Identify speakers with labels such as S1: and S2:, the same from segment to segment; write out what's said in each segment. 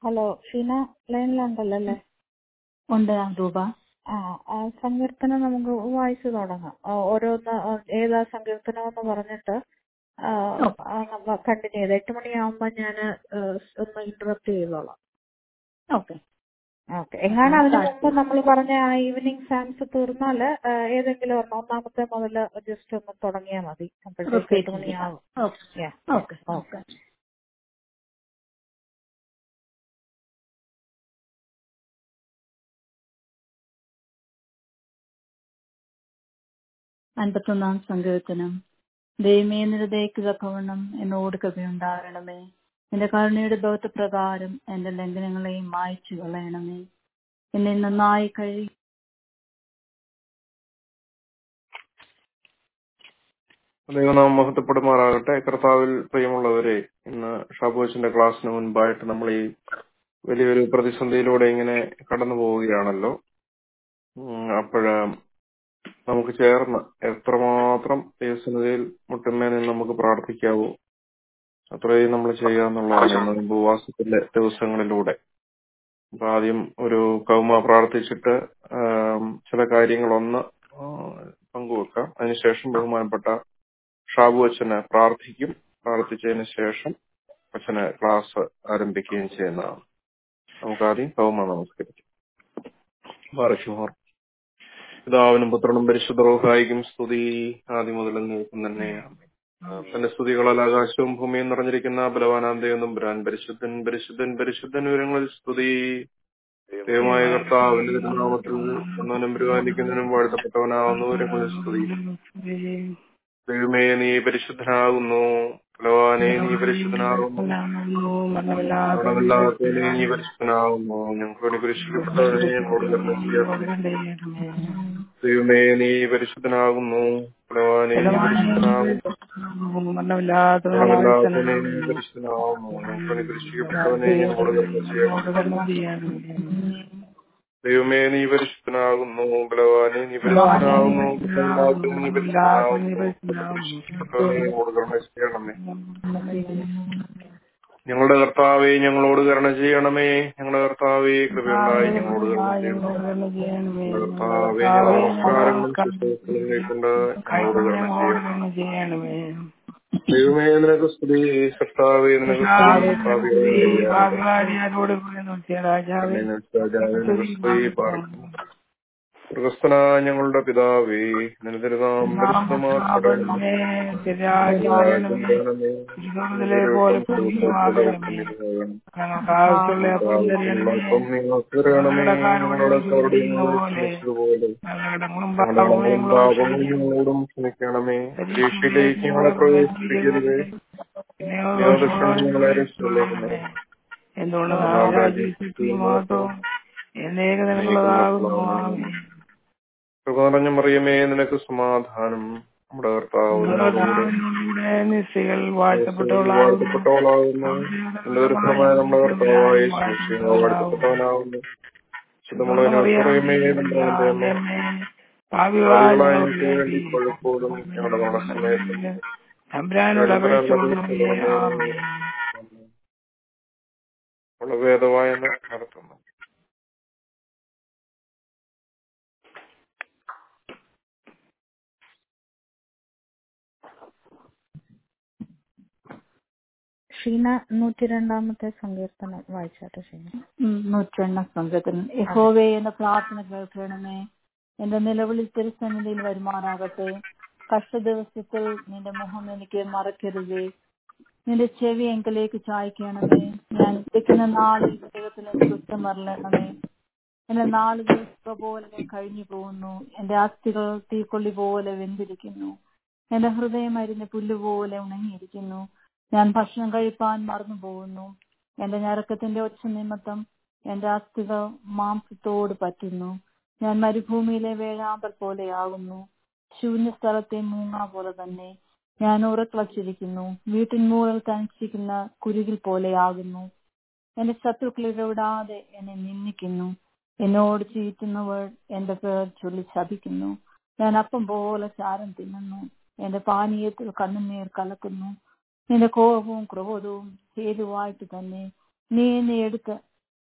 S1: Hello Sheena ലൈനിലുണ്ടല്ലോ അല്ലേ
S2: ഉണ്ട് രൂപ
S1: ആ ആ സങ്കീർത്തനം നമുക്ക് വായിച്ചു തുടങ്ങാം ആ, ഓരോന്ന് ആ, ഏതാ സങ്കീർത്തനം എന്ന് പറഞ്ഞിട്ട് കണ്ടിന്യൂ ചെയ്ത് എട്ട് മണിയാവുമ്പോ ഞാൻ ഒന്ന് ഇന്ററപ്റ്റ് ചെയ്തോളാം
S2: ഓക്കെ
S1: ഓക്കെ എങ്ങാനും അതിന് മുമ്പ് നമ്മൾ പറഞ്ഞ ആ ഈവനിങ് സാംസ് തീർന്നാല് ആ, ഏതെങ്കിലും ഒരെണ്ണം ഒന്നാമത്തെ മുതൽ ജസ്റ്റ് ഒന്ന് തുടങ്ങിയാൽ മതി അപ്പോഴത്തേക്ക് എട്ട്
S2: റിപ്പീറ്റ്
S1: മണിയാവും
S2: ഓക്കെ
S1: Yeah,
S2: ഓക്കെ
S1: ഓക്കെ
S2: അൻപത്തൊന്നാം സങ്കീർത്തനം ദൈവമേ നിരതയ്ക്ക് തക്കവണ്ണം എന്നോട് കൃപയുണ്ടാകണമേ എന്റെ കരുണയുടെ ബോധപ്രകാരം എന്റെ ലംഘനങ്ങളെയും മായ്ച്ചു കളയണമേ എന്നെ നന്നായി കഴി
S3: ദൈവനാമം മഹത്വപ്പെടുമാറാകട്ടെ കർത്താവിൽ പ്രിയമുള്ളവരെ ഇന്ന് ഷാബോസിന്റെ ക്ലാസ്സിന് മുൻപായിട്ട് നമ്മൾ ഈ വലിയൊരു പ്രതിസന്ധിയിലൂടെ ഇങ്ങനെ കടന്നു പോവുകയാണല്ലോ അപ്പോഴ് നമുക്ക് ചേർന്ന് എത്രമാത്രം ദൈവസന്നിധിയിൽ മുട്ടുമേ നിന്ന് നമുക്ക് പ്രാർത്ഥിക്കാവോ അത്രയും നമ്മൾ ചെയ്യുക എന്നുള്ളതാണ് ഇന്ന് ഉപവാസത്തിന്റെ ദിവസങ്ങളിലൂടെ അപ്പൊ ആദ്യം ഒരു കൗമ പ്രാർത്ഥിച്ചിട്ട് ആം, ചില കാര്യങ്ങളൊന്ന് ആ, പങ്കുവെക്കാം അതിനുശേഷം ബഹുമാനപ്പെട്ട ഷാബു അച്ഛന് പ്രാർത്ഥിക്കും പ്രാർത്ഥിച്ചതിന് ശേഷം അച്ഛന് ക്ലാസ് ആരംഭിക്കുകയും ചെയ്യുന്നതാണ് നമുക്ക് ആദ്യം കൗമ നമസ്കരിക്കാം ബാറക്കുമാർ പിതാവിനും പുത്രനും പരിശുദ്ധ റോഹായിക്കും സ്തുതി ആദ്യം മുതൽ നിൽക്കും തന്നെ തന്റെ സ്തുതികളാൽ ആകാശവും ഭൂമിയും നിറഞ്ഞിരിക്കുന്ന ബലവാനാന്തയൊന്നും ബ്രാൻ പരിശുദ്ധൻ പരിശുദ്ധൻ പരിശുദ്ധൻ വിവരങ്ങളിൽ സ്തുതി ദൈവമായ കർത്താവിന്റെ തിരുനാമത്തിൽ ഒന്നവനും പരിപാലിക്കുന്നതിനും വാഴ്ത്തപ്പെട്ടവനാവുന്നു വിവരങ്ങളിൽ സ്തുതി ദൈവമേ നീ പരിശുദ്ധനാകുന്നു ബലവാനെ നീ പരിശുദ്ധനാകുന്നു മരണമില്ലാത്തവനെ നീ പരിശുദ്ധനാകുന്നു ഞങ്ങൾക്ക് വേണ്ടി കുരിശിക്കപ്പെട്ടവനെ ഞങ്ങളോട് കരുണ ചെയ്യണമേ ദൈവമേ നീ പരിശുദ്ധനാകുന്നു ബലവാനെ നീ പരിശുദ്ധനാകുന്നു മരണമില്ലാത്തവനെ നീ പരിശുദ്ധനാകുന്നു ഞങ്ങൾക്ക് വേണ്ടി കുരിശിക്കപ്പെട്ടവനെ ഞങ്ങളോട് കരുണ ചെയ്യണമേ ദൈവമേ നീ പരിശുദ്ധനാകുന്നു ബലവാനെ നീ പരിശുദ്ധനാകുന്നു മരണമില്ലാത്തവനെ നീ പരിശുദ്ധനാകുന്നു കുരിശിക്കപ്പെട്ടവനെ ഞങ്ങളോട് കരുണ ചെയ്യണമേ ഞങ്ങളുടെ കർത്താവെ ഞങ്ങളോട് കരുണ ചെയ്യണമേ ഞങ്ങളുടെ കർത്താവെ കൃപയുണ്ടായി ഞങ്ങളോട് കരുണ ചെയ്യണമേ ഞങ്ങളുടെ കർത്താവെ ഞങ്ങളുടെ നമസ്കാരങ്ങളും ശുശ്രൂഷകളും കൈക്കൊണ്ട് ഞങ്ങളോട് കരുണ ചെയ്യണമേ ദൈവമേ നിനക്ക് സ്തുതി കർത്താവെ നിനക്ക് സ്തുതി രാജാവേ നിനക്ക് സ്തുതി പാർക്കുന്നു പ്രകസ്തന ഞങ്ങളുടെ പിതാവേ നിനതിരുനാം പരിശുദ്ധമാക്കണമേ നിങ്ങൾക്ക് തരണമേ ഞങ്ങളുടെ പോലെ പാപങ്ങളും ഞങ്ങളോടും ക്ഷമിക്കണമേ പരീക്ഷയിലേക്ക് ഞങ്ങളെ പ്രവേശിപ്പിക്കരുത് ദൈവദക്ഷിണം ഞങ്ങളെ രക്ഷിക്കണമേ കൃപ നിറഞ്ഞ മറിയമേ നിനക്ക് സമാധാനം നമ്മുടെ കർത്താവിനോടുകൂടെ വാഴ്ത്തപ്പെട്ടവളാകുന്നു എന്റെ ദരിദ്രമായ നമ്മുടെ കർത്താവായ ശിക്ഷ വാഴ്ത്തപ്പെട്ടവനാകുന്നു ശുദ്ധമുള്ളതിനറിയമേ നമ്മുടെ അമ്മ പാപികളായ എനിക്ക് വേണ്ടി പലപ്പോഴും ഞങ്ങളുടെ മരണസമയത്തും ഉള്ള വേദവായന നടത്തുന്നു
S1: ഷീന നൂറ്റി രണ്ടാമത്തെ സങ്കീർത്തനം വായിച്ചാട്ടെ ഷീന
S2: നൂറ്റെണ്ണ സങ്കീർത്തനം യഹോവേ എന്റെ പ്രാർത്ഥന കേൾക്കണമേ എന്റെ നിലവിളി തിരുസന്നിധിയിൽ വരുമാറാകട്ടെ കഷ്ട ദിവസത്തിൽ നിന്റെ മുഖം എനിക്ക് മറക്കരുതേ നിന്റെ ചെവി എങ്കിലേക്ക് ചായ്ക്കണമേ ഞാൻ ഇരിക്കുന്ന നാളിൽ ദൈവത്തിൽ എനിക്ക് കുറ്റം മറലണമേ എന്റെ നാളുകൾ സുഖ പോലെ കഴിഞ്ഞു പോകുന്നു എന്റെ അസ്ഥികൾ തീക്കൊള്ളി പോലെ വെന്തിരിക്കുന്നു എന്റെ ഹൃദയം അരിഞ്ഞ പുല്ലുപോലെ ഉണങ്ങിയിരിക്കുന്നു ഞാൻ ഭക്ഷണം കഴിപ്പാൻ മറന്നു പോകുന്നു എന്റെ ഞരക്കത്തിന്റെ ഒച്ച നിമിത്തം എന്റെ അസ്ഥികൾ മാംസത്തോട് പറ്റുന്നു ഞാൻ മരുഭൂമിയിലെ വേഴാമ്പൽ പോലെയാകുന്നു ശൂന്യ സ്ഥലത്തെ മൂങ്ങ പോലെ തന്നെ ഞാൻ ഉറക്കളച്ചിരിക്കുന്നു വീട്ടിൻ മൂളൽ തനിച്ചിരിക്കുന്ന കുരുകിൽ പോലെയാകുന്നു എന്റെ ശത്രുക്കൾ ഇടപെടാതെ എന്നെ നിന്ദിക്കുന്നു എന്നോട് ചീറ്റുന്നവർ എന്റെ പേർ ചൊല്ലി ശപിക്കുന്നു ഞാൻ അപ്പം പോലെ ചാരം തിന്നുന്നു എന്റെ പാനീയത്തിൽ കണ്ണുനീർ കലക്കുന്നു നിന്റെ കോപവും ക്രോധവും ഹേതുവായിട്ട് തന്നെ നീ എന്നെ എടുത്ത്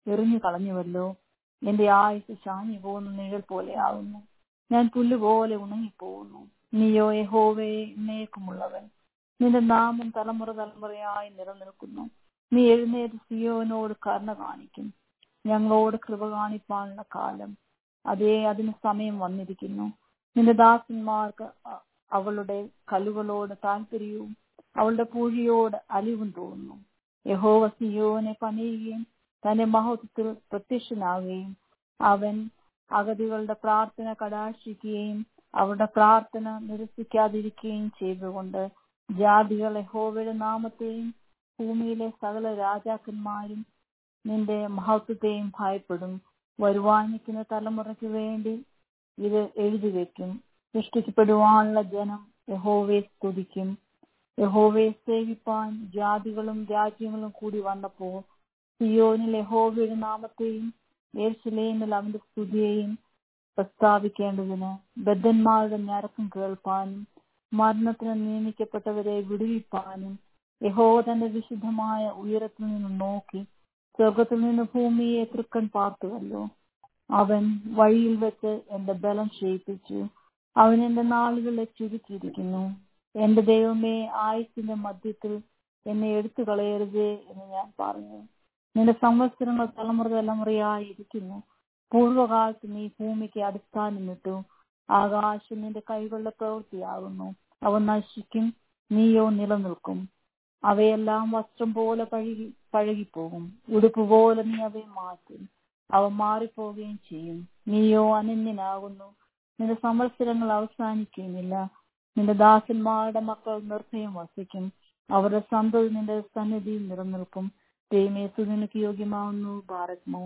S2: എറിഞ്ഞു കളഞ്ഞുവല്ലോ എന്റെ ആയുസ് ചാഞ്ഞു പോകുന്ന നിഴൽ പോലെ ആകുന്നു ഞാൻ പുല്ലുപോലെ ഉണങ്ങിപ്പോകുന്നു നീയോ യഹോവേ എന്നേക്കുമുള്ളവൻ നിന്റെ നാമം തലമുറ തലമുറയായി നിലനിൽക്കുന്നു നീ എഴുന്നേറ്റ് സിയോനോട് കരുണ കാണിക്കും ഞങ്ങളോട് കൃപ കാണിപ്പാനുള്ള കാലം അതേ അതിന് സമയം വന്നിരിക്കുന്നു നിന്റെ ദാസന്മാർക്ക് അ- അവളുടെ കല്ലുകളോട് താല്പര്യവും അവളുടെ പൂഴിയോട് അലിവും തോന്നുന്നു യഹോവ സിയോനെ പണിയുകയും തന്റെ മഹത്വത്തിൽ പ്രത്യക്ഷനാവുകയും അവൻ അഗതികളുടെ പ്രാർത്ഥന കടാക്ഷിക്കുകയും അവരുടെ പ്രാർത്ഥന നിരസിക്കാതിരിക്കുകയും ചെയ്തുകൊണ്ട് ജാതികൾ യഹോവയുടെ നാമത്തെയും ഭൂമിയിലെ സകല രാജാക്കന്മാരും നിന്റെ മഹത്വത്തെയും ഭയപ്പെടും വരുവാനിക്കുന്ന തലമുറയ്ക്ക് വേണ്ടി ഇത് എഴുതി വെക്കും സൃഷ്ടിക്കപ്പെടുവാനുള്ള ജനം യഹോവയെ സ്തുതിക്കും യഹോവയെ സേവിപ്പാൻ ജാതികളും രാജ്യങ്ങളും കൂടി വന്നപ്പോൾ സിയോനിൽ യഹോവയുടെ നാമത്തെയും യേർശലേമിൽ അവന്റെ സ്തുതിയെയും പ്രസ്താവിക്കേണ്ടതിന് ബദ്ധന്മാരുടെ ഞരക്കം കേൾപ്പാനും മരണത്തിന് നിയമിക്കപ്പെട്ടവരെ വിടുവിപ്പാനും യഹോവ തന്റെ വിശുദ്ധമായ ഉയരത്തിൽ നിന്ന് നോക്കി സ്വർഗത്തിൽ നിന്ന് ഭൂമിയെ തൃക്കൺ പാർത്തുവല്ലോ അവൻ വഴിയിൽ വെച്ച് എന്റെ ബലം ക്ഷയിപ്പിച്ചു അവൻ എന്റെ നാളുകളെ ചുരുക്കിയിരിക്കുന്നു എന്റെ ദൈവമേ ആയുസിന്റെ മധ്യത്തിൽ എന്നെ എടുത്തു കളയരുതേ എന്ന് ഞാൻ പറഞ്ഞു നിന്റെ സംവത്സരങ്ങൾ തലമുറ തലമുറയായി ഇരിക്കുന്നു പൂർവകാലത്ത് നീ ഭൂമിക്ക് അടിസ്ഥാനമിട്ടു ആകാശം നിന്റെ കൈകളുടെ പ്രവൃത്തിയാകുന്നു അവ നശിക്കും നീയോ നിലനിൽക്കും അവയെല്ലാം വസ്ത്രം പോലെ പഴകി പഴകിപ്പോകും ഉടുപ്പ് പോലെ നീ അവയെ മാറ്റും അവ മാറിപ്പോവുകയും ചെയ്യും നീയോ അനന്യനാകുന്നു നിന്റെ സംവത്സരങ്ങൾ അവസാനിക്കുകയുമില്ല നിന്റെ ദാസന്മാരുടെ മക്കൾ നിർഭയം വസിക്കും അവരുടെ സന്തതി നിന്റെ സന്നിധിയിൽ നിലനിൽക്കും ദൈവമേസു നിനക്ക് യോഗ്യമാവുന്നു ഭാരത്മോ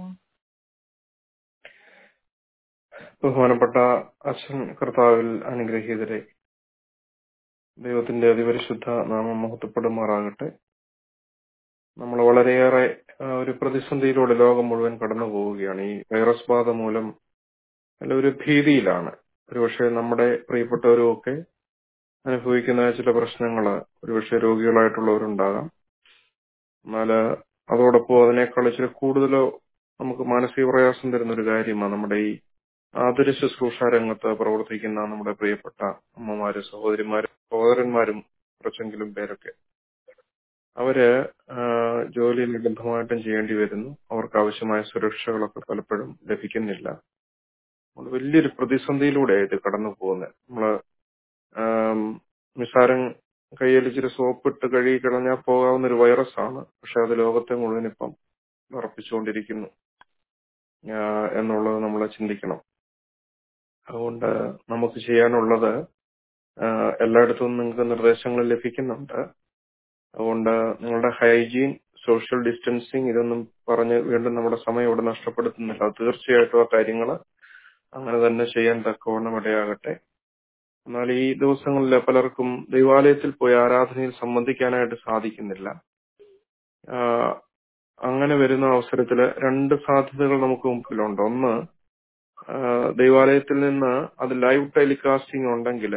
S3: ബഹുമാനപ്പെട്ട അച്ഛൻ കർത്താവിൽ അനുഗ്രഹീതരെ ദൈവത്തിന്റെ അതിപരിശുദ്ധ നാമം മഹത്വപ്പെടുമാറാകട്ടെ നമ്മൾ വളരെയേറെ ആ, ഒരു പ്രതിസന്ധിയിലൂടെ ലോകം മുഴുവൻ കടന്നു പോവുകയാണ് ഈ വൈറസ് ബാധ മൂലം അല്ല ഒരു ഭീതിയിലാണ് ഒരുപക്ഷെ നമ്മുടെ പ്രിയപ്പെട്ടവരും ഒക്കെ അനുഭവിക്കുന്ന ചില പ്രശ്നങ്ങൾ ഒരുപക്ഷെ രോഗികളായിട്ടുള്ളവരുണ്ടാകാം എന്നാൽ അതോടൊപ്പം അതിനേക്കാൾ ഇച്ചിരി കൂടുതലോ നമുക്ക് മാനസിക പ്രയാസം തരുന്ന ഒരു കാര്യമാണ് നമ്മുടെ ഈ ആതുര ശുശ്രൂഷ രംഗത്ത് പ്രവർത്തിക്കുന്ന നമ്മുടെ പ്രിയപ്പെട്ട അമ്മമാര് സഹോദരിമാരും സഹോദരന്മാരും കുറച്ചെങ്കിലും പേരൊക്കെ അവര് ആ, ജോലി നിർബന്ധമായിട്ടും ചെയ്യേണ്ടി വരുന്നു അവർക്ക് ആവശ്യമായ സുരക്ഷകളൊക്കെ പലപ്പോഴും ലഭിക്കുന്നില്ല നമ്മൾ വലിയൊരു പ്രതിസന്ധിയിലൂടെ ഇത് കടന്നു പോകുന്നത് നമ്മള് ആം, നിസ്സാരം കയ്യിൽ ഇച്ചിരി സോപ്പ് ഇട്ട് കഴുകി കളഞ്ഞാൽ പോകാവുന്ന ഒരു വൈറസ് ആണ് പക്ഷെ അത് ലോകത്തെ മുഴുവൻ ഇപ്പം വിറപ്പിച്ചുകൊണ്ടിരിക്കുന്നു ആ, എന്നുള്ളത് നമ്മൾ ചിന്തിക്കണം അതുകൊണ്ട് നമുക്ക് ചെയ്യാനുള്ളത് ആ, എല്ലായിടത്തും നിങ്ങൾക്ക് നിർദ്ദേശങ്ങൾ ലഭിക്കുന്നുണ്ട് അതുകൊണ്ട് നിങ്ങളുടെ ഹൈജീൻ സോഷ്യൽ ഡിസ്റ്റൻസിങ് ഇതൊന്നും പറഞ്ഞ് വീണ്ടും നമ്മുടെ സമയം ഇവിടെ നഷ്ടപ്പെടുത്തുന്നില്ല അത് തീർച്ചയായിട്ടും ആ കാര്യങ്ങൾ അങ്ങനെ തന്നെ ചെയ്യാൻ തക്കവണ്ണം ഇടയാകട്ടെ എന്നാൽ ഈ ദിവസങ്ങളിൽ പലർക്കും ദൈവാലയത്തിൽ പോയി ആരാധനയിൽ സംബന്ധിക്കാനായിട്ട് സാധിക്കുന്നില്ല ആ, അങ്ങനെ വരുന്ന അവസരത്തിൽ രണ്ട് സാധ്യതകൾ നമുക്ക് മുമ്പിലുണ്ട് ഒന്ന് ആ, ദൈവാലയത്തിൽ നിന്ന് അത് ലൈവ് ടെലികാസ്റ്റിംഗ് ഉണ്ടെങ്കിൽ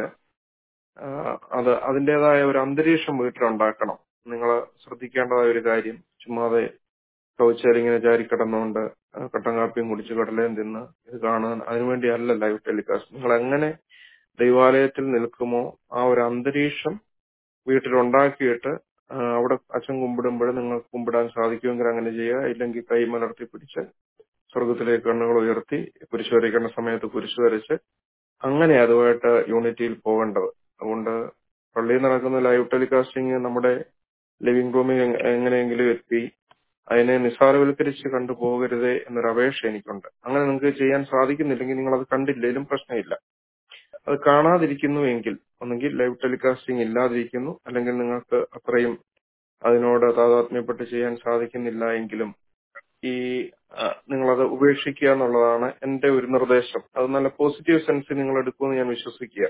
S3: അത് അതിൻ്റെതായ ഒരു അന്തരീക്ഷം വീട്ടിലുണ്ടാക്കണം നിങ്ങൾ ശ്രദ്ധിക്കേണ്ടതായ ഒരു കാര്യം ചുമ്മാതെ കൗച്ചാലിങ്ങനെ ചാരി കിടന്നുകൊണ്ട് ആ, കട്ടൻ കാപ്പിയും കുടിച്ച് കടലയും തിന്ന് ഇത് കാണാൻ അതിനുവേണ്ടിയല്ല ലൈവ് ടെലികാസ്റ്റ് നിങ്ങൾ എങ്ങനെ ദൈവാലയത്തിൽ നിൽക്കുമോ ആ ഒരു അന്തരീക്ഷം വീട്ടിലുണ്ടാക്കിയിട്ട് ആ, അവിടെ അച്ഛൻ കുമ്പിടുമ്പോൾ നിങ്ങൾക്ക് കുമ്പിടാൻ സാധിക്കുമെങ്കിൽ അങ്ങനെ ചെയ്യുക ഇല്ലെങ്കിൽ കൈ മലർത്തി പിടിച്ച് സ്വർഗത്തിലേക്ക് കണ്ണുകൾ ഉയർത്തി കുരിശ് വരയ്ക്കേണ്ട സമയത്ത് കുരിശ് വരച്ച് അങ്ങനെ അതുമായിട്ട് യൂണിറ്റിയിൽ പോകേണ്ടത് അതുകൊണ്ട് പള്ളിയിൽ നടക്കുന്ന ലൈവ് ടെലികാസ്റ്റിംഗ് നമ്മുടെ ലിവിംഗ് റൂമിൽ എങ് എങ്ങനെയെങ്കിലും എത്തി അതിനെ നിസ്സാരവൽക്കരിച്ച് കണ്ടു പോകരുതേ എന്നൊരു അപേക്ഷ എനിക്കുണ്ട് അങ്ങനെ നിങ്ങൾക്ക് ചെയ്യാൻ സാധിക്കുന്നില്ലെങ്കിൽ നിങ്ങൾ അത് കണ്ടില്ലേലും പ്രശ്നമില്ല അത് കാണാതിരിക്കുന്നു എങ്കിൽ ഒന്നെങ്കിൽ ലൈവ് ടെലികാസ്റ്റിംഗ് ഇല്ലാതിരിക്കുന്നു അല്ലെങ്കിൽ നിങ്ങൾക്ക് അത്രയും അതിനോട് താതാത്മ്യപ്പെട്ട് ചെയ്യാൻ സാധിക്കുന്നില്ല എങ്കിലും ഈ ആ, നിങ്ങളത് ഉപേക്ഷിക്കുക എന്നുള്ളതാണ് എന്റെ ഒരു നിർദ്ദേശം അത് നല്ല പോസിറ്റീവ് സെൻസിൽ നിങ്ങൾ എടുക്കുമെന്ന് ഞാൻ വിശ്വസിക്കുക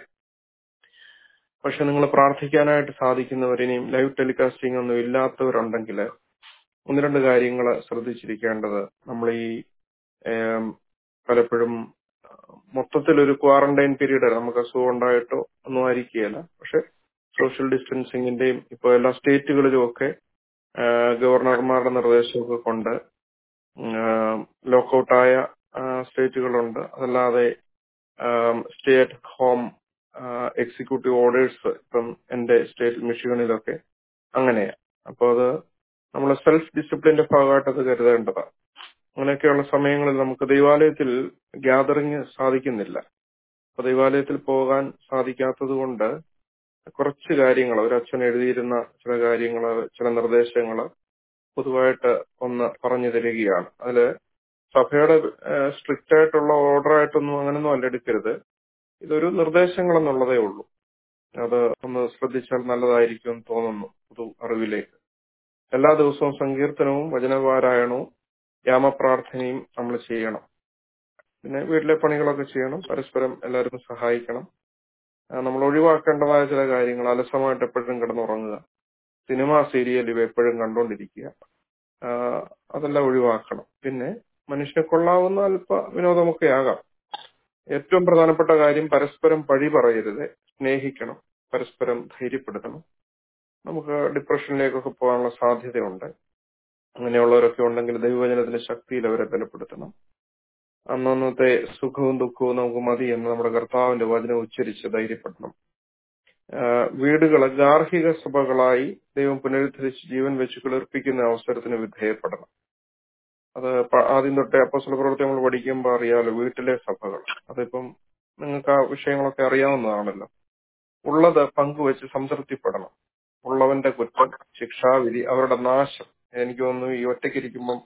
S3: പക്ഷെ നിങ്ങൾ പ്രാർത്ഥിക്കാനായിട്ട് സാധിക്കുന്നവരിനെയും ലൈവ് ടെലികാസ്റ്റിംഗ് ഒന്നും ഇല്ലാത്തവരുണ്ടെങ്കിൽ ഒന്ന് രണ്ട് കാര്യങ്ങൾ ശ്രദ്ധിച്ചിരിക്കേണ്ടത് നമ്മൾ ഈ ഏം, പലപ്പോഴും മൊത്തത്തിൽ ഒരു ക്വാറന്റൈൻ പീരീഡ് നമുക്ക് അസുഖം ഉണ്ടായിട്ടോ ഒന്നും ആയിരിക്കുകയില്ല പക്ഷെ സോഷ്യൽ ഡിസ്റ്റൻസിങ്ങിന്റെയും ഇപ്പൊ എല്ലാ സ്റ്റേറ്റുകളിലും ഒക്കെ ഗവർണർമാരുടെ നിർദ്ദേശമൊക്കെ കൊണ്ട് ലോക്കൗട്ടായ സ്റ്റേറ്റുകളുണ്ട് അതല്ലാതെ stay at home executive orders ഇപ്പം എന്റെ സ്റ്റേറ്റ് മിഷിഗണിലൊക്കെ അങ്ങനെയാ അപ്പൊ അത് നമ്മൾ സെൽഫ് ഡിസിപ്ലിന്റെ ഭാഗമായിട്ട് അത് കരുതേണ്ടതാണ് അങ്ങനെയൊക്കെയുള്ള സമയങ്ങളിൽ നമുക്ക് ദൈവാലയത്തിൽ ഗ്യാതറിങ് സാധിക്കുന്നില്ല അപ്പൊ ദൈവാലയത്തിൽ പോകാൻ സാധിക്കാത്തത് കൊണ്ട് കുറച്ച് കാര്യങ്ങൾ ഒരു അച്ഛൻ എഴുതിയിരുന്ന ചില കാര്യങ്ങൾ ചില നിർദ്ദേശങ്ങൾ പൊതുവായിട്ട് ഒന്ന് പറഞ്ഞു തരികയാണ് അതില് സഭയുടെ സ്ട്രിക്റ്റ് ആയിട്ടുള്ള ഓർഡർ ആയിട്ടൊന്നും അങ്ങനൊന്നും അല്ല എടുക്കരുത് ഇതൊരു നിർദ്ദേശങ്ങൾ എന്നുള്ളതേ ഉള്ളൂ അത് ഒന്ന് ശ്രദ്ധിച്ചാൽ നല്ലതായിരിക്കും എന്ന് തോന്നുന്നു പൊതു അറിവിലേക്ക് എല്ലാ ദിവസവും സങ്കീർത്തനവും വചനപാരായണവും യാമപ്രാർത്ഥനയും നമ്മൾ ചെയ്യണം പിന്നെ വീട്ടിലെ പണികളൊക്കെ ചെയ്യണം പരസ്പരം എല്ലാവരും സഹായിക്കണം നമ്മൾ ഒഴിവാക്കേണ്ടതായ ചില കാര്യങ്ങൾ അലസമായിട്ട് എപ്പോഴും കിടന്നുറങ്ങുക സിനിമ സീരിയൽ ഇവ എപ്പോഴും കണ്ടുകൊണ്ടിരിക്കുക അതെല്ലാം ഒഴിവാക്കണം പിന്നെ മനുഷ്യനെ കൊള്ളാവുന്ന അല്പ വിനോദമൊക്കെ ആകാം ഏറ്റവും പ്രധാനപ്പെട്ട കാര്യം പരസ്പരം പഴി പറയരുത് സ്നേഹിക്കണം പരസ്പരം ധൈര്യപ്പെടുത്തണം നമുക്ക് ഡിപ്രഷനിലേക്കൊക്കെ പോകാനുള്ള സാധ്യതയുണ്ട് അങ്ങനെയുള്ളവരൊക്കെ ഉണ്ടെങ്കിൽ ദൈവവചനത്തിന്റെ ശക്തിയിൽ അവരെ ബലപ്പെടുത്തണം അന്നന്നത്തെ സുഖവും ദുഃഖവും നമുക്ക് മതി എന്ന് നമ്മുടെ കർത്താവിന്റെ വചനം ഉച്ചരിച്ച് ധൈര്യപ്പെടണം വീടുകൾ ഗാർഹിക സഭകളായി ദൈവം പുനരുദ്ധരിച്ച് ജീവൻ വെച്ച് കിളിർപ്പിക്കുന്ന അവസരത്തിന് വിധേയപ്പെടണം അത് ആദ്യം തൊട്ടേ അപ്പസ്വല പ്രവൃത്തി നമ്മൾ പഠിക്കുമ്പോൾ അറിയാമല്ലോ വീട്ടിലെ സഭകൾ അതിപ്പം നിങ്ങൾക്ക് ആ വിഷയങ്ങളൊക്കെ അറിയാവുന്നതാണല്ലോ ഉള്ളത് പങ്കുവെച്ച് സംതൃപ്തിപ്പെടണം ഉള്ളവന്റെ കുറ്റം ശിക്ഷാവിധി അവരുടെ നാശം എനിക്ക് തോന്നുന്നു ഈ ഒറ്റയ്ക്കിരിക്കുമ്പം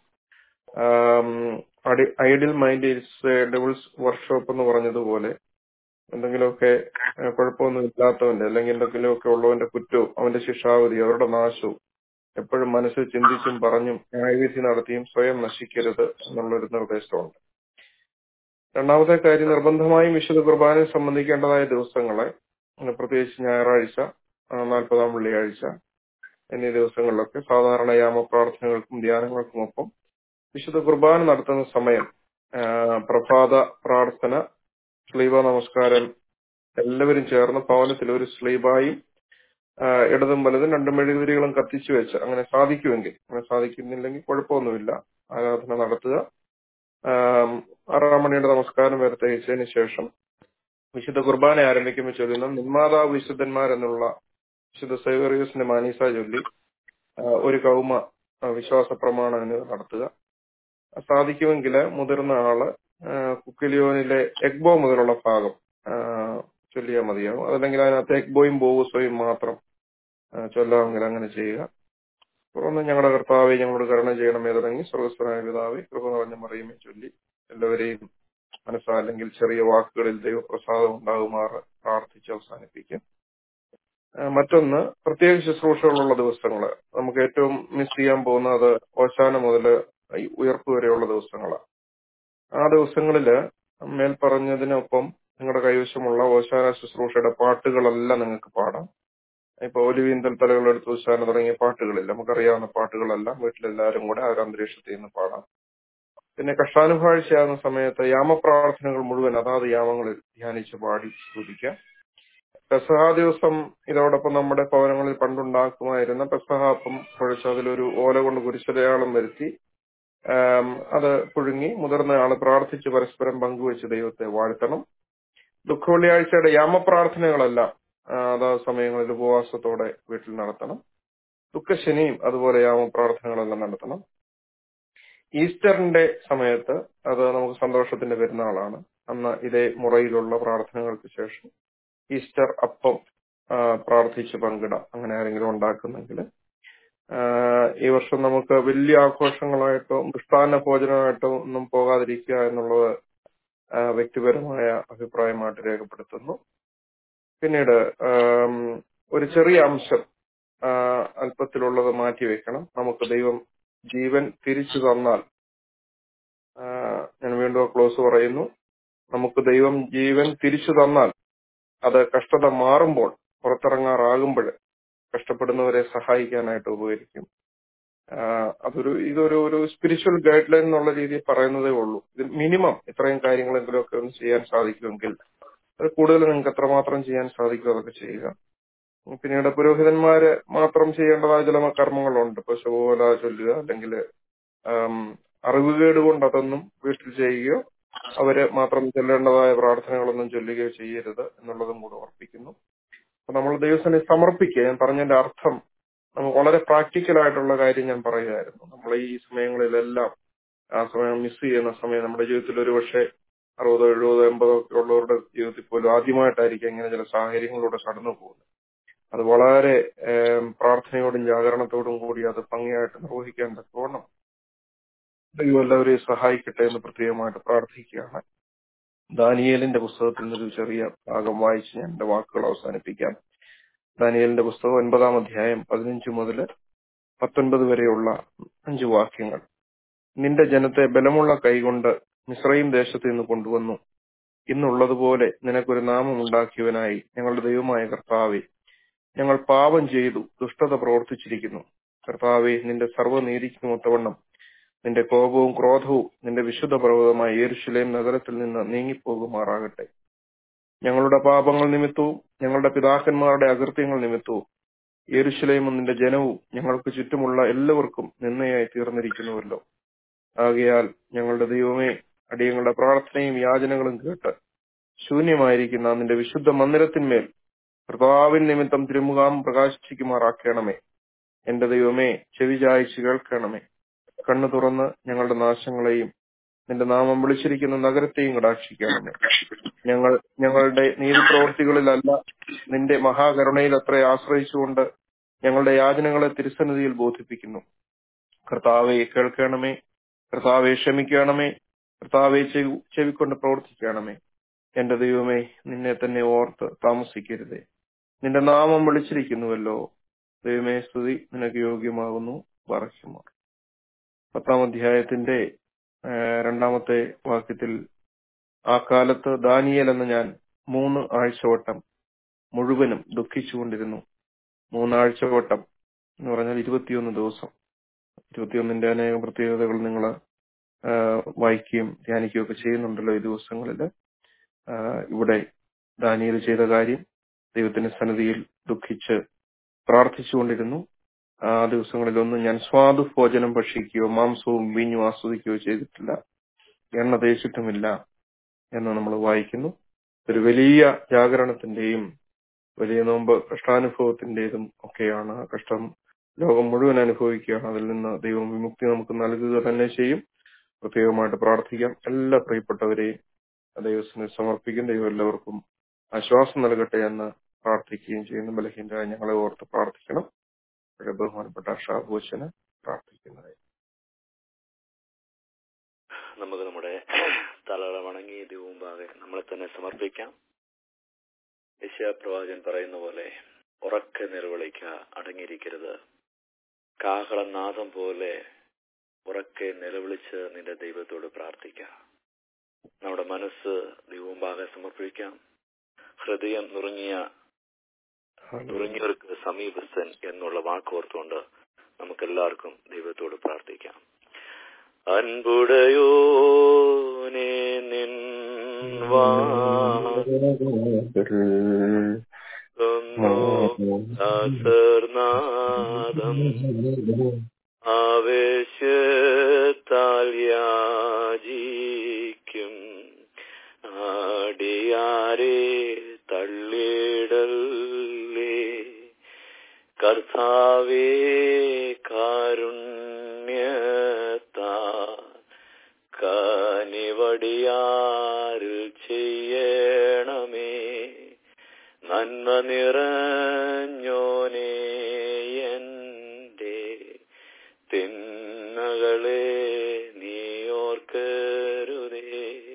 S3: ideal mind is devil's workshop എന്ന് പറഞ്ഞതുപോലെ എന്തെങ്കിലുമൊക്കെ കുഴപ്പമൊന്നും ഇല്ലാത്തവന്റെ അല്ലെങ്കിൽ എന്തെങ്കിലുമൊക്കെ ഉള്ളവന്റെ കുറ്റവും അവന്റെ ശിക്ഷാവിധി അവരുടെ നാശവും എപ്പോഴും മനസ്സിൽ ചിന്തിച്ചും പറഞ്ഞും ന്യായവിധി നടത്തിയും സ്വയം നശിക്കരുത് എന്നുള്ളൊരു നിർദ്ദേശമുണ്ട് രണ്ടാമത്തെ കാര്യം നിർബന്ധമായും വിശുദ്ധ കുർബാനയെ സംബന്ധിക്കേണ്ടതായ ദിവസങ്ങളെ പ്രത്യേകിച്ച് ഞായറാഴ്ച നാൽപ്പതാം വെള്ളിയാഴ്ച എന്നീ ദിവസങ്ങളിലൊക്കെ സാധാരണ യാമപ്രാർത്ഥനകൾക്കും ധ്യാനങ്ങൾക്കുമൊപ്പം വിശുദ്ധ കുർബാന നടത്തുന്ന സമയം പ്രഭാത പ്രാർത്ഥന സ്ലീബ നമസ്കാരം എല്ലാവരും ചേർന്ന് ഭവനത്തിൽ ഒരു സ്ലീബായും ഇടതും വലതും രണ്ടും മെഴുകുതിരികളും കത്തിച്ചു വെച്ച് അങ്ങനെ സാധിക്കുമെങ്കിൽ അങ്ങനെ സാധിക്കുന്നില്ലെങ്കിൽ കുഴപ്പമൊന്നുമില്ല ആരാധന നടത്തുക ആറാം മണിയുടെ നമസ്കാരം വരെ തികച്ചതിന് ശേഷം വിശുദ്ധ കുർബാന ആരംഭിക്കുമ്പോൾ ചൊല്ലുന്ന നിന്മാതാവ് വിശുദ്ധന്മാർ എന്നുള്ള വിശുദ്ധ സൈവറിയസിന്റെ മാനീസ ചൊല്ലി ഒരു കൗമ വിശ്വാസ പ്രമാണം നടത്തുക സാധിക്കുമെങ്കിൽ മുതിർന്ന ആള് കുക്കിലിയോനിലെ എഗ്ബോ മുതലുള്ള ഭാഗം ചൊല്ലിയാൽ മതിയാവും അതല്ലെങ്കിൽ അതിനകത്ത് എഗ്ബോയും ബോവുസോയും മാത്രം ചൊല്ലാമെങ്കിൽ അങ്ങനെ ചെയ്യുക തുടർന്ന് ഞങ്ങളുടെ കർത്താവെ ഞങ്ങളോട് കരുണ ചെയ്യണമേ തുടങ്ങി സ്വർഗസ്വനായ പിതാവെ കൃപ നിറഞ്ഞ മറിയുമേ ചൊല്ലി എല്ലാവരെയും മനസ്സാ അല്ലെങ്കിൽ ചെറിയ വാക്കുകളിൽ ദൈവപ്രസാദം ഉണ്ടാകുമാറ് പ്രാർത്ഥിച്ച് അവസാനിപ്പിക്കും മറ്റൊന്ന് പ്രത്യേക ശുശ്രൂഷകളുള്ള ദിവസങ്ങൾ നമുക്ക് ഏറ്റവും മിസ് ചെയ്യാൻ പോകുന്നത് ഓശാന മുതൽ ഉയർപ്പ് വരെയുള്ള ദിവസങ്ങളാണ് ആ ദിവസങ്ങളില് മേൽ പറഞ്ഞതിനൊപ്പം നിങ്ങളുടെ കൈവശമുള്ള ഓശാന ശുശ്രൂഷയുടെ പാട്ടുകളെല്ലാം നിങ്ങൾക്ക് പാടാം ഇപ്പൊ ഒലിവീന്തൽ തലകൾ എടുത്ത് ഓശാന തുടങ്ങിയ പാട്ടുകളില്ല നമുക്കറിയാവുന്ന പാട്ടുകളെല്ലാം വീട്ടിലെല്ലാവരും കൂടെ ആ ഒരു അന്തരീക്ഷത്തിൽ നിന്ന് പാടാം പിന്നെ കഷ്ടാനുഭാഴ്ചയാകുന്ന സമയത്ത് യാമപ്രാർത്ഥനകൾ മുഴുവൻ അതാത് യാമങ്ങളിൽ ധ്യാനിച്ച് പാടി സ്തുതിക്കാം പെസഹ ദിവസം ഇതോടൊപ്പം നമ്മുടെ ഭവനങ്ങളിൽ പണ്ടുണ്ടാക്കുമായിരുന്ന പെസഹാപ്പം കുഴച്ച് അതിലൊരു ഓല കൊണ്ട് കുരിശടയാളം വരുത്തി അത് പുഴുങ്ങി മുതിർന്ന ആള് പ്രാർത്ഥിച്ച് പരസ്പരം പങ്കുവെച്ച് ദൈവത്തെ വാഴ്ത്തണം ദുഃഖവെള്ളിയാഴ്ചയുടെ യാമപ്രാർത്ഥനകളെല്ലാം അതാത് സമയങ്ങളിൽ ഉപവാസത്തോടെ വീട്ടിൽ നടത്തണം ദുഃഖശനിയും അതുപോലെ യാമപ്രാർത്ഥനകളെല്ലാം നടത്തണം ഈസ്റ്ററിന്റെ സമയത്ത് അത് നമുക്ക് സന്തോഷത്തിന്റെ പെരുന്നാളാണ് അന്ന് ഇതേ മുറയിലുള്ള പ്രാർത്ഥനകൾക്ക് ശേഷം ഈസ്റ്റർ അപ്പം പ്രാർത്ഥിച്ച് പങ്കിടാം അങ്ങനെ ആരെങ്കിലും ഉണ്ടാക്കുന്നെങ്കിൽ ഈ വർഷം നമുക്ക് വലിയ ആഘോഷങ്ങളായിട്ടോ മൃഷ്ടാന്ന ഭോജനമായിട്ടോ ഒന്നും പോകാതിരിക്കുക എന്നുള്ളത് വ്യക്തിപരമായ അഭിപ്രായമായിട്ട് രേഖപ്പെടുത്തുന്നു പിന്നീട് ഒരു ചെറിയ അംശം അല്പത്തിലുള്ളത് മാറ്റിവെക്കണം നമുക്ക് ദൈവം ജീവൻ തിരിച്ചു തന്നാൽ ഞാൻ വീണ്ടും ക്ലോസ് പറയുന്നു നമുക്ക് ദൈവം ജീവൻ തിരിച്ചു തന്നാൽ അത് കഷ്ടത മാറുമ്പോൾ പുറത്തിറങ്ങാറാകുമ്പോൾ കഷ്ടപ്പെടുന്നവരെ സഹായിക്കാനായിട്ട് ഉപകരിക്കും അതൊരു ഇതൊരു ഒരു സ്പിരിച്വൽ ഗൈഡ് ലൈൻ എന്നുള്ള രീതിയിൽ പറയുന്നതേ ഉള്ളൂ ഇത് മിനിമം ഇത്രയും കാര്യങ്ങളെങ്കിലും ഒക്കെ ഒന്ന് ചെയ്യാൻ സാധിക്കുമെങ്കിൽ അത് കൂടുതൽ നിങ്ങൾക്ക് എത്രമാത്രം ചെയ്യാൻ സാധിക്കും അതൊക്കെ ചെയ്യുക പിന്നീട് പുരോഹിതന്മാര് മാത്രം ചെയ്യേണ്ടതായ ചില കർമ്മങ്ങളുണ്ട് ഇപ്പൊ ശോല ചൊല്ലുക അല്ലെങ്കിൽ അറിവുകേട് കൊണ്ട് അതൊന്നും വീട്ടിൽ ചെയ്യുകയോ അവര് മാത്രം ചൊല്ലേണ്ടതായ പ്രാർത്ഥനകളൊന്നും ചൊല്ലുകയോ ചെയ്യരുത് എന്നുള്ളതും കൂടെ ഓർപ്പിക്കുന്നു അപ്പൊ നമ്മൾ ദൈവത്തിനെ സമർപ്പിക്കുക ഞാൻ പറഞ്ഞതിന്റെ അർത്ഥം നമുക്ക് വളരെ പ്രാക്ടിക്കൽ ആയിട്ടുള്ള കാര്യം ഞാൻ പറയുമായിരുന്നു നമ്മൾ ഈ സമയങ്ങളിലെല്ലാം ആ സമയം മിസ് ചെയ്യുന്ന സമയം നമ്മുടെ ജീവിതത്തിൽ ഒരു പക്ഷേ അറുപതോ എഴുപതോ എൺപതോ ഒക്കെ ഉള്ളവരുടെ ജീവിതത്തിൽ പോലും ആദ്യമായിട്ടായിരിക്കും ഇങ്ങനെ ചില സാഹചര്യങ്ങളിലൂടെ കടന്നു പോകുന്നത് അത് വളരെ ഏം, പ്രാർത്ഥനയോടും ജാഗരണത്തോടും കൂടി അത് ഭംഗിയായിട്ട് നിർവഹിക്കാൻ തക്കവണ്ണം ദൈവം എല്ലാവരെയും സഹായിക്കട്ടെ എന്ന് പ്രത്യേകമായിട്ട് പ്രാർത്ഥിക്കുകയാണ് ദാനിയേലിന്റെ പുസ്തകത്തിൽ നിന്നൊരു ചെറിയ ഭാഗം വായിച്ച് ഞാൻ എന്റെ വാക്കുകൾ അവസാനിപ്പിക്കാം ദാനിയേലിന്റെ പുസ്തകം ഒൻപതാം അധ്യായം പതിനഞ്ച് മുതൽ പത്തൊൻപത് വരെയുള്ള അഞ്ച് വാക്യങ്ങൾ നിന്റെ ജനത്തെ ബലമുള്ള കൈകൊണ്ട് മിശ്രയും ദേശത്ത് നിന്ന് കൊണ്ടുവന്നു ഇന്നുള്ളതുപോലെ നിനക്കൊരു നാമം ഉണ്ടാക്കിയവനായി ഞങ്ങളുടെ ദൈവമായ കർത്താവെ ഞങ്ങൾ പാപം ചെയ്തു ദുഷ്ടത പ്രവർത്തിച്ചിരിക്കുന്നു കർത്താവെ നിന്റെ സർവ്വനീതിക്കും ഒത്തവണ്ണം നിന്റെ കോപവും ക്രോധവും നിന്റെ വിശുദ്ധ പർവ്വതമായ യേരുശലേം നഗരത്തിൽ നിന്ന് നീങ്ങിപ്പോകുമാറാകട്ടെ ഞങ്ങളുടെ പാപങ്ങൾ നിമിത്തവും ഞങ്ങളുടെ പിതാക്കന്മാരുടെ അകൃത്യങ്ങൾ നിമിത്തവും യേരുശലേമും നിന്റെ ജനവും ഞങ്ങൾക്ക് ചുറ്റുമുള്ള എല്ലാവർക്കും നിന്നയായി തീർന്നിരിക്കുന്നുവല്ലോ ആകയാൽ ഞങ്ങളുടെ ദൈവമേ അടിയങ്ങളുടെ പ്രാർത്ഥനയും യാചനകളും കേട്ട് ശൂന്യമായിരിക്കുന്ന നിന്റെ വിശുദ്ധ മന്ദിരത്തിന്മേൽ കർത്താവിൻ നിമിത്തം തിരുമുഖാം പ്രകാശിക്കുമാറാക്കണമേ എന്റെ ദൈവമേ ചെവി ചായച്ച് കേൾക്കണമേ കണ്ണു തുറന്ന് ഞങ്ങളുടെ നാശങ്ങളെയും നിന്റെ നാമം വിളിച്ചിരിക്കുന്ന നഗരത്തെയും കടാക്ഷിക്കണമേ ഞങ്ങൾ ഞങ്ങളുടെ നീതിപ്രവർത്തികളിലല്ല നിന്റെ മഹാകരുണയിൽ അത്ര ആശ്രയിച്ചുകൊണ്ട് ഞങ്ങളുടെ യാചനകളെ തിരുസന്നിധിയിൽ ബോധിപ്പിക്കുന്നു കർത്താവെ കേൾക്കണമേ കർത്താവെ ക്ഷമിക്കണമേ കർത്താവെ ചെവി ചെവിക്കൊണ്ട് പ്രവർത്തിക്കണമേ എന്റെ ദൈവമേ നിന്നെ തന്നെ ഓർത്ത് താമസിക്കരുതേ നിന്റെ നാമം വിളിച്ചിരിക്കുന്നുവല്ലോ ദൈവമേ സ്തുതി നിനക്ക് യോഗ്യമാകുന്നു പറയ്ക്കുമോ പത്താം അധ്യായത്തിന്റെ ആ, രണ്ടാമത്തെ വാക്യത്തിൽ ആ കാലത്ത് ദാനിയേൽ എന്ന ഞാൻ മൂന്ന് ആഴ്ചവട്ടം മുഴുവനും ദുഃഖിച്ചുകൊണ്ടിരുന്നു മൂന്നാഴ്ചവട്ടം എന്ന് പറഞ്ഞാൽ ഇരുപത്തിയൊന്ന് ദിവസം ഇരുപത്തിയൊന്നിന്റെ അനേകം പ്രത്യേകതകൾ നിങ്ങൾ വായിക്കുകയും ധ്യാനിക്കുകയും ഒക്കെ ചെയ്യുന്നുണ്ടല്ലോ ഈ ദിവസങ്ങളിൽ ഇവിടെ ദാനിയേൽ ചെയ്ത കാര്യം ദൈവത്തിന്റെ സന്നിധിയിൽ ദുഃഖിച്ച് പ്രാർത്ഥിച്ചുകൊണ്ടിരുന്നു ആ ദിവസങ്ങളിലൊന്നും ഞാൻ സ്വാദു ഭോജനം ഭക്ഷിക്കുകയോ മാംസവും വീഞ്ഞും ആസ്വദിക്കുകയോ ചെയ്തിട്ടില്ല എണ്ണ തേച്ചിട്ടുമില്ല എന്ന് നമ്മൾ വായിക്കുന്നു ഒരു വലിയ ജാഗരണത്തിന്റെയും വലിയ നോമ്പ് കഷ്ടാനുഭവത്തിന്റേതും ഒക്കെയാണ് ആ കഷ്ടം ലോകം മുഴുവൻ അനുഭവിക്കുകയാണ് അതിൽ നിന്ന് ദൈവം വിമുക്തി നമുക്ക് നൽകുക തന്നെ ചെയ്യും പ്രത്യേകമായിട്ട് പ്രാർത്ഥിക്കാം എല്ലാ പ്രിയപ്പെട്ടവരെയും ദൈവത്തിന് സമർപ്പിക്കും ദൈവം എല്ലാവർക്കും ആശ്വാസം നൽകട്ടെ എന്ന് പ്രാർത്ഥിക്കുകയും ചെയ്യുന്നു ബലഹീനരായ ഞങ്ങളെ ഓർത്ത് പ്രാർത്ഥിക്കണം വളരെ ബഹുമാനപ്പെട്ട ഷാബോച്ചന് പ്രാർത്ഥിക്കുന്നത്
S4: നമുക്ക് നമ്മുടെ തലകളെ വണങ്ങി ദൈവമുമ്പാകെ നമ്മളെ തന്നെ സമർപ്പിക്കാം യശാപ്രവാചൻ പറയുന്ന പോലെ ഉറക്കെ നിലവിളിക്ക അടങ്ങിയിരിക്കരുത് കാഹളനാദം പോലെ ഉറക്കെ നിലവിളിച്ച് നിന്റെ ദൈവത്തോട് പ്രാർത്ഥിക്കാം നമ്മുടെ മനസ്സ് ദൈവമുമ്പാകെ സമർപ്പിക്കാം ഹൃദയം നുറുങ്ങിയ നുറുങ്ങിയവർക്ക് സമീപസ്ഥൻ എന്നുള്ള വാക്കോർത്തുകൊണ്ട് നമുക്കെല്ലാവർക്കും ദൈവത്തോട് പ്രാർത്ഥിക്കാം അൻപുടയോനെ നിൻ വാസർനാദം ആവേശത്താൽ യാചിക്കും ആടിയാരെ തള്ളിടല്ലേ കർത്താവേ കാരുണ്യത്താ കനിവടിയാരിൽ ചെയ്യണമേ നന്മ നിറഞ്ഞോനേ എന്റെ തിന്മകളെ നീ ഓർക്കരുതേ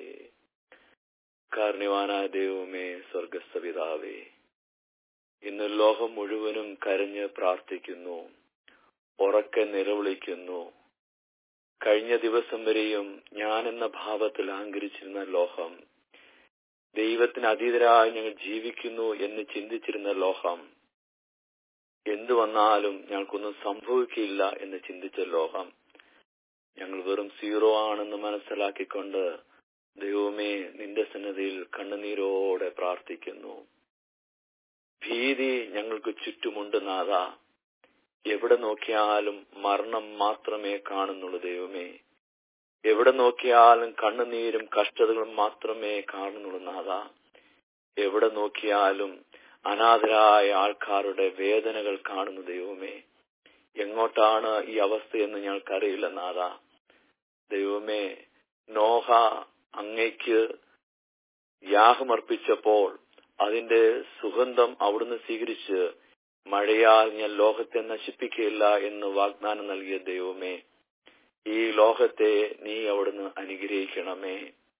S4: കാരണവാനായ ദൈവമേ സ്വർഗസ്ഥ പിതാവേ ഇന്ന് ലോകം മുഴുവനും കരഞ്ഞ് പ്രാർത്ഥിക്കുന്നു ഉറക്കെ നിലവിളിക്കുന്നു കഴിഞ്ഞ ദിവസം വരെയും ഞാൻ എന്ന ഭാവത്തിൽ അഹങ്കരിച്ചിരുന്ന ലോകം ദൈവത്തിന് അതീതരായി ഞങ്ങൾ ജീവിക്കുന്നു എന്ന് ചിന്തിച്ചിരുന്ന ലോകം എന്തു വന്നാലും ഞങ്ങൾക്കൊന്നും സംഭവിക്കില്ല എന്ന് ചിന്തിച്ച ലോകം ഞങ്ങൾ വെറും സീറോ ആണെന്ന് മനസ്സിലാക്കിക്കൊണ്ട് ദൈവമേ നിന്റെ സന്നദ്ധിയിൽ കണ്ണുനീരോടെ പ്രാർത്ഥിക്കുന്നു ഭീതി ഞങ്ങൾക്ക് ചുറ്റുമുണ്ട് നാഥ എവിടെ നോക്കിയാലും മരണം മാത്രമേ കാണുന്നുള്ളൂ ദൈവമേ എവിടെ നോക്കിയാലും കണ്ണുനീരും കഷ്ടതകളും മാത്രമേ കാണുന്നുള്ളൂ നാഥ എവിടെ നോക്കിയാലും അനാഥരായ ആൾക്കാരുടെ വേദനകൾ കാണുന്നു ദൈവമേ എങ്ങോട്ടാണ് ഈ അവസ്ഥയെന്ന് ഞങ്ങൾക്കറിയില്ല നാഥ ദൈവമേ നോഹ അങ്ങയ്ക്ക് യാഗമർപ്പിച്ചപ്പോൾ അതിന്റെ സുഗന്ധം അവിടുന്ന് സ്വീകരിച്ച് മഴയാൽ ഞാൻ ലോകത്തെ നശിപ്പിക്കുകയില്ല എന്ന് വാഗ്ദാനം നൽകിയ ദൈവമേ ഈ ലോകത്തെ നീ അവിടുന്ന് അനുഗ്രഹിക്കണമേ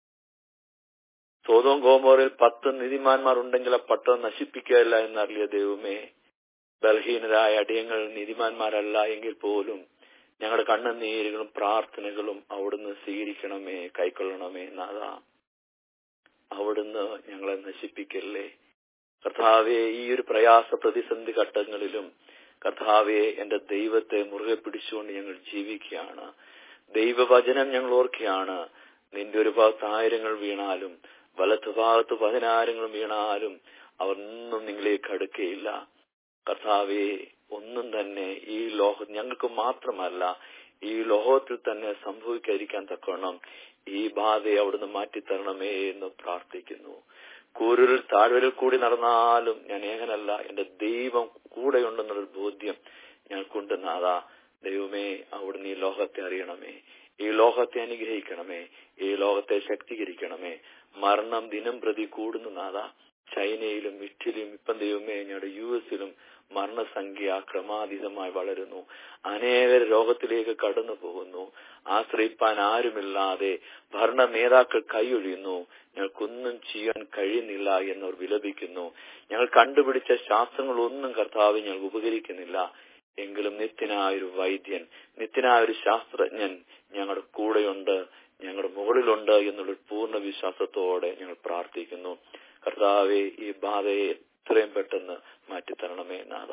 S4: സ്വതവും ഗോമോറിൽ പത്ത് നീതിമാന്മാർ ഉണ്ടെങ്കിൽ ആ പട്ടം നശിപ്പിക്കുകയല്ല എന്നറിയ ദൈവമേ ബലഹീനരായ അടിയങ്ങൾ നീതിമാന്മാരല്ല എങ്കിൽ പോലും ഞങ്ങളുടെ കണ്ണുനീരുകളും പ്രാർത്ഥനകളും അവിടുന്ന് സ്വീകരിക്കണമേ കൈക്കൊള്ളണമേ നാഥ അവിടുന്ന് ഞങ്ങളെ നശിപ്പിക്കല്ലേ കർത്താവെ ഈ ഒരു പ്രയാസ പ്രതിസന്ധി ഘട്ടങ്ങളിലും കർത്താവെ എന്റെ ദൈവത്തെ മുറുകെ പിടിച്ചുകൊണ്ട് ഞങ്ങൾ ജീവിക്കുകയാണ് ദൈവവചനം ഞങ്ങൾ ഓർക്കുകയാണ് നിന്റെ ഒരു ഭാഗത്ത് ആയിരങ്ങൾ വീണാലും വലത്ത് ഭാഗത്ത് പതിനായിരങ്ങളും വീണാലും അവർ ഒന്നും നിങ്ങളിലേക്ക് അടുക്കയില്ല കർത്താവെ ഒന്നും തന്നെ ഈ ലോക ഞങ്ങൾക്ക് മാത്രമല്ല ഈ ലോകത്തിൽ തന്നെ സംഭവിക്കാതിരിക്കാൻ തക്കവണ്ണം ഈ ബാധയെ അവിടുന്ന് മാറ്റിത്തരണമേ എന്ന് പ്രാർത്ഥിക്കുന്നു കൂരൂരിൽ താഴ്വരയിൽ കൂടി നടന്നാലും ഞാൻ ഏകനല്ല എന്റെ ദൈവം കൂടെയുണ്ടെന്നുള്ളൊരു ബോധ്യം ഞങ്ങൾക്കുണ്ട് നാഥാ ദൈവമേ അവിടുന്ന് ഈ ലോകത്തെ അറിയണമേ ഈ ലോകത്തെ അനുഗ്രഹിക്കണമേ ഈ ലോകത്തെ ശക്തീകരിക്കണമേ മരണം ദിനം പ്രതി കൂടുന്നു നാഥാ ചൈനയിലും ഇറ്റലിയും ഇപ്പം ദൈവമേ ഞങ്ങളുടെ യു എസിലും മരണസംഖ്യ ക്രമാതീതമായി വളരുന്നു അനേകർ രോഗത്തിലേക്ക് കടന്നു പോകുന്നു ആശ്രയിപ്പാൻ ആരുമില്ലാതെ ഭരണ നേതാക്കൾ കൈയൊഴിയുന്നു ഞങ്ങൾക്കൊന്നും ചെയ്യാൻ കഴിയുന്നില്ല എന്നവർ വിലപിക്കുന്നു ഞങ്ങൾ കണ്ടുപിടിച്ച ശാസ്ത്രങ്ങളൊന്നും കർത്താവ് ഞങ്ങൾ ഉപകരിക്കുന്നില്ല എങ്കിലും നിത്യനായൊരു വൈദ്യൻ നിത്യനായൊരു ശാസ്ത്രജ്ഞൻ ഞങ്ങളുടെ കൂടെയുണ്ട് ഞങ്ങളുടെ മുകളിലുണ്ട് എന്നുള്ള പൂർണ്ണ വിശ്വാസത്തോടെ ഞങ്ങൾ പ്രാർത്ഥിക്കുന്നു കർത്താവെ ഈ ബാധയെ എത്രയും പെട്ടെന്ന് മാറ്റിത്തരണമേ നാഥ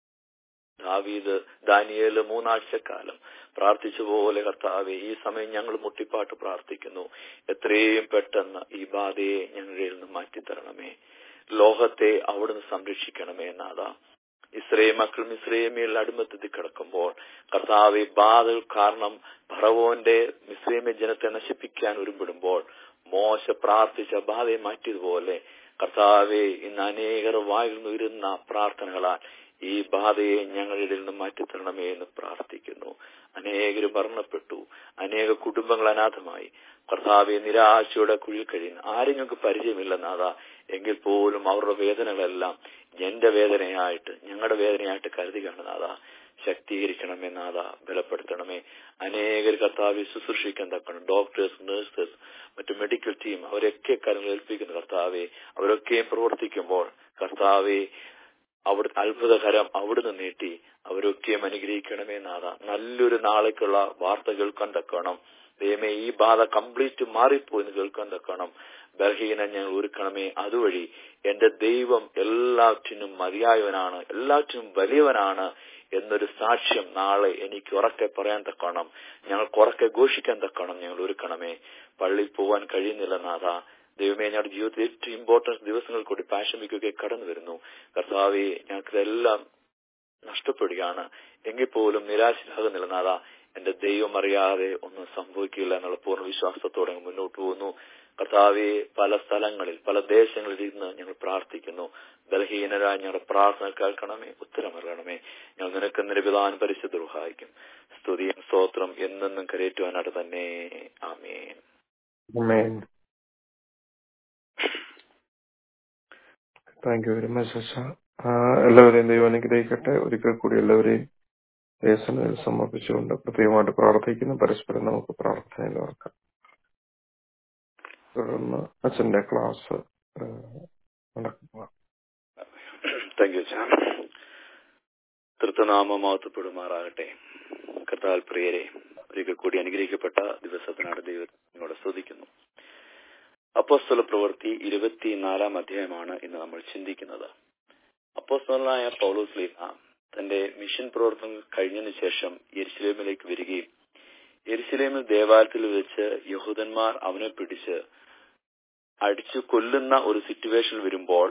S4: ദാവീദ് ദാനിയേല് മൂന്നാഴ്ചക്കാലം പ്രാർത്ഥിച്ച പോലെ കർത്താവെ ഈ സമയം ഞങ്ങൾ മുട്ടിപ്പാട്ട് പ്രാർത്ഥിക്കുന്നു എത്രയും പെട്ടെന്ന് ഈ ബാധയെ ഞങ്ങളിൽ നിന്ന് മാറ്റിത്തരണമേ ലോകത്തെ അവിടുന്ന് സംരക്ഷിക്കണമേ നാഥ ഇസ്രയേൽ മക്കൾ മിശ്രേമിയിൽ അടിമത്തത്തിൽ കിടക്കുമ്പോൾ കർത്താവ് ബാധകൾ കാരണം ഭറവോന്റെ മിശ്രേമ ജനത്തെ നശിപ്പിക്കാൻ ഒരുമ്പിടുമ്പോൾ മോശ പ്രാർത്ഥിച്ച ബാധയെ മാറ്റിയതുപോലെ കർത്താവെ ഇന്ന് അനേകർ വായിൽ നിന്നിരുന്ന പ്രാർത്ഥനകളാൽ ഈ ബാധയെ ഞങ്ങളുടെ നിന്ന് മാറ്റിത്തരണമേ എന്ന് പ്രാർത്ഥിക്കുന്നു അനേകർ മരണപ്പെട്ടു അനേക കുടുംബങ്ങൾ അനാഥമായി കർത്താവെ നിരാശയുടെ കുഴിൽ കഴിയുന്ന ആരും ഞങ്ങൾക്ക് പരിചയമില്ലെന്നാതാ എങ്കിൽ പോലും അവരുടെ വേദനകളെല്ലാം എന്റെ വേദനയായിട്ട് ഞങ്ങളുടെ വേദനയായിട്ട് കരുതി കാണുന്നാതാ ശക്തീകരിക്കണമേ നാഥ ബലപ്പെടുത്തണമേ അനേകർ കർത്താവെ ശുശ്രൂഷിക്കാൻ തക്കണം ഡോക്ടേഴ്സ് നഴ്സസ് മറ്റു മെഡിക്കൽ ടീം അവരൊക്കെ കാര്യങ്ങൾ ഏൽപ്പിക്കുന്ന കർത്താവെ അവരൊക്കെയും പ്രവർത്തിക്കുമ്പോൾ കർത്താവെ അവിടെ അത്ഭുതകരം അവിടുന്ന് നീട്ടി അവരൊക്കെയും അനുഗ്രഹിക്കണമേ നാഥ നല്ലൊരു നാളേക്കുള്ള വാർത്ത കേൾക്കാൻ തക്കണം ദൈവമേ ഈ ബാധ കംപ്ലീറ്റ് മാറിപ്പോയി എന്ന് കേൾക്കാൻ തക്കണം ബലഹീനം ഞങ്ങൾ ഒരുക്കണമേ അതുവഴി എന്റെ ദൈവം എല്ലാറ്റിനും മതിയായവനാണ് എല്ലാറ്റിനും വലിയവനാണ് എന്നൊരു സാക്ഷ്യം നാളെ എനിക്ക് ഉറക്കെ പറയാൻ തക്കണം ഞങ്ങൾക്ക് ഉറക്കെ ഘോഷിക്കാൻ തക്കണം ഞങ്ങൾ ഒരുക്കണമേ പള്ളിയിൽ പോവാൻ കഴിയുന്നില്ല നാഥ ദൈവമേ ഞങ്ങളുടെ ജീവിതത്തിൽ ഏറ്റവും ഇമ്പോർട്ടൻസ് ദിവസങ്ങൾ കൂടി പാഷമിക്കൊക്കെ കടന്നു വരുന്നു കർത്താവെ ഞങ്ങൾക്കിതെല്ലാം നഷ്ടപ്പെടുകയാണ് എങ്കിൽ പോലും നിരാശരാകുന്നില്ല നാഥ എന്റെ ദൈവം അറിയാതെ ഒന്നും സംഭവിക്കില്ല എന്നുള്ള പൂർണ്ണ വിശ്വാസത്തോടെ മുന്നോട്ട് പോകുന്നു കർത്താവെ പല സ്ഥലങ്ങളിൽ പല ദേശങ്ങളിൽ ഇരുന്ന് ഞങ്ങൾ പ്രാർത്ഥിക്കുന്നു ബലഹീനരായ ഞങ്ങളുടെ പ്രാർത്ഥന കേൾക്കണമേ ഉത്തരമറിയണമേ ഞങ്ങൾ നിനക്ക് നിരപിതാൻ പരിശുദ്ധ സഹായിക്കും സ്തുതിയും സ്തോത്രം എന്നെന്നും കരയേറ്റുവാനായിട്ട് തന്നെ ആമേൻ
S3: Amen. Thank you very much അച്ഛ എല്ലാവരെയും ദൈവം അനുഗ്രഹിക്കട്ടെ ഒരിക്കൽ കൂടി എല്ലാവരെയും യേശുവിൽ സമർപ്പിച്ചുകൊണ്ട് പ്രത്യേകമായിട്ട് പ്രാർത്ഥിക്കുന്നു പരസ്പരം നമുക്ക് പ്രാർത്ഥനയിൽ ഓർക്കാം തുടർന്ന് അച്ഛന്റെ ക്ലാസ് നടക്കുക
S4: താങ്ക് യു തൃത്വനാമം മഹത്വപ്പെടുമാറാകട്ടെ കർത്താൽ പ്രിയരെ ഒരിക്കൽ കൂടി അനുഗ്രഹിക്കപ്പെട്ട ദിവസത്തിനാണ് ദൈവത്തിനോട് സ്തുതിക്കുന്നു അപ്പോസ്തല പ്രവൃത്തി ഇരുപത്തിനാലാം അധ്യായമാണ് ഇന്ന് നമ്മൾ ചിന്തിക്കുന്നത് അപ്പോസ്തലനായ പൗലോസ് ലീഹ തന്റെ മിഷൻ പ്രവർത്തനം കഴിഞ്ഞതിന് ശേഷം യെരുസലേമിലേക്ക് വരികയും യെരുസലേമിൽ ദേവാലയത്തിൽ വെച്ച് യഹൂദന്മാർ അവനെ പിടിച്ച് അടിച്ചു കൊല്ലുന്ന ഒരു സിറ്റുവേഷൻ വരുമ്പോൾ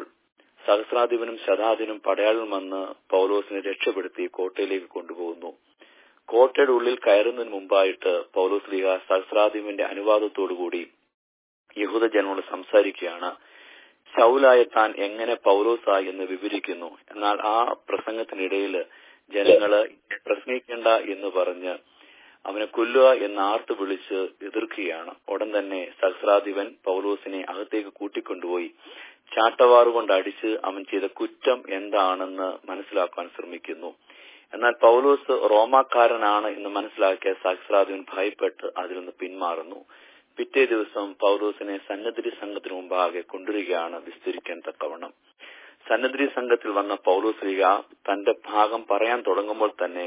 S4: സഹസ്രാധിപനും ശതാധിപനും പടയാളും വന്ന് പൗലോസിനെ രക്ഷപ്പെടുത്തി കോട്ടയിലേക്ക് കൊണ്ടുപോകുന്നു കോട്ടയുടെ ഉള്ളിൽ കയറുന്നതിന് മുമ്പായിട്ട് പൗലോസ് ലീഹ സഹസ്രാധിപന്റെ അനുവാദത്തോടുകൂടി യഹൂദ ജനങ്ങളോട് സംസാരിക്കുകയാണ് ശൗലായ താൻ എങ്ങനെ പൗലോസായി എന്ന് വിവരിക്കുന്നു എന്നാൽ ആ പ്രസംഗത്തിനിടയിൽ ജനങ്ങള് പ്രസംഗിക്കേണ്ട എന്ന് പറഞ്ഞ് അവനെ കൊല്ലുക എന്ന് ആർത്ത് വിളിച്ച് എതിർക്കുകയാണ് ഉടൻ തന്നെ സഹസ്രാധിപൻ പൗലോസിനെ അകത്തേക്ക് കൂട്ടിക്കൊണ്ടുപോയി ചാട്ടവാറുകൊണ്ട് അടിച്ച് അവൻ ചെയ്ത കുറ്റം എന്താണെന്ന് മനസ്സിലാക്കാൻ ശ്രമിക്കുന്നു എന്നാൽ പൗലോസ് റോമാക്കാരനാണ് എന്ന് മനസ്സിലാക്കിയ സഹസ്രാധിപൻ ഭയപ്പെട്ട് അതിൽ നിന്ന് പിന്മാറുന്നു പിറ്റേ ദിവസം പൗലോസിനെ സന്നദ്ധി സംഘത്തിന് മുമ്പാകെ കൊണ്ടുവരികയാണ് വിസ്തരിക്കാൻ തക്കവണ്ണം സന്നദ്ധി സംഘത്തിൽ വന്ന പൗലോസ് ലീഗ തന്റെ ഭാഗം പറയാൻ തുടങ്ങുമ്പോൾ തന്നെ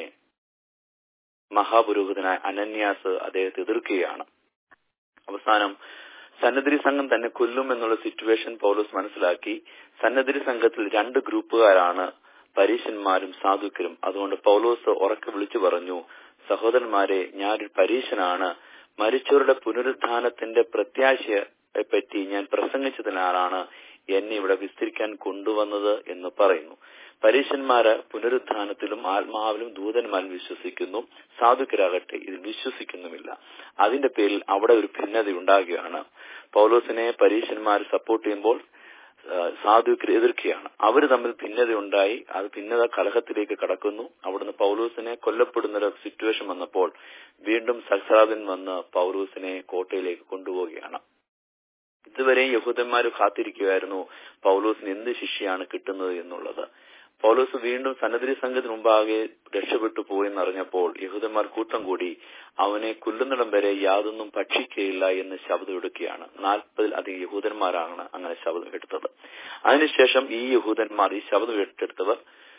S4: മഹാപുരോഹിതനായ അനന്യാസ് അദ്ദേഹത്തെ എതിർക്കുകയാണ് അവസാനം സന്നദ്ധി സംഘം തന്നെ കൊല്ലും എന്നുള്ള സിറ്റുവേഷൻ പൗലോസ് മനസ്സിലാക്കി സന്നദ്ധി സംഘത്തിൽ രണ്ട് ഗ്രൂപ്പുകാരാണ് പരീശന്മാരും സാധുക്കരും അതുകൊണ്ട് പൗലോസ് ഉറക്കെ വിളിച്ചു പറഞ്ഞു സഹോദരന്മാരെ ഞാനൊരു പരീശനാണ് മരിച്ചവരുടെ പുനരുദ്ധാനത്തിന്റെ പ്രത്യാശയെ പറ്റി ഞാൻ പ്രസംഗിച്ചതിനാലാണ് എന്നെ ഇവിടെ വിസ്തരിക്കാൻ കൊണ്ടുവന്നത് എന്ന് പറയുന്നു പരീശന്മാര് പുനരുദ്ധാനത്തിലും ആത്മാവിലും ദൂതന്മാരിലും വിശ്വസിക്കുന്നു സാധുക്കരാകട്ടെ ഇതിൽ വിശ്വസിക്കുന്നുമില്ല അതിന്റെ പേരിൽ അവിടെ ഒരു ഭിന്നത ഉണ്ടാകുകയാണ് പൗലോസിനെ പരീശന്മാർ സപ്പോർട്ട് ചെയ്യുമ്പോൾ സാധുക്കർ എതിർക്കുകയാണ് അവർ തമ്മിൽ ഭിന്നതയുണ്ടായി അത് ഭിന്നത കലഹത്തിലേക്ക് കടക്കുന്നു അവിടുന്ന് പൗലൂസിനെ കൊല്ലപ്പെടുന്ന ഒരു സിറ്റുവേഷൻ വന്നപ്പോൾ വീണ്ടും സഹസ്രാബിൻ വന്ന് പൗലൂസിനെ കോട്ടയിലേക്ക് കൊണ്ടുപോവുകയാണ് ഇതുവരെ യഹൂദന്മാർ കാത്തിരിക്കുകയായിരുന്നു പൗലോസിന് എന്ത് ശിക്ഷയാണ് കിട്ടുന്നത് എന്നുള്ളത് പൗലോസ് വീണ്ടും സന്നദ്ധി സംഘത്തിന് മുമ്പാകെ രക്ഷപ്പെട്ടു പോയെന്നറിഞ്ഞപ്പോൾ യഹൂദന്മാർ കൂട്ടം കൂടി അവനെ കൊല്ലുന്നിടം വരെ യാതൊന്നും ഭക്ഷിക്കുകയില്ല എന്ന് ശബ്ദം എടുക്കുകയാണ് നാൽപ്പതിൽ അധികം യഹൂദന്മാരാണ് അങ്ങനെ ശബ്ദം എടുത്തത് അതിനുശേഷം ഈ യഹൂദന്മാർ ഈ ശബ്ദം ഏറ്റെടുത്തവർ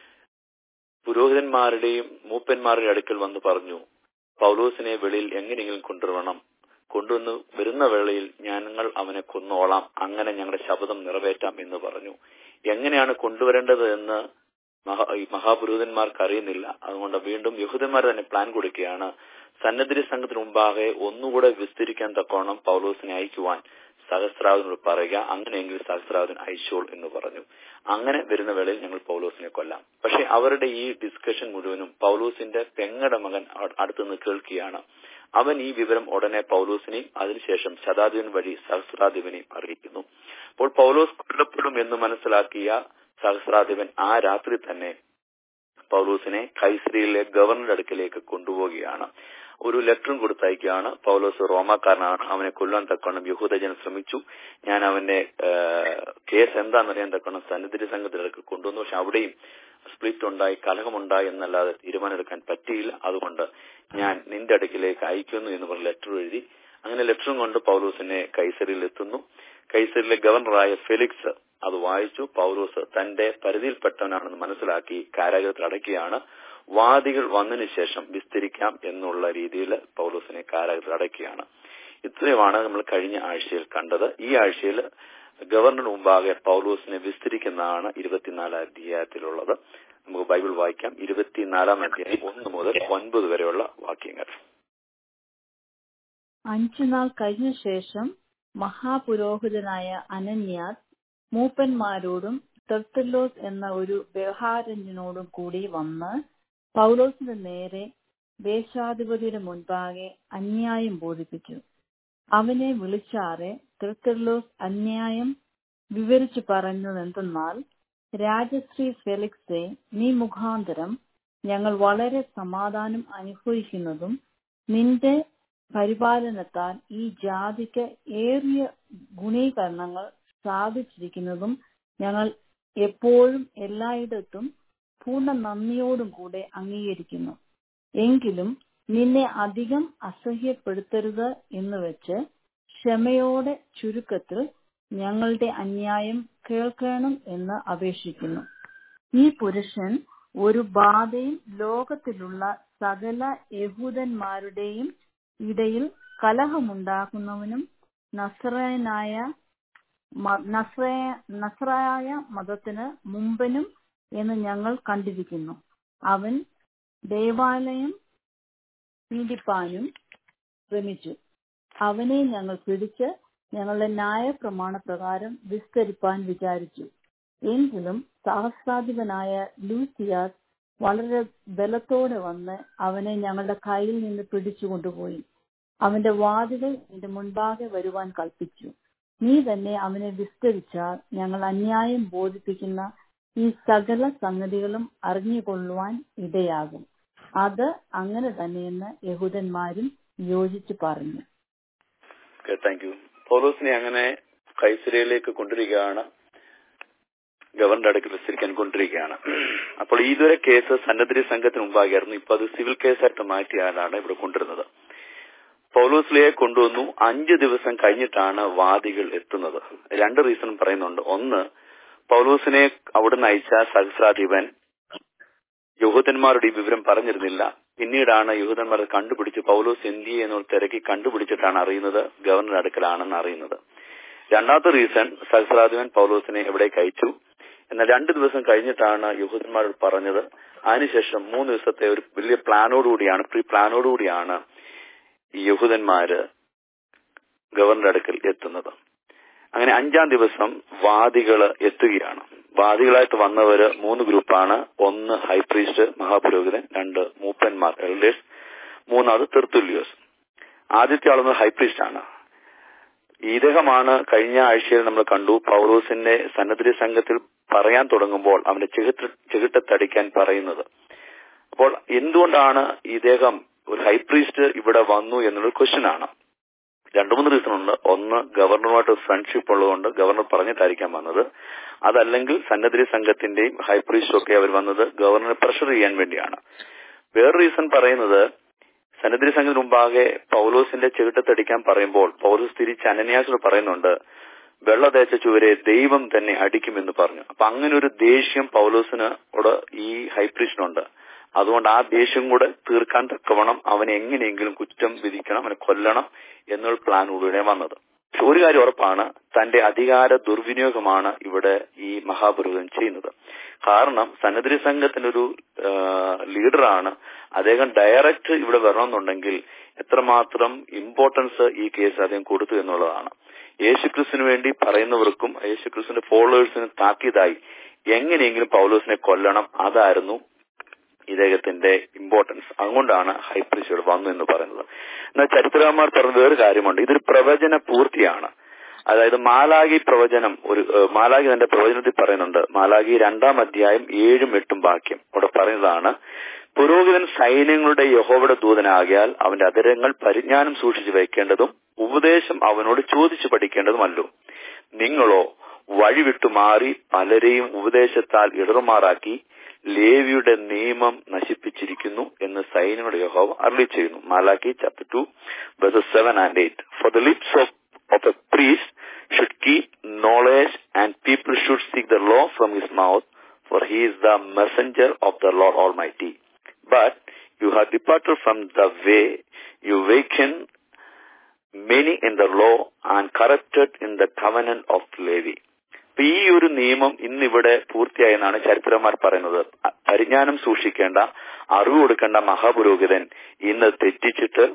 S4: പുരോഹിതന്മാരുടെയും മൂപ്പന്മാരുടെ അടുക്കൽ വന്ന് പറഞ്ഞു പൗലോസിനെ വെളിയിൽ എങ്ങനെയെങ്കിലും കൊണ്ടുവരണം കൊണ്ടുവന്ന് വരുന്ന വേളയിൽ ഞങ്ങൾ അവനെ കൊന്നോളാം അങ്ങനെ ഞങ്ങളുടെ ശബ്ദം നിറവേറ്റാം എന്ന് പറഞ്ഞു എങ്ങനെയാണ് കൊണ്ടുവരേണ്ടത് എന്ന് മഹാപുരോഹിതന്മാർക്ക് അറിയുന്നില്ല അതുകൊണ്ട് വീണ്ടും യഹൂദന്മാർ തന്നെ പ്ലാൻ കൊടുക്കുകയാണ് സന്നദ്ധി സംഘത്തിന് മുമ്പാകെ ഒന്നുകൂടെ വിസ്തരിക്കാൻ തക്കോണം പൗലോസിനെ അയക്കുവാൻ സഹസ്രാവതിനോട് പറയുക അങ്ങനെയെങ്കിൽ സഹസ്രാവതൻ അയച്ചോൾ എന്ന് പറഞ്ഞു അങ്ങനെ വരുന്ന വേളയിൽ ഞങ്ങൾ പൗലോസിനെ കൊല്ലാം പക്ഷെ അവരുടെ ഈ ഡിസ്കഷൻ മുഴുവനും പൗലോസിന്റെ പെങ്ങടെ മകൻ അടുത്തുനിന്ന് കേൾക്കുകയാണ് അവൻ ഈ വിവരം ഉടനെ പൗലോസിനെയും അതിനുശേഷം ശതാധിപൻ വഴി സഹസ്രാധിപനെയും അറിയിക്കുന്നു അപ്പോൾ പൗലോസ് കൊല്ലപ്പെടും എന്ന് മനസ്സിലാക്കിയ സഹസ്രാധിപൻ ആ രാത്രി തന്നെ പൗലോസിനെ കൈസരിയിലെ ഗവർണറുടെ അടുക്കലേക്ക് കൊണ്ടുപോവുകയാണ് ഒരു ലെറ്ററും കൊടുത്തയക്കുകയാണ് പൗലോസ് റോമാക്കാരനാണ് അവനെ കൊല്ലാൻ തക്കവണ്ണം യഹൂദജനം ശ്രമിച്ചു ഞാൻ അവന്റെ കേസ് എന്താണെന്നറിയാൻ തക്കവണ്ണം സന്നിധി സംഘത്തിലേക്ക് കൊണ്ടുവന്നു പക്ഷെ അവിടെയും സ്പ്ലിറ്റ് ഉണ്ടായി കലഹമുണ്ടായി എന്നല്ലാതെ തീരുമാനമെടുക്കാൻ പറ്റിയില്ല അതുകൊണ്ട് ഞാൻ നിന്റെ അടുക്കിലേക്ക് അയക്കുന്നു എന്ന് പറഞ്ഞ ലെറ്റർ എഴുതി അങ്ങനെ ലെറ്ററും കൊണ്ട് പൗലോസിനെ കൈസരിയിൽ എത്തുന്നു കൈസരിലെ ഗവർണറായ ഫെലിക്സ് അത് വായിച്ചു പൗലോസ് തന്റെ പരിധിയിൽപ്പെട്ടവനാണെന്ന് മനസ്സിലാക്കി കാരാഗ്രഹത്തിൽ അടയ്ക്കുകയാണ് വാദികൾ വന്നതിന് ശേഷം വിസ്തരിക്കാം എന്നുള്ള രീതിയിൽ പൗലോസിനെ കാരാഗ്രഹത്തിൽ അടയ്ക്കുകയാണ് ഇത്രയുമാണ് നമ്മൾ കഴിഞ്ഞ ആഴ്ചയിൽ കണ്ടത് ഈ ആഴ്ചയിൽ ഗവർണർ മുമ്പാകെ പൗലോസിനെ വിസ്തരിക്കുന്നതാണ് ഇരുപത്തിനാലാം അധ്യായത്തിലുള്ളത് നമുക്ക് ബൈബിൾ വായിക്കാം ഇരുപത്തിനാലാം അധ്യായം ഒന്ന് മുതൽ ഒൻപത് വരെയുള്ള വാക്യങ്ങൾ
S2: അഞ്ചു നാൾ കഴിഞ്ഞ ശേഷം മഹാപുരോഹിതനായ അനന്യാസ് മൂപ്പന്മാരോടും തെർത്തലോസ് എന്ന ഒരു വ്യവഹാരജ്ഞനോടും കൂടി വന്ന് പൗലോസിന്റെ നേരെ ദേശാധിപതിയുടെ മുൻപാകെ അന്യായം ബോധിപ്പിച്ചു അവനെ വിളിച്ചാറെ തെർത്തലോസ് അന്യായം വിവരിച്ചു പറഞ്ഞതെന്തെന്നാൽ രാജശ്രീ ഫെലിക്സെ നീ മുഖാന്തരം ഞങ്ങൾ വളരെ സമാധാനം അനുഭവിക്കുന്നതും നിന്റെ പരിപാലനത്താൽ ഈ ജാതിക്ക് ഏറിയ ഗുണീകരണങ്ങൾ സാധിച്ചിരിക്കുന്നതും ഞങ്ങൾ എപ്പോഴും എല്ലായിടത്തും പൂർണ്ണ നന്ദിയോടും കൂടെ അംഗീകരിക്കുന്നു എങ്കിലും നിന്നെ അധികം അസഹ്യപ്പെടുത്തരുത് എന്ന് വെച്ച് ക്ഷമയോടെ ചുരുക്കത്തിൽ ഞങ്ങളുടെ അന്യായം കേൾക്കണം എന്ന് അപേക്ഷിക്കുന്നു ഈ പുരുഷൻ ഒരു ബാധയും ലോകത്തിലുള്ള സകല യഹൂദന്മാരുടെയും ഇടയിൽ കലഹമുണ്ടാക്കുന്നവനും നസ്രയനായ നസ്രായ മതത്തിന് മുമ്പനും എന്ന് ഞങ്ങൾ കണ്ടിരിക്കുന്നു അവൻ ദേവാലയം പീഡിപ്പാനും ശ്രമിച്ചു അവനെ ഞങ്ങൾ പിടിച്ച് ഞങ്ങളുടെ ന്യായപ്രമാണ പ്രകാരം വിസ്തരിപ്പാൻ വിചാരിച്ചു എങ്കിലും സഹസ്രാധിപനായ ലൂസിയാസ് വളരെ ബലത്തോടെ വന്ന് അവനെ ഞങ്ങളുടെ കയ്യിൽ നിന്ന് പിടിച്ചു കൊണ്ടുപോയി അവന്റെ വാതികൾ നിന്റെ മുൻപാകെ വരുവാൻ കൽപ്പിച്ചു നീ തന്നെ അവനെ വിസ്തരിച്ചാൽ ഞങ്ങൾ അന്യായം ബോധിപ്പിക്കുന്ന ഈ സകല സംഗതികളും അറിഞ്ഞുകൊള്ളുവാൻ ഇടയാകും അത് അങ്ങനെ തന്നെയെന്ന് യഹൂദന്മാരും യോജിച്ചു പറഞ്ഞു
S4: താങ്ക് യു പൗലോസിനെ അങ്ങനെ കൈസരയിലേക്ക് കൊണ്ടിരിക്കുകയാണ് ഗവർണറുടെ അടുക്കൽ വിസ്തരിക്കാൻ കൊണ്ടിരിക്കുകയാണ് അപ്പോൾ ഇതുവരെ കേസ് സന്നദ്ധ സംഘത്തിന് മുമ്പാകെയായിരുന്നു ഇപ്പൊ അത് സിവിൽ കേസായിട്ട് മാറ്റിയാണ് ഇവിടെ കൊണ്ടുവരുന്നത് പൗലോസ്ലിയെ കൊണ്ടുവന്നു അഞ്ച് ദിവസം കഴിഞ്ഞിട്ടാണ് വാദികൾ എത്തുന്നത് രണ്ട് റീസൺ പറയുന്നുണ്ട് ഒന്ന് പൗലോസിനെ അവിടുന്ന് അയച്ച സഹസ്രാധിപൻ യഹൂദന്മാരുടെ ഈ വിവരം പറഞ്ഞിരുന്നില്ല പിന്നീടാണ് യഹൂദന്മാർ കണ്ടുപിടിച്ച് പൗലോസ് എന്ത് എന്നുള്ള തിരക്കി കണ്ടുപിടിച്ചിട്ടാണ് അറിയുന്നത് ഗവർണർ അടുക്കലാണെന്ന് അറിയുന്നത് രണ്ടാമത്തെ റീസൺ സഹസ്രാധിപൻ പൗലോസിനെ എവിടേക്ക് അയച്ചു എന്നാൽ രണ്ടു ദിവസം കഴിഞ്ഞിട്ടാണ് യഹൂദന്മാരോട് പറഞ്ഞത് അതിനുശേഷം മൂന്ന് ദിവസത്തെ ഒരു വലിയ പ്ലാനോടുകൂടിയാണ് പ്രീ പ്ലാനോടുകൂടിയാണ് ഈ യഹൂദന്മാര് ഗവർണറുടെ അടുക്കൽ എത്തുന്നത് അങ്ങനെ അഞ്ചാം ദിവസം വാദികള് എത്തുകയാണ് വാദികളായിട്ട് വന്നവര് മൂന്ന് ഗ്രൂപ്പാണ് ഒന്ന് ഹൈപ്രീസ്റ്റ് മഹാപുരോഹിതൻ രണ്ട് മൂപ്പന്മാർ എൽഡേഴ്സ് മൂന്നാമത് തെർത്തുല്യോസ് ആദ്യത്തെ ആളെന്ന് ഹൈപ്രീസ്റ്റ് ആണ് ഇദ്ദേഹമാണ് കഴിഞ്ഞ ആഴ്ചയിൽ നമ്മൾ കണ്ടു പൗറോസിന്റെ സന്നദ്ധ സംഘത്തിൽ പറയാൻ തുടങ്ങുമ്പോൾ അവന്റെ ചെകിട്ട ചെകിട്ടത്തടിക്കാൻ പറയുന്നത് അപ്പോൾ എന്തുകൊണ്ടാണ് ഇദ്ദേഹം ഒരു ഹൈപ്രീസ്റ്റ് ഇവിടെ വന്നു എന്നുള്ളൊരു ക്വസ്റ്റ്യൻ ആണ് രണ്ടു മൂന്ന് റീസൺ ഉണ്ട് ഒന്ന് ഗവർണറുമായിട്ട് ഫ്രണ്ട്ഷിപ്പ് ഉള്ളതുകൊണ്ട് ഗവർണർ പറഞ്ഞിട്ടായിരിക്കാം വന്നത് അതല്ലെങ്കിൽ സന്നദ്ധ സംഘത്തിന്റെയും ഹൈപ്രീസ്റ്റും ഒക്കെ അവർ വന്നത് ഗവർണറെ പ്രഷർ ചെയ്യാൻ വേണ്ടിയാണ് വേറെ റീസൺ പറയുന്നത് സന്നദ്ധ സംഘത്തിന് മുമ്പാകെ പൗലോസിന്റെ ചെകിട്ടത്തടിക്കാൻ പറയുമ്പോൾ പൗലോസ് തിരിച്ച് അനന്യാസോട് പറയുന്നുണ്ട് വെള്ള തേച്ച ചുവരെ ദൈവം തന്നെ അടിക്കുമെന്ന് പറഞ്ഞു അപ്പൊ അങ്ങനെ ഒരു ദേഷ്യം പൗലോസിനോട് ഈ ഹൈപ്രീസ്റ്റിനുണ്ട് അതുകൊണ്ട് ആ ദേഷ്യം കൂടെ തീർക്കാൻ തക്കവണ്ണം അവനെ എങ്ങനെയെങ്കിലും കുറ്റം വിധിക്കണം അവനെ കൊല്ലണം എന്നുള്ള പ്ലാനോടുകൂടെ വന്നത് ഒരു കാര്യം ഉറപ്പാണ് തന്റെ അധികാര ദുർവിനിയോഗമാണ് ഇവിടെ ഈ മഹാപുരോഹിതൻ ചെയ്യുന്നത് കാരണം സന്നദ്ധ സംഘത്തിന്റെ ഒരു ലീഡറാണ് അദ്ദേഹം ഡയറക്റ്റ് ഇവിടെ വരണമെന്നുണ്ടെങ്കിൽ എത്രമാത്രം ഇമ്പോർട്ടൻസ് ഈ കേസ് അദ്ദേഹം കൊടുത്തു എന്നുള്ളതാണ് യേശുക്രിസ്തുവിന് വേണ്ടി പറയുന്നവർക്കും യേശുക്രിസ്തുവിന്റെ ഫോളോവേഴ്സിനും താക്കീതായി എങ്ങനെയെങ്കിലും പൗലോസിനെ കൊല്ലണം അതായിരുന്നു ഇദ്ദേഹത്തിന്റെ ഇമ്പോർട്ടൻസ് അതുകൊണ്ടാണ് ഹൈപ്രീസ്റ്റോട് വന്നു എന്ന് പറയുന്നത് എന്നാൽ ചരിത്രകാരന്മാർ പറഞ്ഞ വേറെ കാര്യമുണ്ട് ഇതൊരു പ്രവചന പൂർത്തിയാണ് അതായത് മാലാകി പ്രവചനം ഒരു മാലാകി തന്റെ പ്രവചനത്തിൽ പറയുന്നുണ്ട് മാലാകി രണ്ടാം അധ്യായം ഏഴും എട്ടും വാക്യം അവിടെ പറയുന്നതാണ് പുരോഹിതൻ സൈന്യങ്ങളുടെ യഹോവയുടെ ദൂതനാകിയാൽ അവന്റെ അതിരങ്ങൾ പരിജ്ഞാനം സൂക്ഷിച്ചു വയ്ക്കേണ്ടതും ഉപദേശം അവനോട് ചോദിച്ചു പഠിക്കേണ്ടതുമല്ലോ നിങ്ങളോ വഴിവിട്ടു മാറി പലരെയും ഉപദേശത്താൽ ഇടറുമാറാക്കി ലേവിയുടെ നിയമം നശിപ്പിച്ചിരിക്കുന്നു എന്ന് സൈന്യങ്ങളുടെ യഹോവ അരളി ചെയ്യുന്നു മാലാക്കി chapter two verses seven and eight for the lips of of a priest should keep knowledge and people should seek the law from his mouth for he is the messenger of the lord almighty but you have departed from the way you weaken many in the law and corrected in the covenant of Levi അപ്പൊ ഈ ഒരു നിയമം ഇന്നിവിടെ പൂർത്തിയായെന്നാണ് ചരിത്രന്മാർ പറയുന്നത് പരിജ്ഞാനം സൂക്ഷിക്കേണ്ട അറിവ് കൊടുക്കേണ്ട മഹാപുരോഹിതൻ ഇന്ന് തെറ്റിച്ചിട്ട്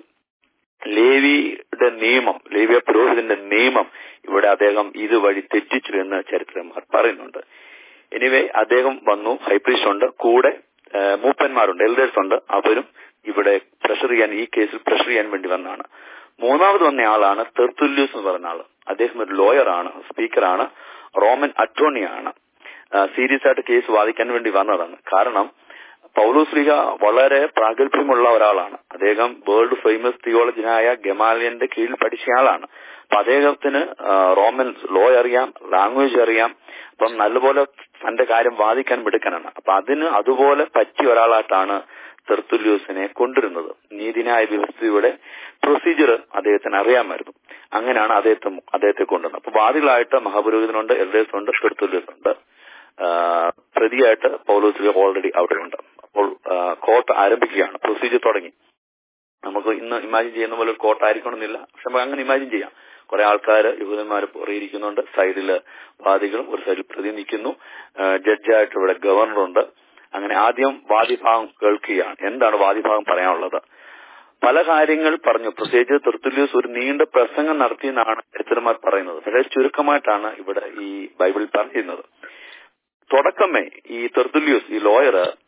S4: ലേവിയുടെ നിയമം ലേവിയ പുരോഹിതന്റെ നിയമം ഇവിടെ അദ്ദേഹം ഇതുവഴി തെറ്റിച്ചു എന്ന് ചരിത്രന്മാർ പറയുന്നുണ്ട് എനിവേ അദ്ദേഹം വന്നു ഹൈപ്രീസ്റ്റ് ഉണ്ട് കൂടെ മൂപ്പന്മാരുണ്ട് എൽഡേഴ്സ് ഉണ്ട് അവരും ഇവിടെ പ്രഷർ ചെയ്യാൻ ഈ കേസിൽ പ്രഷർ ചെയ്യാൻ വേണ്ടി വന്നാണ് മൂന്നാമത് വന്ന ആളാണ് തെർത്തുല്യൂസ് എന്ന് പറഞ്ഞ ആള് അദ്ദേഹം ഒരു ലോയറാണ് സ്പീക്കറാണ് റോമൻ അറ്റോർണിയാണ് സീരിയസ് ആയിട്ട് കേസ് വാദിക്കാൻ വേണ്ടി വന്നതാണ് കാരണം പൗലോസ്ലിഹ വളരെ പ്രാഗൽഭ്യമുള്ള ഒരാളാണ് അദ്ദേഹം വേൾഡ് ഫേമസ് തിയോളജിനായ ഗമാലിയന്റെ കീഴിൽ പഠിച്ച ആളാണ് അപ്പൊ അദ്ദേഹത്തിന് റോമൻ ലോ അറിയാം ലാംഗ്വേജ് അറിയാം അപ്പം നല്ലപോലെ തന്റെ കാര്യം വാദിക്കാൻ മിടുക്കനാണ് അപ്പൊ അതിന് അതുപോലെ പറ്റിയ ഒരാളായിട്ടാണ് തെർത്തുല്യൂസിനെ കൊണ്ടിരുന്നത് നീതിന്യായ വ്യവസ്ഥയുടെ പ്രൊസീജിയർ അദ്ദേഹത്തിന് അറിയാമായിരുന്നു അങ്ങനെയാണ് അദ്ദേഹത്തെ അദ്ദേഹത്തെ കൊണ്ടുവന്നത് അപ്പൊ വാദികളായിട്ട് മഹാപുരോഹിതനുണ്ട് എൽഡേഴ്സ് ഉണ്ട് തെർത്തുല്യൂസ് ഉണ്ട് പ്രതിയായിട്ട് പൗലോസ് ഓൾറെഡി അവിടെ ഉണ്ട് അപ്പോൾ കോർട്ട് ആരംഭിക്കുകയാണ് പ്രൊസീജിയർ തുടങ്ങി നമുക്ക് ഇന്ന് ഇമാജിൻ ചെയ്യുന്ന പോലെ ഒരു കോർട്ട് ആയിരിക്കണമെന്നില്ല പക്ഷെ നമുക്ക് അങ്ങനെ ഇമാജിൻ ചെയ്യാം കുറെ ആൾക്കാർ യഹൂദന്മാർ പുറയിരിക്കുന്നുണ്ട് സൈഡില് വാദികളും ഒരു സൈഡിൽ പ്രതി നിൽക്കുന്നു ജഡ്ജായിട്ട് ഇവിടെ ഗവർണറുണ്ട് അങ്ങനെ ആദ്യം വാദിഭാഗം കേൾക്കുകയാണ് എന്താണ് വാദിഭാഗം പറയാനുള്ളത് പല കാര്യങ്ങൾ പറഞ്ഞു പ്രത്യേകിച്ച് തെർത്തുല്യൂസ് ഒരു നീണ്ട പ്രസംഗം നടത്തിയെന്നാണ് ചരിത്രന്മാർ പറയുന്നത് വളരെ ചുരുക്കമായിട്ടാണ് ഇവിടെ ഈ ബൈബിളിൽ പറയുന്നത് തുടക്കമേ ഈ തെർത്തുല്യൂസ് ഈ ലോയർ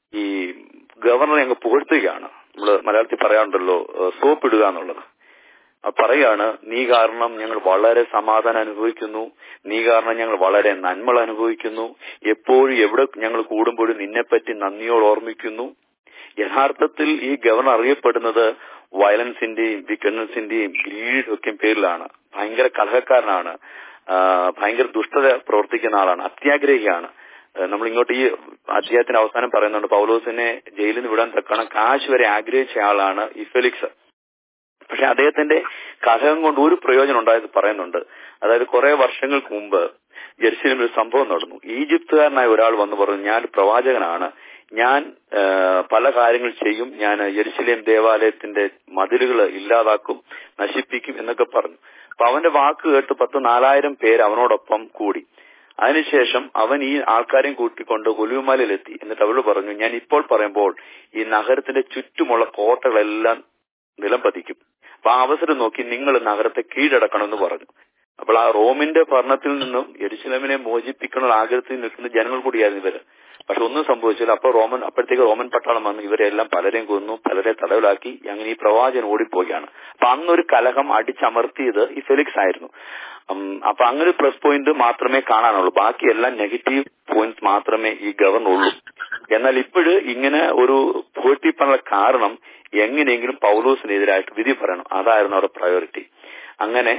S4: ഈ ഗവർണറെ അങ്ങ് പുകഴ്ത്തുകയാണ് നമ്മള് മലയാളത്തിൽ പറയാറുണ്ടല്ലോ സോപ്പ് ഇടുക എന്നുള്ളത് ആ പറയാണ് നീ കാരണം ഞങ്ങൾ വളരെ സമാധാനം അനുഭവിക്കുന്നു നീ കാരണം ഞങ്ങൾ വളരെ നന്മകൾ അനുഭവിക്കുന്നു എപ്പോഴും എവിടെ ഞങ്ങൾ കൂടുമ്പോഴും നിന്നെപ്പറ്റി നന്ദിയോട് ഓർമ്മിക്കുന്നു യഥാർത്ഥത്തിൽ ഈ ഗവർണർ അറിയപ്പെടുന്നത് വയലൻസിന്റെയും വിക്കഡ്നസിന്റെയും ഗ്രീഡ് ഒക്കെ പേരിലാണ് ഭയങ്കര കലഹക്കാരനാണ് ആ, ഭയങ്കര ദുഷ്ടത പ്രവർത്തിക്കുന്ന ആളാണ് അത്യാഗ്രഹിയാണ് ആ, നമ്മൾ ഇങ്ങോട്ട് ഈ അധ്യായത്തിന്റെ അവസാനം പറയുന്നുണ്ട് പൗലോസിനെ ജയിലിൽ നിന്ന് വിടാൻ തക്കണം കാശ് വരെ ആഗ്രഹിച്ച ആളാണ് ഈ ഫെലിക്സ് പക്ഷെ അദ്ദേഹത്തിന്റെ കലഹം കൊണ്ട് ഒരു പ്രയോജനം ഉണ്ടായത് പറയുന്നുണ്ട് അതായത് കുറെ വർഷങ്ങൾക്ക് മുമ്പ് ജെറുസലേമിൽ ഒരു സംഭവം നടന്നു ഈജിപ്തുകാരനായ ഒരാൾ വന്ന് പറഞ്ഞു ഞാൻ ഒരു പ്രവാചകനാണ് ഞാൻ ആ, പല കാര്യങ്ങൾ ചെയ്യും ഞാൻ യെരുശലേം ദേവാലയത്തിന്റെ മതിലുകൾ ഇല്ലാതാക്കും നശിപ്പിക്കും എന്നൊക്കെ പറഞ്ഞു അപ്പൊ അവന്റെ വാക്ക് കേട്ട് പത്ത് നാലായിരം പേര് അവനോടൊപ്പം കൂടി അതിനുശേഷം അവൻ ഈ ആൾക്കാരെയും കൂട്ടിക്കൊണ്ട് ഒലിവുമലയിലെത്തി എന്നിട്ട് അവരോട് പറഞ്ഞു ഞാൻ ഇപ്പോൾ പറയുമ്പോൾ ഈ നഗരത്തിന്റെ ചുറ്റുമുള്ള കോട്ടകളെല്ലാം നിലം പതിക്കും അപ്പൊ ആ അവസരം നോക്കി നിങ്ങൾ നഗരത്തെ കീഴടക്കണമെന്ന് പറഞ്ഞു അപ്പോൾ ആ റോമിന്റെ ഭരണത്തിൽ നിന്നും യെരുശലേമിനെ മോചിപ്പിക്കണമെന്ന ആഗ്രഹത്തിൽ നിൽക്കുന്ന ജനങ്ങൾ കൂടിയായിരുന്നു ഇവര് പക്ഷെ ഒന്നും സംഭവിച്ചില്ല അപ്പോൾ റോമൻ അപ്പോഴത്തേക്ക് റോമൻ പട്ടാളം വന്നു ഇവരെല്ലാം പലരെയും കൊന്നു പലരെ തടവിലാക്കി അങ്ങനെ ഈ പ്രവാചകൻ ഓടിപ്പോവുകയാണ് അപ്പൊ അന്നൊരു കലഹം അടിച്ചമർത്തിയത് ഈ ഫെലിക്സ് ആയിരുന്നു ഉം, അപ്പൊ അങ്ങനെ ഒരു പ്ലസ് പോയിന്റ് മാത്രമേ കാണാനുള്ളൂ ബാക്കിയെല്ലാം നെഗറ്റീവ് പോയിന്റ്സ് മാത്രമേ ഈ ഗവർണുള്ളൂ എന്നാൽ ഇപ്പോഴ് ഇങ്ങനെ ഒരു പുകഴ്ത്തിപ്പനുള്ള കാരണം എങ്ങനെയെങ്കിലും പൗലോസിനെതിരായിട്ട് വിധി പറയണം അതായിരുന്നു അവിടെ പ്രയോറിറ്റി അങ്ങനെ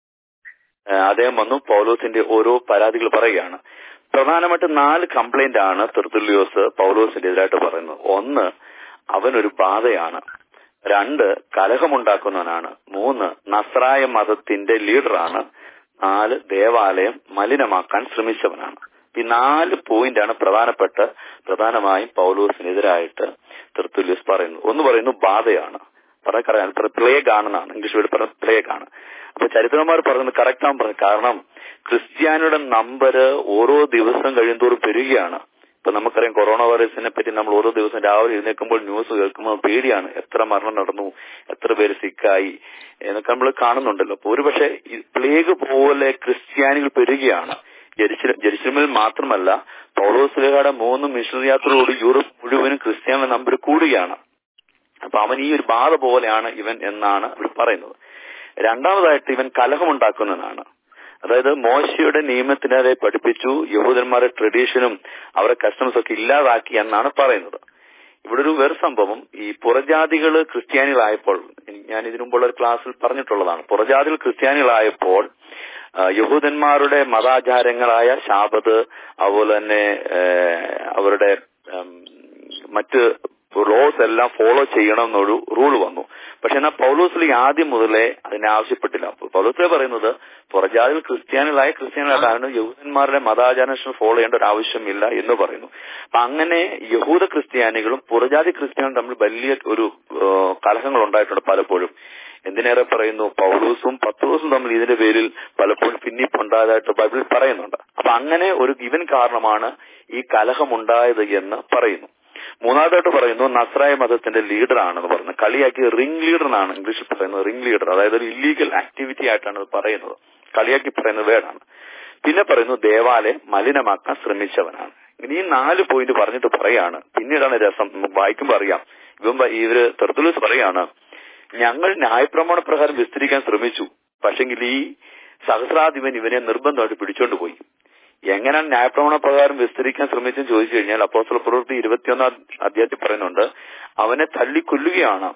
S4: ആ, അദ്ദേഹം വന്നു പൗലോസിന്റെ ഓരോ പരാതികൾ പറയുകയാണ് പ്രധാനമായിട്ട് നാല് കംപ്ലൈന്റ് ആണ് തെർത്തുല്യോസ് പൗലോസിന്റെ എതിരായിട്ട് പറയുന്നത് ഒന്ന് അവനൊരു ബാധയാണ് രണ്ട് കലഹമുണ്ടാക്കുന്നവനാണ് മൂന്ന് നസ്രായ മതത്തിന്റെ ലീഡറാണ് നാല് ദേവാലയം മലിനമാക്കാൻ ശ്രമിച്ചവനാണ് ഈ നാല് പോയിന്റ് ആണ് പ്രധാനപ്പെട്ട പ്രധാനമായും പൗലോസിനെതിരായിട്ട് തെർത്തുല്യസ് പറയുന്നത് ഒന്ന് പറയുന്നു ബാധയാണ് പറയാൻ പ്ലേഗ് ആണെന്നാണ് ഇംഗ്ലീഷ് വേർഡ് പറഞ്ഞ പ്ലേഗ് ആണ് അപ്പൊ ചരിത്രന്മാർ പറയുന്നത് കറക്റ്റ് ആണെന്ന് പറഞ്ഞു കാരണം ക്രിസ്ത്യാനിയുടെ നമ്പർ ഓരോ ദിവസം കഴിയുന്തോറും പെരുകയാണ് ഇപ്പൊ നമുക്കറിയാം കൊറോണ വൈറസിനെ പറ്റി നമ്മൾ ഓരോ ദിവസം രാവിലെ എഴുന്നേൽക്കുമ്പോൾ ന്യൂസ് കേൾക്കുമ്പോൾ പേടിയാണ് എത്ര മരണം നടന്നു എത്ര പേര് സിക്കായി എന്നൊക്കെ നമ്മൾ കാണുന്നുണ്ടല്ലോ അപ്പൊ ഒരുപക്ഷെ ഈ പ്ലേഗ് പോലെ ക്രിസ്ത്യാനികൾ പെരുകയാണ് ജെറുസലേം ജെറുസലേമിൽ മാത്രമല്ല പൗലോസ്ലേഹയുടെ മൂന്ന് മിഷണറി യാത്രയോട് യൂറോപ്പ് മുഴുവനും ക്രിസ്ത്യാനി നമ്പർ കൂടുകയാണ് അപ്പൊ അവൻ ഈ ഒരു ബാധ പോലെയാണ് ഇവൻ എന്നാണ് അവർ പറയുന്നത് രണ്ടാമതായിട്ട് ഇവൻ കലഹമുണ്ടാക്കുന്നതാണ് അതായത് മോശയുടെ നിയമത്തിനെതിരെ പഠിപ്പിച്ചു യഹൂദന്മാരുടെ ട്രഡീഷനും അവരുടെ കസ്റ്റംസ് ഒക്കെ ഇല്ലാതാക്കി എന്നാണ് പറയുന്നത് ഇവിടെ ഒരു വേറെ സംഭവം ഈ പുറജാതികള് ക്രിസ്ത്യാനികളായപ്പോൾ ഞാൻ ഇതിനു മുമ്പുള്ള ഒരു ക്ലാസ്സിൽ പറഞ്ഞിട്ടുള്ളതാണ് പുറജാതികൾ ക്രിസ്ത്യാനികളായപ്പോൾ ആ, യഹൂദന്മാരുടെ മതാചാരങ്ങളായ ശാബത് അതുപോലെ തന്നെ ഏ, അവരുടെ ഉം, മറ്റ് ലോസ് എല്ലാം ഫോളോ ചെയ്യണം എന്നൊരു റൂൾ വന്നു പക്ഷെ എന്നാൽ പൗലോസ്ലി ആദ്യം മുതലേ അതിനെ ആവശ്യപ്പെട്ടില്ല പൗലോസ്ലി പറയുന്നത് പുറജാതിൽ ക്രിസ്ത്യാനികളായ ക്രിസ്ത്യാനികളാണ് യഹൂദന്മാരുടെ മതാചാരം ഫോളോ ചെയ്യേണ്ട ഒരു ആവശ്യമില്ല എന്ന് പറയുന്നു അപ്പൊ അങ്ങനെ യഹൂദ ക്രിസ്ത്യാനികളും പുറജാതി ക്രിസ്ത്യാനികളും തമ്മിൽ വലിയ ഒരു ആ, കലഹങ്ങൾ ഉണ്ടായിട്ടുണ്ട് പലപ്പോഴും എന്തിനേറെ പറയുന്നു പൗലൂസും പത്രോസും തമ്മിൽ ഇതിന്റെ പേരിൽ പലപ്പോഴും ഭിന്നിപ്പുണ്ടായതായിട്ട് ബൈബിളിൽ പറയുന്നുണ്ട് അപ്പൊ അങ്ങനെ ഒരു ഇവൻ കാരണമാണ് ഈ കലഹമുണ്ടായത് എന്ന് പറയുന്നു മൂന്നാമതായിട്ട് പറയുന്നു നസ്രായ മതത്തിന്റെ ലീഡർ ആണെന്ന് പറയുന്നത് കളിയാക്കി റിംഗ് ലീഡർ എന്നാണ് ഇംഗ്ലീഷിൽ പറയുന്നത് റിംഗ് ലീഡർ അതായത് ഒരു ഇല്ലീഗൽ ആക്ടിവിറ്റി ആയിട്ടാണ് ഇത് പറയുന്നത് കളിയാക്കി പറയുന്ന വേർഡാണ് പിന്നെ പറയുന്നു ദേവാലയം മലിനമാക്കാൻ ശ്രമിച്ചവനാണ് ഇനി ഈ നാല് പോയിന്റ് പറഞ്ഞിട്ട് പറയാണ് പിന്നീടാണ് രസം നമുക്ക് വായിക്കുമ്പോൾ അറിയാം ഇവൻ പ- ഇവര് തെർത്തുലൂസ് പറയാണ് ഞങ്ങൾ ന്യായപ്രമാണ പ്രകാരം വിസ്തരിക്കാൻ ശ്രമിച്ചു പക്ഷെങ്കിൽ ഈ സഹസ്രാധിപൻ ഇവനെ നിർബന്ധമായിട്ട് പിടിച്ചോണ്ട് പോയി എങ്ങനെയാണ് ന്യായപ്രമാണ പ്രകാരം വിസ്തരിക്കാൻ ശ്രമിച്ചെന്ന് ചോദിച്ചു കഴിഞ്ഞാൽ അപ്പോസ്തല പ്രവൃത്തി ഇരുപത്തിയൊന്നാം അധ്യായത്തിൽ പറയുന്നുണ്ട് അവനെ തല്ലിക്കൊല്ലുകയാണ്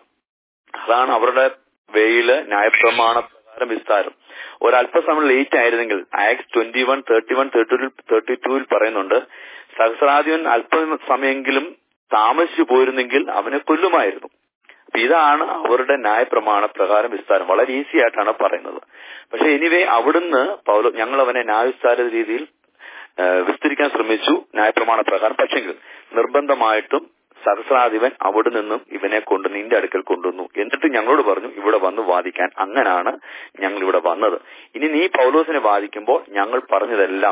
S4: അതാണ് അവരുടെ വേയില് ന്യായപ്രമാണ പ്രകാരം വിസ്താരം ഒരല്പസമയം ലേറ്റ് ആയിരുന്നെങ്കിൽ Acts twenty one thirty one thirty thirty ടൂവിൽ പറയുന്നുണ്ട് സഹസ്രാധിപൻ അല്പ സമയെങ്കിലും താമസിച്ചു പോയിരുന്നെങ്കിൽ അവനെ കൊല്ലുമായിരുന്നു അപ്പൊ ഇതാണ് അവരുടെ ന്യായപ്രമാണ പ്രകാരം വിസ്താരം വളരെ ഈസി ആയിട്ടാണ് പറയുന്നത് പക്ഷെ എനിവേ അവിടുന്ന് പൗലോ ഞങ്ങൾ അവനെ ന്യായവിസ്താര രീതിയിൽ ആ, വിസ്തരിക്കാൻ ശ്രമിച്ചു ന്യായപ്രമാണ പ്രകാരം പക്ഷെങ്കിൽ നിർബന്ധമായിട്ടും സഹസ്രാധിപൻ അവിടെ നിന്നും ഇവനെ കൊണ്ട് നിന്റെ അടുക്കൽ കൊണ്ടുവന്നു എന്നിട്ട് ഞങ്ങളോട് പറഞ്ഞു ഇവിടെ വന്ന് വാദിക്കാൻ അങ്ങനാണ് ഞങ്ങൾ ഇവിടെ വന്നത് ഇനി നീ പൗലോസിനെ വാദിക്കുമ്പോൾ ഞങ്ങൾ പറഞ്ഞതെല്ലാം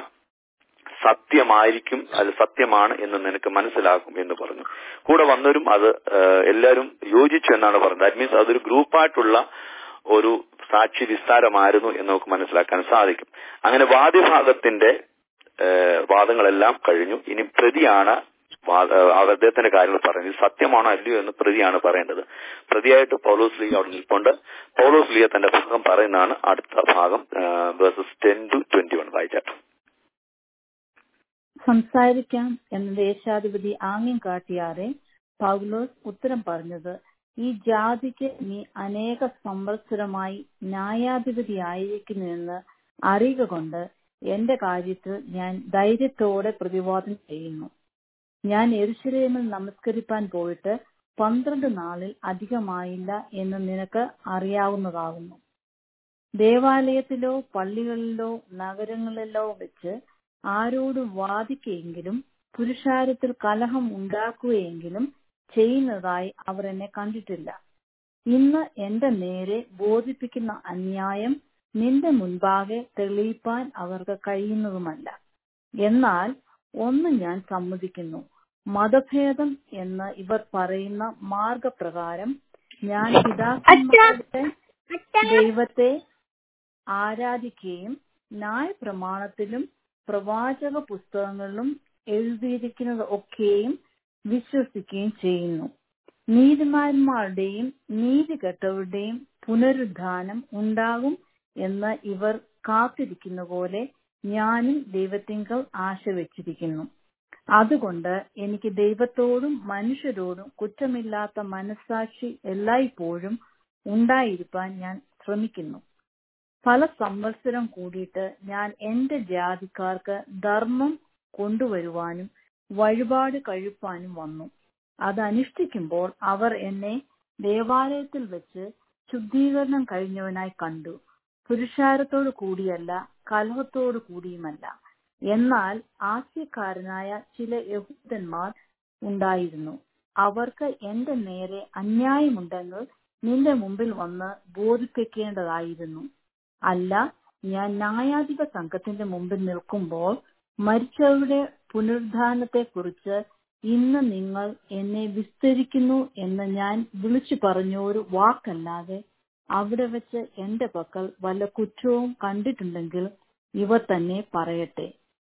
S4: സത്യമായിരിക്കും അത് സത്യമാണ് എന്ന് നിനക്ക് മനസ്സിലാകും എന്ന് പറഞ്ഞു കൂടെ വന്നവരും അത് ആ, എല്ലാവരും യോജിച്ചു എന്നാണ് പറഞ്ഞത് ദാറ്റ് മീൻസ് അതൊരു ഗ്രൂപ്പായിട്ടുള്ള ഒരു സാക്ഷി വിസ്താരമായിരുന്നു എന്ന് നമുക്ക് മനസ്സിലാക്കാൻ സാധിക്കും അങ്ങനെ വാദ്യഭാഗത്തിന്റെ ഏഹ് വാദങ്ങളെല്ലാം കഴിഞ്ഞു ഇനി പ്രതിയാണ് വാ- ഏഹ് അദ്ദേഹത്തിന്റെ കാര്യങ്ങൾ പറയുന്നത് ഇത് സത്യമാണോ അല്ലയോ എന്ന് പ്രതിയാണ് പറയേണ്ടത് പ്രതിയായിട്ട് പൗലോസ് ലീഗ് അവിടെ നിൽപ്പുണ്ട് പൗലോസ് ലീഗ് തന്റെ ഭാഗം പറയുന്നതാണ് അടുത്ത ഭാഗം verses ten to twenty one വായിച്ചാട്ട്
S2: സംസാരിക്കാം എന്ന ദേശാധിപതി ആംഗ്യം കാട്ടിയാറെ പൗലോസ് ഉത്തരം പറഞ്ഞത് ഈ ജാതിക്ക് നീ അനേക സംവത്സരമായി ന്യായാധിപതിയായിരിക്കുന്നുവെന്ന് അറിയുക കൊണ്ട് എന്റെ കാര്യത്തിൽ ഞാൻ ധൈര്യത്തോടെ പ്രതിവാദം ചെയ്യുന്നു ഞാൻ എരുശലേമിൽ നമസ്കരിപ്പാൻ പോയിട്ട് പന്ത്രണ്ട് നാളിൽ അധികമായില്ല എന്ന് നിനക്ക് അറിയാവുന്നതാകുന്നു ദേവാലയത്തിലോ പള്ളികളിലോ നഗരങ്ങളിലോ വെച്ച് ആരോട് വാദിക്കെങ്കിലും പുരുഷാരത്തിൽ കലഹം ഉണ്ടാക്കുകയെങ്കിലും ചെയ്യുന്നതായി അവർ എന്നെ കണ്ടിട്ടില്ല ഇന്ന് എന്റെ നേരെ ബോധിപ്പിക്കുന്ന അന്യായം നിന്റെ മുൻപാകെ തെളിയിപ്പാൻ അവർക്ക് കഴിയുന്നതുമല്ല എന്നാൽ ഒന്ന് ഞാൻ സമ്മതിക്കുന്നു മതഭേദം എന്ന് ഇവർ പറയുന്ന മാർഗപ്രകാരം ഞാൻ പിതാക്കന്മാരുടെ ദൈവത്തെ ആരാധിക്കുകയും ന്യായപ്രമാണത്തിലും പ്രവാചക പുസ്തകങ്ങളിലും എഴുതിയിരിക്കുന്നത് ഒക്കെയും വിശ്വസിക്കുകയും ചെയ്യുന്നു നീതിമാന്മാരുടെയും നീതികെട്ടവരുടെയും പുനരുദ്ധാനം ഉണ്ടാകും എന്ന് ഇവർ കാത്തിരിക്കുന്ന പോലെ ഞാനും ദൈവത്തിങ്കൽ ആശ വെച്ചിരിക്കുന്നു അതുകൊണ്ട് എനിക്ക് ദൈവത്തോടും മനുഷ്യരോടും കുറ്റമില്ലാത്ത മനസ്സാക്ഷി എല്ലായ്പ്പോഴും ഉണ്ടായിരിക്കാൻ ഞാൻ ശ്രമിക്കുന്നു പല സംവത്സരം കൂടിയിട്ട് ഞാൻ എന്റെ ജാതിക്കാർക്ക് ധർമ്മം കൊണ്ടുവരുവാനും വഴിപാട് കഴിപ്പാനും വന്നു അത് അനുഷ്ഠിക്കുമ്പോൾ അവർ എന്നെ ദേവാലയത്തിൽ വെച്ച് ശുദ്ധീകരണം കഴിഞ്ഞവനായി കണ്ടു പുരുഷാരത്തോടു കൂടിയല്ല കലഹത്തോടു കൂടിയുമല്ല എന്നാൽ ആസ്യക്കാരനായ ചില യഹൂദന്മാർ ഉണ്ടായിരുന്നു അവർക്ക് എന്റെ നേരെ അന്യായമുണ്ടെങ്കിൽ നിന്റെ മുമ്പിൽ വന്ന് ബോധിപ്പിക്കേണ്ടതായിരുന്നു അല്ല ഞാൻ ന്യായാധിപ സംഘത്തിന്റെ മുമ്പിൽ നിൽക്കുമ്പോൾ മരിച്ചവരുടെ പുനരുദ്ധാനത്തെക്കുറിച്ച് ഇന്ന് നിങ്ങൾ എന്നെ വിസ്തരിക്കുന്നു എന്ന് ഞാൻ വിളിച്ചു പറഞ്ഞ ഒരു വാക്കല്ലാതെ അവിടെ വെച്ച് എന്റെ പക്കൽ വല്ല കുറ്റവും കണ്ടിട്ടുണ്ടെങ്കിൽ ഇവ തന്നെ പറയട്ടെ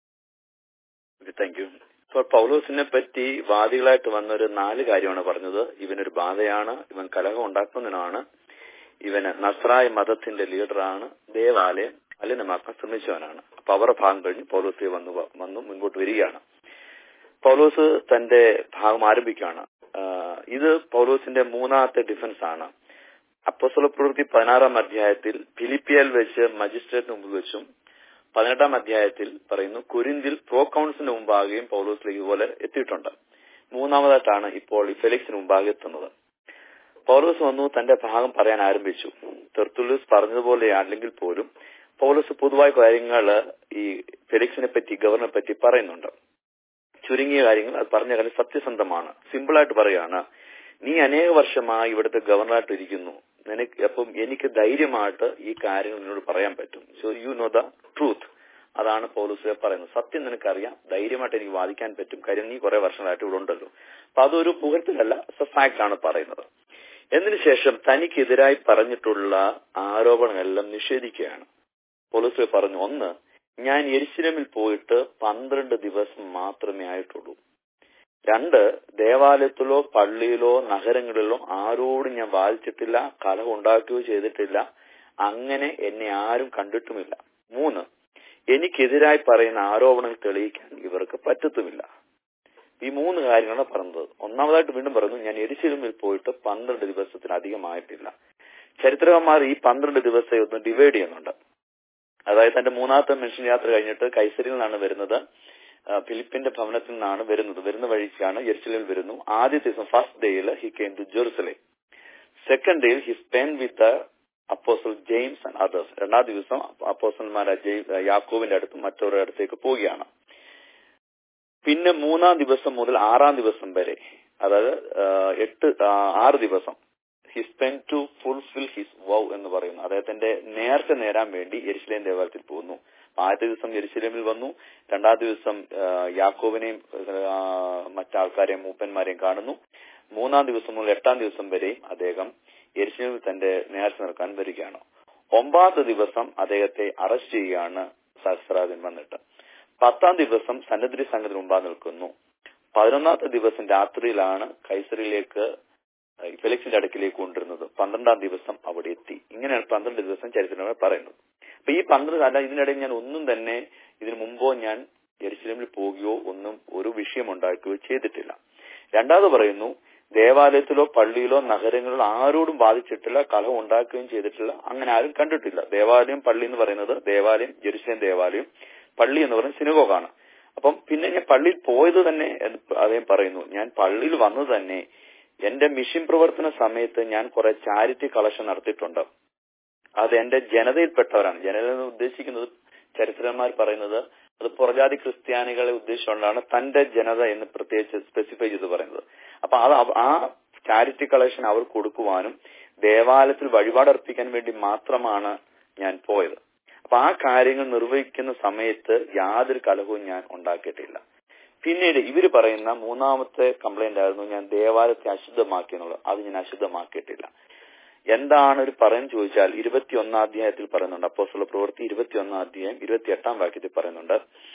S4: താങ്ക് യു ഇപ്പോൾ പൗലോസിനെ പറ്റി വാദികളായിട്ട് വന്ന ഒരു നാല് കാര്യമാണ് പറഞ്ഞത് ഇവനൊരു ബാധയാണ് ഇവൻ കലഹം ഉണ്ടാക്കുന്നതിനാണ് ഇവന് നസ്രായ മതത്തിന്റെ ലീഡറാണ് ദേവാലയം മലിനമാക്കാൻ ശ്രമിച്ചവനാണ് അപ്പൊ അവരുടെ ഭാഗം കഴിഞ്ഞ് പൗലോസ് വന്നു വന്നു മുൻപോട്ട് വരികയാണ് പൗലോസ് തന്റെ ഭാഗം ആരംഭിക്കുകയാണ് ആഹ് ഇത് പൗലോസിന്റെ മൂന്നാമത്തെ ഡിഫൻസ് ആണ് അപ്പോസ്തല പ്രവൃത്തി പതിനാറാം അധ്യായത്തിൽ ഫിലിപ്പിയയിൽ വെച്ച് മജിസ്ട്രേറ്റിന് മുമ്പിൽ വെച്ചും പതിനെട്ടാം അധ്യായത്തിൽ പറയുന്നു കുരിന്തിൽ പ്രോ കൗൺസിലിന് മുമ്പാകെയും പൗലോസിലേക്ക് ഇതുപോലെ എത്തിയിട്ടുണ്ട് മൂന്നാമതായിട്ടാണ് ഇപ്പോൾ ഈ ഫെലിക്സിന് മുമ്പാകെ എത്തുന്നത് പൗലോസ് വന്നു തന്റെ ഭാഗം പറയാൻ ആരംഭിച്ചു തെർത്തുലൂസ് പറഞ്ഞതുപോലെ അല്ലെങ്കിൽ പോലും പൗലോസ് പൊതുവായ കാര്യങ്ങൾ ഈ ഫെലിക്സിനെ പറ്റി ഗവർണറെ പറ്റി പറയുന്നുണ്ട് ചുരുങ്ങിയ കാര്യങ്ങൾ അത് പറഞ്ഞ കാര്യം സത്യസന്ധമാണ് സിമ്പിളായിട്ട് പറയാണ് നീ അനേക വർഷമായി ഇവിടുത്തെ ഗവർണറായിട്ട് ഇരിക്കുന്നു നിനക്ക് അപ്പം എനിക്ക് ധൈര്യമായിട്ട് ഈ കാര്യങ്ങൾ നിന്നോട് പറയാൻ പറ്റും so you know the truth അതാണ് പൗലോസ് പറയുന്നത് സത്യം നിനക്കറിയാം ധൈര്യമായിട്ട് എനിക്ക് വാദിക്കാൻ പറ്റും കാര്യം നീ കുറെ വർഷങ്ങളായിട്ട് ഇവിടെ ഉണ്ടല്ലോ അപ്പൊ അതൊരു പുകഴ്ത്തലല്ല ഫാക്ട് ആണ് പറയുന്നത് എന്നതിന് ശേഷം തനിക്കെതിരായി പറഞ്ഞിട്ടുള്ള ആരോപണങ്ങളെല്ലാം നിഷേധിക്കുകയാണ് പോലീസ് പറഞ്ഞു ഒന്ന് ഞാൻ എരിശിലമിൽ പോയിട്ട് പന്ത്രണ്ട് ദിവസം മാത്രമേ ആയിട്ടുള്ളൂ രണ്ട് ദേവാലയത്തിലോ പള്ളിയിലോ നഗരങ്ങളിലോ ആരോടും ഞാൻ വാദിച്ചിട്ടില്ല കലഹം ഉണ്ടാക്കുകയോ ചെയ്തിട്ടില്ല അങ്ങനെ എന്നെ ആരും കണ്ടിട്ടുമില്ല മൂന്ന് എനിക്കെതിരായി പറയുന്ന ആരോപണങ്ങൾ തെളിയിക്കാൻ ഇവർക്ക് പറ്റത്തുമില്ല ഈ മൂന്ന് കാര്യങ്ങളാണ് പറഞ്ഞത് ഒന്നാമതായിട്ട് വീണ്ടും പറഞ്ഞു ഞാൻ എരിശിലമിൽ പോയിട്ട് പന്ത്രണ്ട് ദിവസത്തിനധികമായിട്ടില്ല ചരിത്രകാരന്മാർ ഈ പന്ത്രണ്ട് ദിവസത്തെ ഒന്ന് ഡിവൈഡ് ചെയ്യുന്നുണ്ട് അതായത് തന്റെ മൂന്നാമത്തെ മെൻഷൻ യാത്ര കഴിഞ്ഞിട്ട് കൈസരിൽ നിന്നാണ് വരുന്നത് ഫിലിപ്പിന്റെ ഭവനത്തിൽ നിന്നാണ് വരുന്നത് വരുന്ന വഴിക്കാണ് എരിശിലിൽ വരുന്നു ആദ്യ ദിവസം ഫസ്റ്റ് ഡേയിൽ he came to Jerusalem second ഡേയിൽ he spent with apostle James and others രണ്ടാം ദിവസം അപ്പോസൽമാരെ യാക്കോവിന്റെ അടുത്ത് മറ്റവരുടെ അടുത്തേക്ക് പോവുകയാണ് പിന്നെ മൂന്നാം ദിവസം മുതൽ ആറാം ദിവസം വരെ അതായത് എട്ട് ആറ് ദിവസം he spent to fulfil his vow എന്ന് പറയുന്നു അദ്ദേഹത്തിന്റെ നേർച്ച നേരാൻ വേണ്ടി എരിശിലേം ദേവാലയത്തിൽ പോകുന്നു ആദ്യത്തെ ദിവസം എരിശിലേമിൽ വന്നു രണ്ടാം ദിവസം യാക്കോവിനെയും മറ്റാൾക്കാരെയും മൂപ്പന്മാരെയും കാണുന്നു മൂന്നാം ദിവസം മുതൽ എട്ടാം ദിവസം വരെയും അദ്ദേഹം എരിശിലേമിൽ തന്റെ നേർച്ച നിൽക്കാൻ വരികയാണ് ഒമ്പതാമത്തെ ദിവസം അദ്ദേഹത്തെ അറസ്റ്റ് ചെയ്യുകയാണ് സഹസ്രാജൻ വന്നിട്ട് പത്താം ദിവസം സന്നദ്ധി സംഘത്തിന് മുമ്പാ നിൽക്കുന്നു പതിനൊന്നാമത്തെ ദിവസം രാത്രിയിലാണ് കൈസറിലേക്ക് ഫെലിക്സിന്റെ അടുക്കിലേക്ക് കൊണ്ടിരുന്നത് പന്ത്രണ്ടാം ദിവസം അവിടെ എത്തി ഇങ്ങനെയാണ് പന്ത്രണ്ട് ദിവസം ചരിത്രങ്ങൾ പറയുന്നത് അപ്പൊ ഈ പന്ത്രണ്ട് അല്ല ഇതിനിടയിൽ ഞാൻ ഒന്നും തന്നെ ഇതിനു മുമ്പോ ഞാൻ ജെറുസലേമിൽ പോവുകയോ ഒന്നും ഒരു വിഷയം ഉണ്ടാക്കുകയോ ചെയ്തിട്ടില്ല രണ്ടാമത് പറയുന്നു ദേവാലയത്തിലോ പള്ളിയിലോ നഗരങ്ങളിലോ ആരോടും ബാധിച്ചിട്ടില്ല കലഹം ഉണ്ടാക്കുകയും ചെയ്തിട്ടില്ല അങ്ങനെ ആരും കണ്ടിട്ടില്ല ദേവാലയം പള്ളി എന്ന് പറയുന്നത് ദേവാലയം ജെറുസലേം ദേവാലയം പള്ളി എന്ന് പറയുന്നത് സിനഗോഗാണ് അപ്പം പിന്നെ ഞാൻ പള്ളിയിൽ പോയത് തന്നെ അദ്ദേഹം പറയുന്നു ഞാൻ പള്ളിയിൽ വന്നത് തന്നെ എന്റെ മിഷൻ പ്രവർത്തന സമയത്ത് ഞാൻ കുറെ ചാരിറ്റി കളക്ഷൻ നടത്തിയിട്ടുണ്ട് അത് എന്റെ ജനതയിൽപ്പെട്ടവരാണ് ജനത എന്ന് ഉദ്ദേശിക്കുന്നത് ചരിത്രന്മാർ പറയുന്നത് അത് പുറജാതി ക്രിസ്ത്യാനികളെ ഉദ്ദേശിച്ചുകൊണ്ടാണ് തന്റെ ജനത എന്ന് പ്രത്യേകിച്ച് സ്പെസിഫൈ ചെയ്ത് പറയുന്നത് അപ്പൊ അത് ആ ചാരിറ്റി കളക്ഷൻ അവർ കൊടുക്കുവാനും ദേവാലയത്തിൽ വഴിപാടർപ്പിക്കാൻ വേണ്ടി മാത്രമാണ് ഞാൻ പോയത് അപ്പൊ ആ കാര്യങ്ങൾ നിർവഹിക്കുന്ന സമയത്ത് യാതൊരു കലഹവും ഞാൻ ഉണ്ടാക്കിയിട്ടില്ല പിന്നീട് ഇവര് പറയുന്ന മൂന്നാമത്തെ കംപ്ലൈന്റ് ആയിരുന്നു ഞാൻ ദേവാലയത്തെ അശുദ്ധമാക്കി എന്നുള്ളത് അത് ഞാൻ അശുദ്ധമാക്കിയിട്ടില്ല എന്താണ് ഒരു പറയുന്നത് ചോദിച്ചാൽ ഇരുപത്തിയൊന്നാം അധ്യായത്തിൽ പറയുന്നുണ്ട് അപ്പോസ്തല പ്രവൃത്തി ഇരുപത്തിയൊന്നാം അധ്യായം ഇരുപത്തിയെട്ടാം വാക്യത്തിൽ പറയുന്നുണ്ട്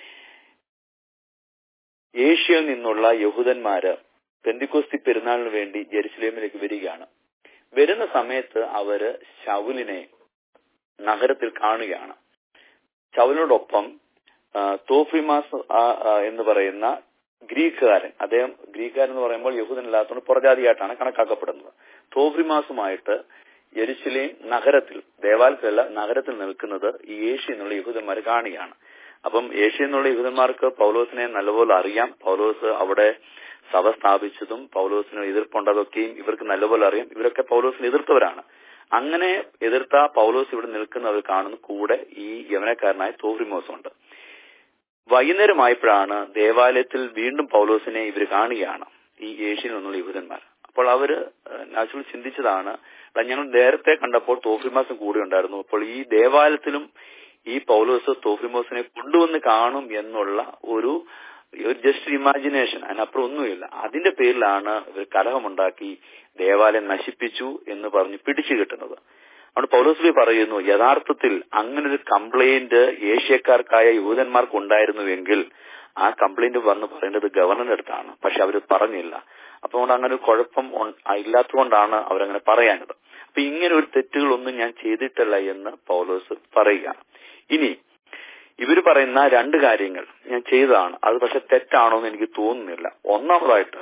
S4: ഏഷ്യയിൽ നിന്നുള്ള യഹൂദന്മാര് പെന്തിക്കോസ്തി പെരുന്നാളിന് വേണ്ടി ജെറുസലേമിലേക്ക് വരികയാണ് വരുന്ന സമയത്ത് അവര് ശൗലിനെ നഗരത്തിൽ കാണുകയാണ് ശൗലിനോടൊപ്പം തോഫിമാസ് എന്ന് പറയുന്ന ഗ്രീക്കുകാരൻ അദ്ദേഹം ഗ്രീക്കുകാരൻ എന്ന് പറയുമ്പോൾ യഹൂദനല്ലാത്തതുകൊണ്ട് പുറജാതിയായിട്ടാണ് കണക്കാക്കപ്പെടുന്നത് തോഫ്രിമാസുമായിട്ട് യെരുശലേം നഗരത്തിൽ ദേവാലയത്തിലല്ല നഗരത്തിൽ നിൽക്കുന്നത് ഈ ഏഷ്യ എന്നുള്ള യഹൂദന്മാർ കാണുകയാണ് അപ്പം ഏഷ്യ എന്നുള്ള യഹൂദന്മാർക്ക് പൗലോസിനെ നല്ലപോലെ അറിയാം പൗലോസ് അവിടെ സഭ സ്ഥാപിച്ചതും പൗലോസിന് എതിർപ്പുണ്ടതൊക്കെയും ഇവർക്ക് നല്ലപോലെ അറിയാം ഇവരൊക്കെ പൗലോസിനെ എതിർത്തവരാണ് അങ്ങനെ എതിർത്ത പൗലോസ് ഇവിടെ നിൽക്കുന്നവർ കാണുന്നു കൂടെ ഈ യവനക്കാരനായ തോഫ്രിമോസ് ഉണ്ട് വൈകുന്നേരമായപ്പോഴാണ് ദേവാലയത്തിൽ വീണ്ടും പൗലോസിനെ ഇവർ കാണുകയാണ് ഈ ഏഷ്യയിൽ നിന്നുള്ള യഹൂദന്മാർ അപ്പോൾ അവര് നാച്ചുറൽ ചിന്തിച്ചതാണ് ഞങ്ങൾ നേരത്തെ കണ്ടപ്പോൾ തോഫിമാസം കൂടെ ഉണ്ടായിരുന്നു അപ്പോൾ ഈ ദേവാലയത്തിലും ഈ പൗലോസ് തോഫിമോസിനെ കൊണ്ടുവന്ന് കാണും എന്നുള്ള ഒരു ജസ്റ്റ് ഇമാജിനേഷൻ അതിനപ്പുറം ഒന്നുമില്ല അതിന്റെ പേരിലാണ് ഇവർ കലഹമുണ്ടാക്കി ദേവാലയം നശിപ്പിച്ചു എന്ന് പറഞ്ഞ് പിടിച്ചു കിട്ടുന്നത് അവിടെ പൗലോസ്ലി പറയുന്നു യഥാർത്ഥത്തിൽ അങ്ങനെ ഒരു കംപ്ലൈന്റ് ഏഷ്യക്കാർക്കായ യൂതന്മാർക്ക് ഉണ്ടായിരുന്നുവെങ്കിൽ ആ കംപ്ലൈന്റ് വന്ന് പറയേണ്ടത് ഗവർണറുടെ അടുത്താണ് പക്ഷെ അവർ പറഞ്ഞില്ല അപ്പൊ അതുകൊണ്ട് അങ്ങനെ ഒരു കുഴപ്പം ഇല്ലാത്തതുകൊണ്ടാണ് അവരങ്ങനെ പറയാനത് അപ്പൊ ഇങ്ങനെ ഒരു തെറ്റുകളൊന്നും ഞാൻ ചെയ്തിട്ടില്ല എന്ന് പൗലോസ് പറയുകയാണ് ഇനി ഇവർ പറയുന്ന രണ്ട് കാര്യങ്ങൾ ഞാൻ ചെയ്തതാണ് അത് പക്ഷെ തെറ്റാണോ എന്ന് എനിക്ക് തോന്നുന്നില്ല ഒന്നാമതായിട്ട്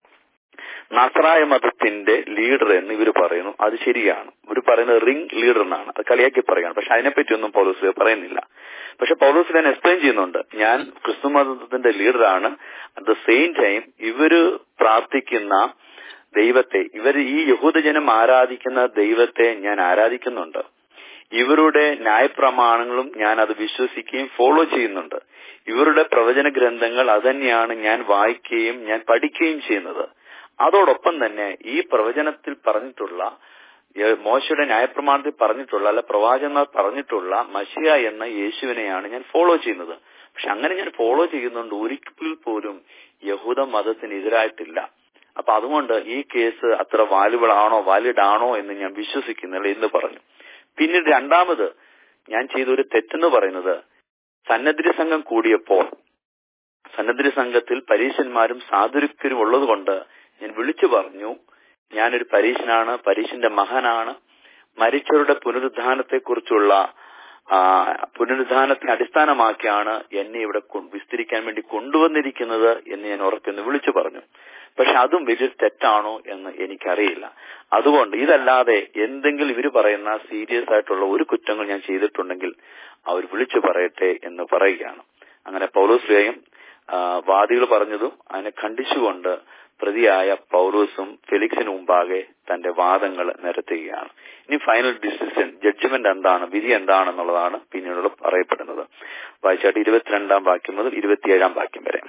S4: നസറായ മതത്തിന്റെ ലീഡർ എന്ന് ഇവർ പറയുന്നു അത് ശരിയാണ് ഇവർ പറയുന്നത് റിംഗ് ലീഡർ എന്നാണ് അത് കളിയാക്കി പറയുകയാണ് പക്ഷെ അതിനെപ്പറ്റി ഒന്നും പൗലോസ് പറയുന്നില്ല പക്ഷെ പൗലോസ് ഞാൻ എക്സ്പ്ലെയിൻ ചെയ്യുന്നുണ്ട് ഞാൻ ക്രിസ്തു മതത്തിന്റെ ലീഡറാണ് അറ്റ് ദ സെയിം ടൈം ഇവര് പ്രാർത്ഥിക്കുന്ന ദൈവത്തെ ഇവർ ഈ യഹൂദജനം ആരാധിക്കുന്ന ദൈവത്തെ ഞാൻ ആരാധിക്കുന്നുണ്ട് ഇവരുടെ ന്യായപ്രമാണങ്ങളും ഞാൻ അത് വിശ്വസിക്കുകയും ഫോളോ ചെയ്യുന്നുണ്ട് ഇവരുടെ പ്രവചന ഗ്രന്ഥങ്ങൾ അതന്നെയാണ് ഞാൻ വായിക്കുകയും ഞാൻ പഠിക്കുകയും ചെയ്യുന്നത് അതോടൊപ്പം തന്നെ ഈ പ്രവചനത്തിൽ പറഞ്ഞിട്ടുള്ള മോശയുടെ ന്യായപ്രമാണത്തിൽ പറഞ്ഞിട്ടുള്ള അല്ല പ്രവാചകന്മാർ പറഞ്ഞിട്ടുള്ള മഷിയ എന്ന യേശുവിനെയാണ് ഞാൻ ഫോളോ ചെയ്യുന്നത് പക്ഷെ അങ്ങനെ ഞാൻ ഫോളോ ചെയ്യുന്നുണ്ട് ഒരിക്കൽ പോലും യഹൂദ മതത്തിനെതിരായിട്ടില്ല അപ്പൊ അതുകൊണ്ട് ഈ കേസ് അത്ര വാല്യുബിൾ ആണോ വാലിഡ് ആണോ എന്ന് ഞാൻ വിശ്വസിക്കുന്നില്ല എന്ന് പറഞ്ഞു പിന്നീട് രണ്ടാമത് ഞാൻ ചെയ്ത ഒരു തെറ്റെന്ന് പറയുന്നത് സന്നദ്ധ സംഘം കൂടിയപ്പോൾ സന്നദ്ധ സംഘത്തിൽ പരീശന്മാരും സാധുര്യക്കരും ഉള്ളതുകൊണ്ട് ഞാൻ വിളിച്ചു പറഞ്ഞു ഞാനൊരു പരീശനാണ് പരീശന്റെ മകനാണ് മരിച്ചവരുടെ പുനരുദ്ധാനത്തെക്കുറിച്ചുള്ള പുനരുദ്ധാനത്തെ അടിസ്ഥാനമാക്കിയാണ് എന്നെ ഇവിടെ വിസ്തരിക്കാൻ വേണ്ടി കൊണ്ടുവന്നിരിക്കുന്നത് എന്ന് ഞാൻ ഉറപ്പിന്ന് വിളിച്ചു പറഞ്ഞു പക്ഷെ അതും വലിയ തെറ്റാണോ എന്ന് എനിക്കറിയില്ല അതുകൊണ്ട് ഇതല്ലാതെ എന്തെങ്കിലും ഇവർ പറയുന്ന സീരിയസ് ആയിട്ടുള്ള ഒരു കുറ്റങ്ങൾ ഞാൻ ചെയ്തിട്ടുണ്ടെങ്കിൽ അവർ വിളിച്ചു പറയട്ടെ എന്ന് പറയുകയാണ് അങ്ങനെ പൗലോസ്ലിയും വാദികൾ പറഞ്ഞതും അതിനെ ഖണ്ഡിച്ചുകൊണ്ട് പ്രതിയായ പൗലോസും ഫെലിക്സിന് മുമ്പാകെ തന്റെ വാദങ്ങൾ നിരത്തുകയാണ് ഇനി ഫൈനൽ ഡിസിഷൻ ജഡ്ജ്മെന്റ് എന്താണ് വിധി എന്താണെന്നുള്ളതാണ് പിന്നീട് പറയപ്പെടുന്നത് വായിച്ചാട്ട് ഇരുപത്തിരണ്ടാം വാക്യം മുതൽ ഇരുപത്തിയേഴാം വാക്യം വരെ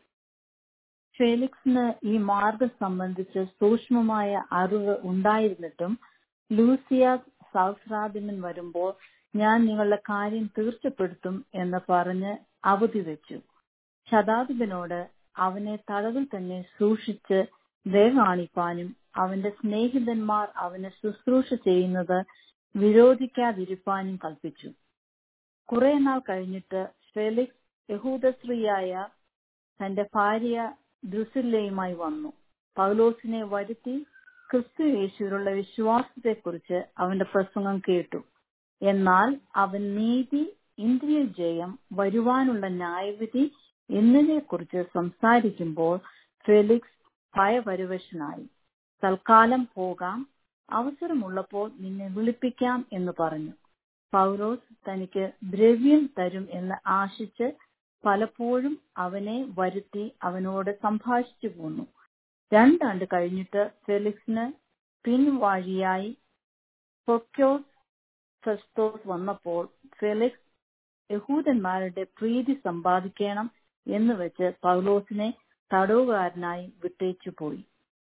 S2: ഫേലിക്സിന് ഈ മാർഗം സംബന്ധിച്ച് സൂക്ഷ്മമായ അറിവ് ഉണ്ടായിരുന്നിട്ടും ലൂസിയ സഹസ്രാദിമൻ വരുമ്പോൾ ഞാൻ നിങ്ങളുടെ കാര്യം തീർച്ചപ്പെടുത്തും എന്ന് പറഞ്ഞ് അവധി വെച്ചു ശതാധിപനോട് അവനെ തടവിൽ തന്നെ സൂക്ഷിച്ച് ദയ കാണിപ്പാനും അവന്റെ സ്നേഹിതന്മാർ അവന് ശുശ്രൂഷ ചെയ്യുന്നത് വിരോധിക്കാതിരിപ്പാനും കൽപ്പിച്ചു കുറെ നാൾ കഴിഞ്ഞിട്ട് ഫെലിക്സ് യഹൂദശ്രീയായ തന്റെ ഭാര്യ ദ്രുസില്ലയുമായി വന്നു പൗലോസിനെ വരുത്തി ക്രിസ്തു യേശുവിലുള്ള വിശ്വാസത്തെക്കുറിച്ച് അവന്റെ പ്രസംഗം കേട്ടു എന്നാൽ അവൻ നീതി ഇന്ദ്രിയ ജയം വരുവാനുള്ള ന്യായവിധി എന്നിവയെക്കുറിച്ച് സംസാരിക്കുമ്പോൾ ഫെലിക്സ് ഭയപരവശനായി തൽക്കാലം പോകാം അവസരമുള്ളപ്പോൾ നിന്നെ വിളിപ്പിക്കാം എന്ന് പറഞ്ഞു പൗലോസ് തനിക്ക് ദ്രവ്യം തരും എന്ന് ആശിച്ച് പലപ്പോഴും അവനെ വരുത്തി അവനോട് സംഭാഷിച്ചു പോന്നു രണ്ടാണ്ട് കഴിഞ്ഞിട്ട് ഫെലിക്സിന് പിൻവാഴിയായി പൊക്യോസ് ഫെസ്തോസ് വന്നപ്പോൾ ഫെലിക്സ് യഹൂദന്മാരുടെ പ്രീതി സമ്പാദിക്കണം എന്ന് വെച്ച് പൗലോസിനെ തടവുകാരനായി വിട്ടേച്ചു പോയി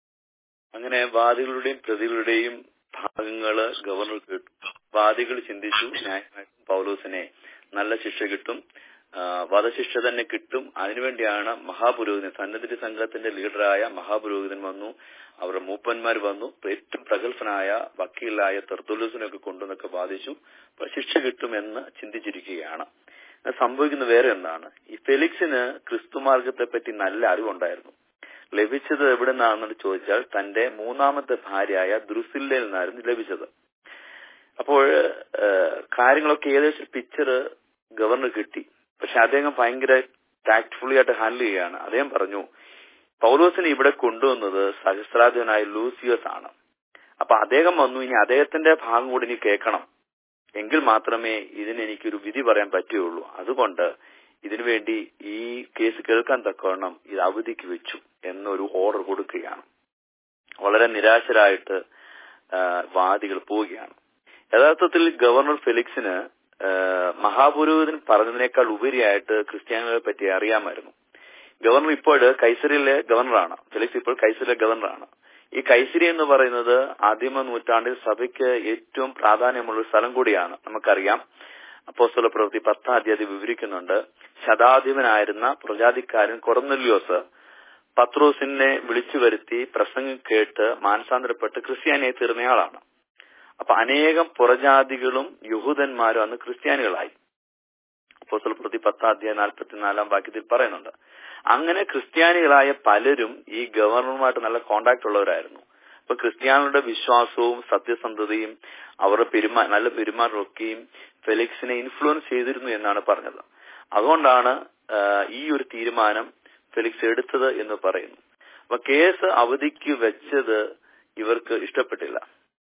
S4: അങ്ങനെ വാദികളുടെയും പ്രതികളുടെയും ഭാഗങ്ങള് ഗവർണർ കേട്ടു വാദികൾ ചിന്തിച്ചു ന്യായമായിട്ടും പൗലോസിനെ നല്ല ശിക്ഷ കിട്ടും ആ, വധശിക്ഷ തന്നെ കിട്ടും അതിനുവേണ്ടിയാണ് മഹാപുരോഹിതൻ സന്നദ്ധ സംഘത്തിന്റെ ലീഡറായ മഹാപുരോഹിതൻ വന്നു അവരുടെ മൂപ്പന്മാർ വന്നു ഏറ്റവും പ്രഗത്ഭനായ വക്കീലായ തെർത്തുലൂസിനൊക്കെ കൊണ്ടുവന്നൊക്കെ വാദിച്ചു അപ്പോൾ ശിക്ഷ കിട്ടുമെന്ന് ചിന്തിച്ചിരിക്കുകയാണ് അത് സംഭവിക്കുന്ന വേറെ എന്താണ് ഈ ഫെലിക്സിന് ക്രിസ്തുമാർഗത്തെ പറ്റി നല്ല അറിവുണ്ടായിരുന്നു ലഭിച്ചത് എവിടെ നിന്നാണെന്ന് ചോദിച്ചാൽ തന്റെ മൂന്നാമത്തെ ഭാര്യയായ ദ്രുസില്ലയിൽ നിന്നായിരുന്നു ലഭിച്ചത് അപ്പോൾ ഏഹ്, കാര്യങ്ങളൊക്കെ ഏകദേശം പിക്ചർ ഗവർണർ കിട്ടി പക്ഷെ അദ്ദേഹം ഭയങ്കര ടാക്ട്ഫുള്ളി ആയിട്ട് ഹാൻഡിൽ ചെയ്യുകയാണ് അദ്ദേഹം പറഞ്ഞു പൗലോസിനെ ഇവിടെ കൊണ്ടുവന്നത് സഹസ്രാധിപനായ ലൂസിയസ് ആണ് അപ്പൊ അദ്ദേഹം വന്നു ഇനി അദ്ദേഹത്തിന്റെ ഭാഗം കൂടി ഇനി കേൾക്കണം എങ്കിൽ മാത്രമേ ഇതിന് എനിക്കൊരു വിധി പറയാൻ പറ്റുകയുള്ളൂ അതുകൊണ്ട് ഇതിനുവേണ്ടി ഈ കേസ് കേൾക്കാൻ തക്കവണ്ണം ഇത് അവധിക്ക് വെച്ചു എന്നൊരു ഓർഡർ കൊടുക്കുകയാണ് വളരെ നിരാശരായിട്ട് ആ, വാദികൾ പോവുകയാണ് യഥാർത്ഥത്തിൽ ഗവർണർ ഫെലിക്സിന് ആ, മഹാപുരോഹിതൻ പറഞ്ഞതിനേക്കാൾ ഉപരിയായിട്ട് ക്രിസ്ത്യാനികളെ പറ്റി അറിയാമായിരുന്നു ഗവർണർ ഇപ്പോൾ കൈസരിയിലെ ഗവർണറാണ് ഫെലിക്സ് ഇപ്പോൾ കൈസരിയിലെ ഗവർണറാണ് ഈ കൈസരി എന്ന് പറയുന്നത് ആദിമ നൂറ്റാണ്ടിൽ സഭയ്ക്ക് ഏറ്റവും പ്രാധാന്യമുള്ള ഒരു സ്ഥലം കൂടിയാണ് നമുക്കറിയാം അപ്പോസ്തല പ്രവൃത്തി പത്താം അധ്യായം വിവരിക്കുന്നുണ്ട് ശതാധിപനായിരുന്ന പ്രജാതിക്കാരൻ കൊറന്നല്യോസ് പത്രോസിനെ വിളിച്ചു വരുത്തി പ്രസംഗം കേട്ട് മാനസാന്തരപ്പെട്ട് ക്രിസ്ത്യാനിയെ തീർന്നയാളാണ് അപ്പൊ അനേകം പുറജാതികളും യഹൂദന്മാരും അന്ന് ക്രിസ്ത്യാനികളായി അപ്പോസ്തല പ്രവൃത്തി പത്താം അധ്യായം നാൽപ്പത്തിനാലാം വാക്യത്തിൽ പറയുന്നുണ്ട് അങ്ങനെ ക്രിസ്ത്യാനികളായ പലരും ഈ ഗവർണറുമായിട്ട് നല്ല കോണ്ടാക്ട് ഉള്ളവരായിരുന്നു അപ്പൊ ക്രിസ്ത്യാനികളുടെ വിശ്വാസവും സത്യസന്ധതയും അവരുടെ പെരുമാ നല്ല പെരുമാറ്റമൊക്കെയും ഫെലിക്സിനെ ഇൻഫ്ലുവൻസ് ചെയ്തിരുന്നു എന്നാണ് പറഞ്ഞത് അതുകൊണ്ടാണ് ആ, ഈ ഒരു തീരുമാനം ഫെലിക്സ് എടുത്തത് എന്ന് പറയുന്നു അപ്പൊ കേസ് അവധിക്ക് വെച്ചത് ഇവർക്ക് ഇഷ്ടപ്പെട്ടില്ല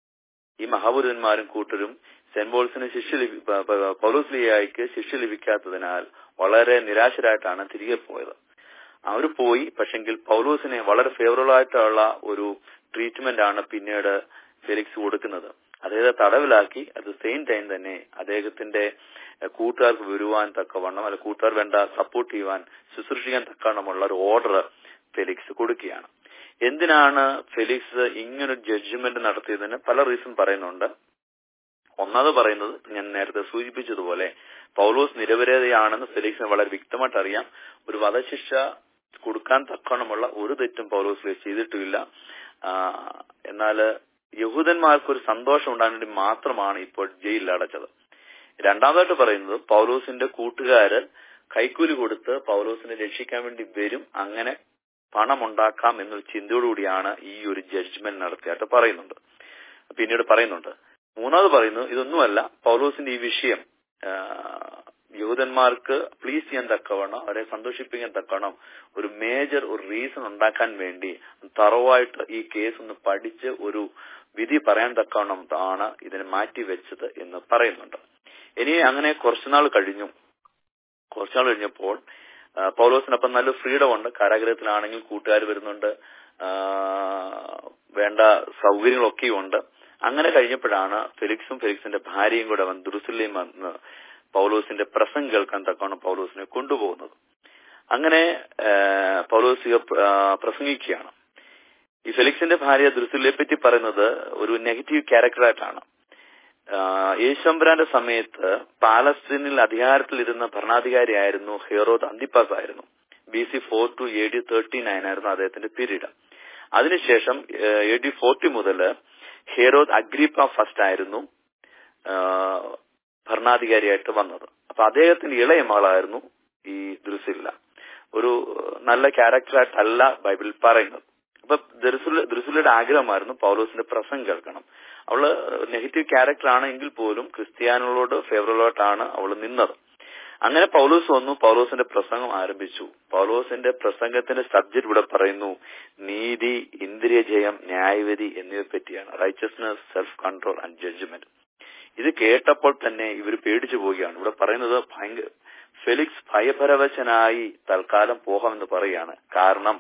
S4: ഈ മഹാപുരുന്മാരും കൂട്ടരും സെന്റ് പോൾസിന് ശിഷ്യ ലഭി പ- പ- പൗലോസ് ലിയായിക്ക് ശിഷ്യ ലഭിക്കാത്തതിനാൽ വളരെ നിരാശരായിട്ടാണ് തിരികെ പോയത് അവർ പോയി പക്ഷെങ്കിൽ പൗലോസിനെ വളരെ ഫേവറബിൾ ആയിട്ടുള്ള ഒരു ട്രീറ്റ്മെന്റ് ആണ് പിന്നീട് ഫെലിക്സ് കൊടുക്കുന്നത് അദ്ദേഹത്തെ തടവിലാക്കി അറ്റ് ദ സെയിം ടൈം തന്നെ അദ്ദേഹത്തിന്റെ എഹ്, കൂട്ടുകാർക്ക് വരുവാൻ തക്കവണ്ണം അല്ല കൂട്ടുകാർ വേണ്ട സപ്പോർട്ട് ചെയ്യുവാൻ ശുശ്രൂഷിക്കാൻ തക്കവണ്ണമുള്ള ഒരു ഓർഡർ ഫെലിക്സ് കൊടുക്കുകയാണ് എന്തിനാണ് ഫെലിക്സ് ഇങ്ങനൊരു ജഡ്ജ്മെന്റ് നടത്തിയതിന് പല റീസൺ പറയുന്നുണ്ട് ഒന്നാമത് പറയുന്നത് ഞാൻ നേരത്തെ സൂചിപ്പിച്ചതുപോലെ പൗലോസ് നിരപരാധിയാണെന്ന് ഫെലിക്സിന് വളരെ വ്യക്തമായിട്ട് അറിയാം ഒരു വധശിക്ഷ കൊടുക്കാൻ തക്കവണ്ണമുള്ള ഒരു തെറ്റും പൗലോസ് ചെയ്തിട്ടുമില്ല ആ, എന്നാല് യഹൂദന്മാർക്ക് ഒരു സന്തോഷം ഉണ്ടാകാൻ വേണ്ടി മാത്രമാണ് ഇപ്പോൾ ജയിലിൽ അടച്ചത് രണ്ടാമതായിട്ട് പറയുന്നത് പൗലോസിന്റെ കൂട്ടുകാര് കൈക്കൂലി കൊടുത്ത് പൗലോസിനെ രക്ഷിക്കാൻ വേണ്ടി വരും അങ്ങനെ പണമുണ്ടാക്കാം എന്നൊരു ചിന്തയോടുകൂടിയാണ് ഈ ഒരു ജഡ്ജ്മെന്റ് നടത്തിയായിട്ട് പറയുന്നുണ്ട് പിന്നീട് പറയുന്നുണ്ട് മൂന്നാമത് പറയുന്നു ഇതൊന്നുമല്ല പൗലോസിന്റെ ഈ വിഷയം ആ, യഹൂദന്മാർക്ക് പ്ലീസ് ചെയ്യാൻ തക്കവണ്ണം അവരെ സന്തോഷിപ്പിക്കാൻ തക്കവണ്ണം ഒരു മേജർ ഒരു റീസൺ ഉണ്ടാക്കാൻ വേണ്ടി തറവായിട്ട് ഈ കേസ് ഒന്ന് പഠിച്ച് ഒരു വിധി പറയാൻ തക്കവണ്ണം ആണ് ഇതിനെ മാറ്റി വെച്ചത് എന്ന് പറയുന്നുണ്ട് ഇനി അങ്ങനെ കുറച്ചുനാൾ കഴിഞ്ഞു കുറച്ചുനാൾ കഴിഞ്ഞപ്പോൾ ആ, പൗലോസിനപ്പം നല്ല ഫ്രീഡം ഉണ്ട് കാരാഗ്രഹത്തിലാണെങ്കിൽ കൂട്ടുകാർ വരുന്നുണ്ട് ആ, വേണ്ട സൗകര്യങ്ങളൊക്കെയും ഉണ്ട് അങ്ങനെ കഴിഞ്ഞപ്പോഴാണ് ഫെലിക്സും ഫെലിക്സിന്റെ ഭാര്യയും കൂടെ വന്ന് ദുരുസലേം വന്ന് പൗലോസിന്റെ പ്രസംഗം കേൾക്കാൻ തക്കവണ്ണം പൗലോസിനെ കൊണ്ടുപോകുന്നത് അങ്ങനെ ആ, പൗലോസ് ആ, പ്രസംഗിക്കുകയാണ് ഈ ഫെലിക്സിന്റെ ഭാര്യ ദുരുസലിനെ പറ്റി പറയുന്നത് ഒരു നെഗറ്റീവ് ക്യാരക്ടറായിട്ടാണ് യേശംബ്രാന്റെ സമയത്ത് പാലസ്തീനിൽ അധികാരത്തിലിരുന്ന ഭരണാധികാരിയായിരുന്നു ഹെറോദ് അന്തിപ്പാസ് ആയിരുന്നു B C four to A D thirty nine ആയിരുന്നു അദ്ദേഹത്തിന്റെ പീരീഡ് അതിനുശേഷം എ ഡി ഫോർട്ടി മുതൽ ഹെറോദ് അഗ്രീപ്പ ഫസ്റ്റ് ആയിരുന്നു ആ, ഭരണാധികാരിയായിട്ട് വന്നത് അപ്പൊ അദ്ദേഹത്തിന്റെ ഇളയ മകളായിരുന്നു ഈ ദുരുസില്ല ഒരു നല്ല ക്യാരക്ടറായിട്ടല്ല ബൈബിൾ പറയുന്നത് അപ്പൊ ദൃസുലയുടെ ആഗ്രഹമായിരുന്നു പൗലോസിന്റെ പ്രസംഗം കേൾക്കണം അവള് നെഗറ്റീവ് ക്യാരക്ടർ ആണ് എങ്കിൽ പോലും ക്രിസ്ത്യാനികളോട് ഫേവറബിളായിട്ടാണ് അവൾ നിന്നത് അങ്ങനെ പൗലോസ് വന്നു പൗലോസിന്റെ പ്രസംഗം ആരംഭിച്ചു പൗലോസിന്റെ പ്രസംഗത്തിന്റെ സബ്ജക്ട് ഇവിടെ പറയുന്നു നീതി ഇന്ദ്രിയ ജയം ന്യായവിധി എന്നിവയെ പറ്റിയാണ് righteousness self control and judgement ഇത് കേട്ടപ്പോൾ തന്നെ ഇവർ പേടിച്ചു പോവുകയാണ് ഇവിടെ പറയുന്നത് ഭയങ്കര ഫെലിക്സ് ഭയപരവശനായി തൽക്കാലം പോകാമെന്ന് പറയുകയാണ് കാരണം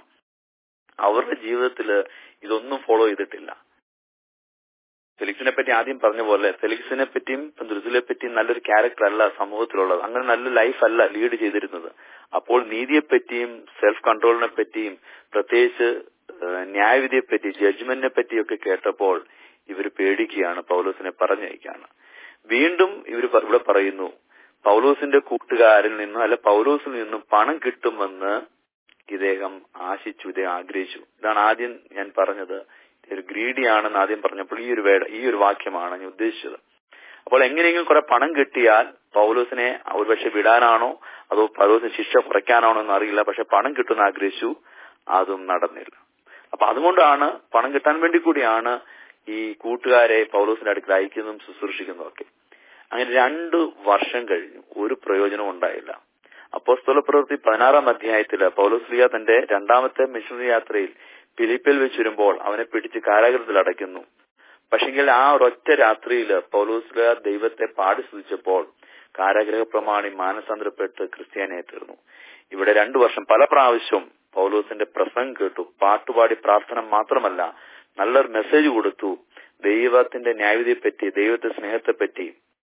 S4: അവരുടെ ജീവിതത്തിൽ ഇതൊന്നും ഫോളോ ചെയ്തിട്ടില്ല ഫെലിക്സിനെ പറ്റി ആദ്യം പറഞ്ഞ പോലെ ഫെലിക്സിനെ പറ്റിയും ദുരിതിലെ പറ്റിയും നല്ലൊരു ക്യാരക്ടർ അല്ല സമൂഹത്തിലുള്ളത് അങ്ങനെ നല്ല ലൈഫ് അല്ല ലീഡ് ചെയ്തിരുന്നത് അപ്പോൾ നീതിയെ പറ്റിയും സെൽഫ് കൺട്രോളിനെ പറ്റിയും പ്രത്യേകിച്ച് ന്യായവിധിയെ പറ്റി ജഡ്ജ്മെന്റിനെ പറ്റിയൊക്കെ കേട്ടപ്പോൾ ഇവർ പേടിക്കുകയാണ് പൗലോസിനെ പറഞ്ഞയക്കാണ് വീണ്ടും ഇവർ ഇവിടെ പറയുന്നു പൗലോസിന്റെ കൂട്ടുകാരിൽ നിന്നും അല്ല പൗലോസിൽ നിന്നും പണം കിട്ടുമെന്ന് ഇദ്ദേഹം ആശിച്ചു ഇദ്ദേഹം ആഗ്രഹിച്ചു ഇതാണ് ആദ്യം ഞാൻ പറഞ്ഞത് ഒരു ഗ്രീഡി ആണെന്ന് ആദ്യം പറഞ്ഞപ്പോൾ ഈ ഒരു വേട ഈ ഒരു വാക്യമാണ് ഞാൻ ഉദ്ദേശിച്ചത് അപ്പോൾ എങ്ങനെയെങ്കിലും കുറെ പണം കിട്ടിയാൽ പൗലോസിനെ ഒരുപക്ഷെ വിടാനാണോ അതോ പൗലോസിന് ശിക്ഷ കുറയ്ക്കാനാണോ എന്ന് അറിയില്ല പക്ഷെ പണം കിട്ടുമെന്ന് ആഗ്രഹിച്ചു അതും നടന്നില്ല അപ്പൊ അതുകൊണ്ടാണ് പണം കിട്ടാൻ വേണ്ടി കൂടിയാണ് ഈ കൂട്ടുകാരെ പൗലോസിന്റെ അടുക്കൽ അയക്കുന്നതും ശുശ്രൂഷിക്കുന്നതും ഒക്കെ അങ്ങനെ രണ്ടു വർഷം കഴിഞ്ഞു ഒരു പ്രയോജനവും ഉണ്ടായില്ല അപ്പോസ്തല പ്രവൃത്തി പതിനാറാം അധ്യായത്തില് പൗലോസ്ലിയ തന്റെ രണ്ടാമത്തെ മിഷണറി യാത്രയിൽ ഫിലിപ്പിൽ വെച്ച് വരുമ്പോൾ അവനെ പിടിച്ച് കാരാഗ്രഹത്തിൽ അടയ്ക്കുന്നു പക്ഷെങ്കിൽ ആ ഒരൊറ്റ രാത്രിയിൽ പൗലോസ്ലിയ ദൈവത്തെ പാടി സ്തുതിച്ചപ്പോൾ കാരാഗ്രഹ പ്രമാണി മാനസാന്തരപ്പെട്ട് ക്രിസ്ത്യാനിയായി തീർന്നു ഇവിടെ രണ്ടു വർഷം പല പ്രാവശ്യവും പൗലോസിന്റെ പ്രസംഗം കേട്ടു പാട്ടുപാടി പ്രാർത്ഥന മാത്രമല്ല നല്ലൊരു മെസ്സേജ് കൊടുത്തു ദൈവത്തിന്റെ ന്യായവിധിയെപ്പറ്റി ദൈവത്തെ സ്നേഹത്തെപ്പറ്റി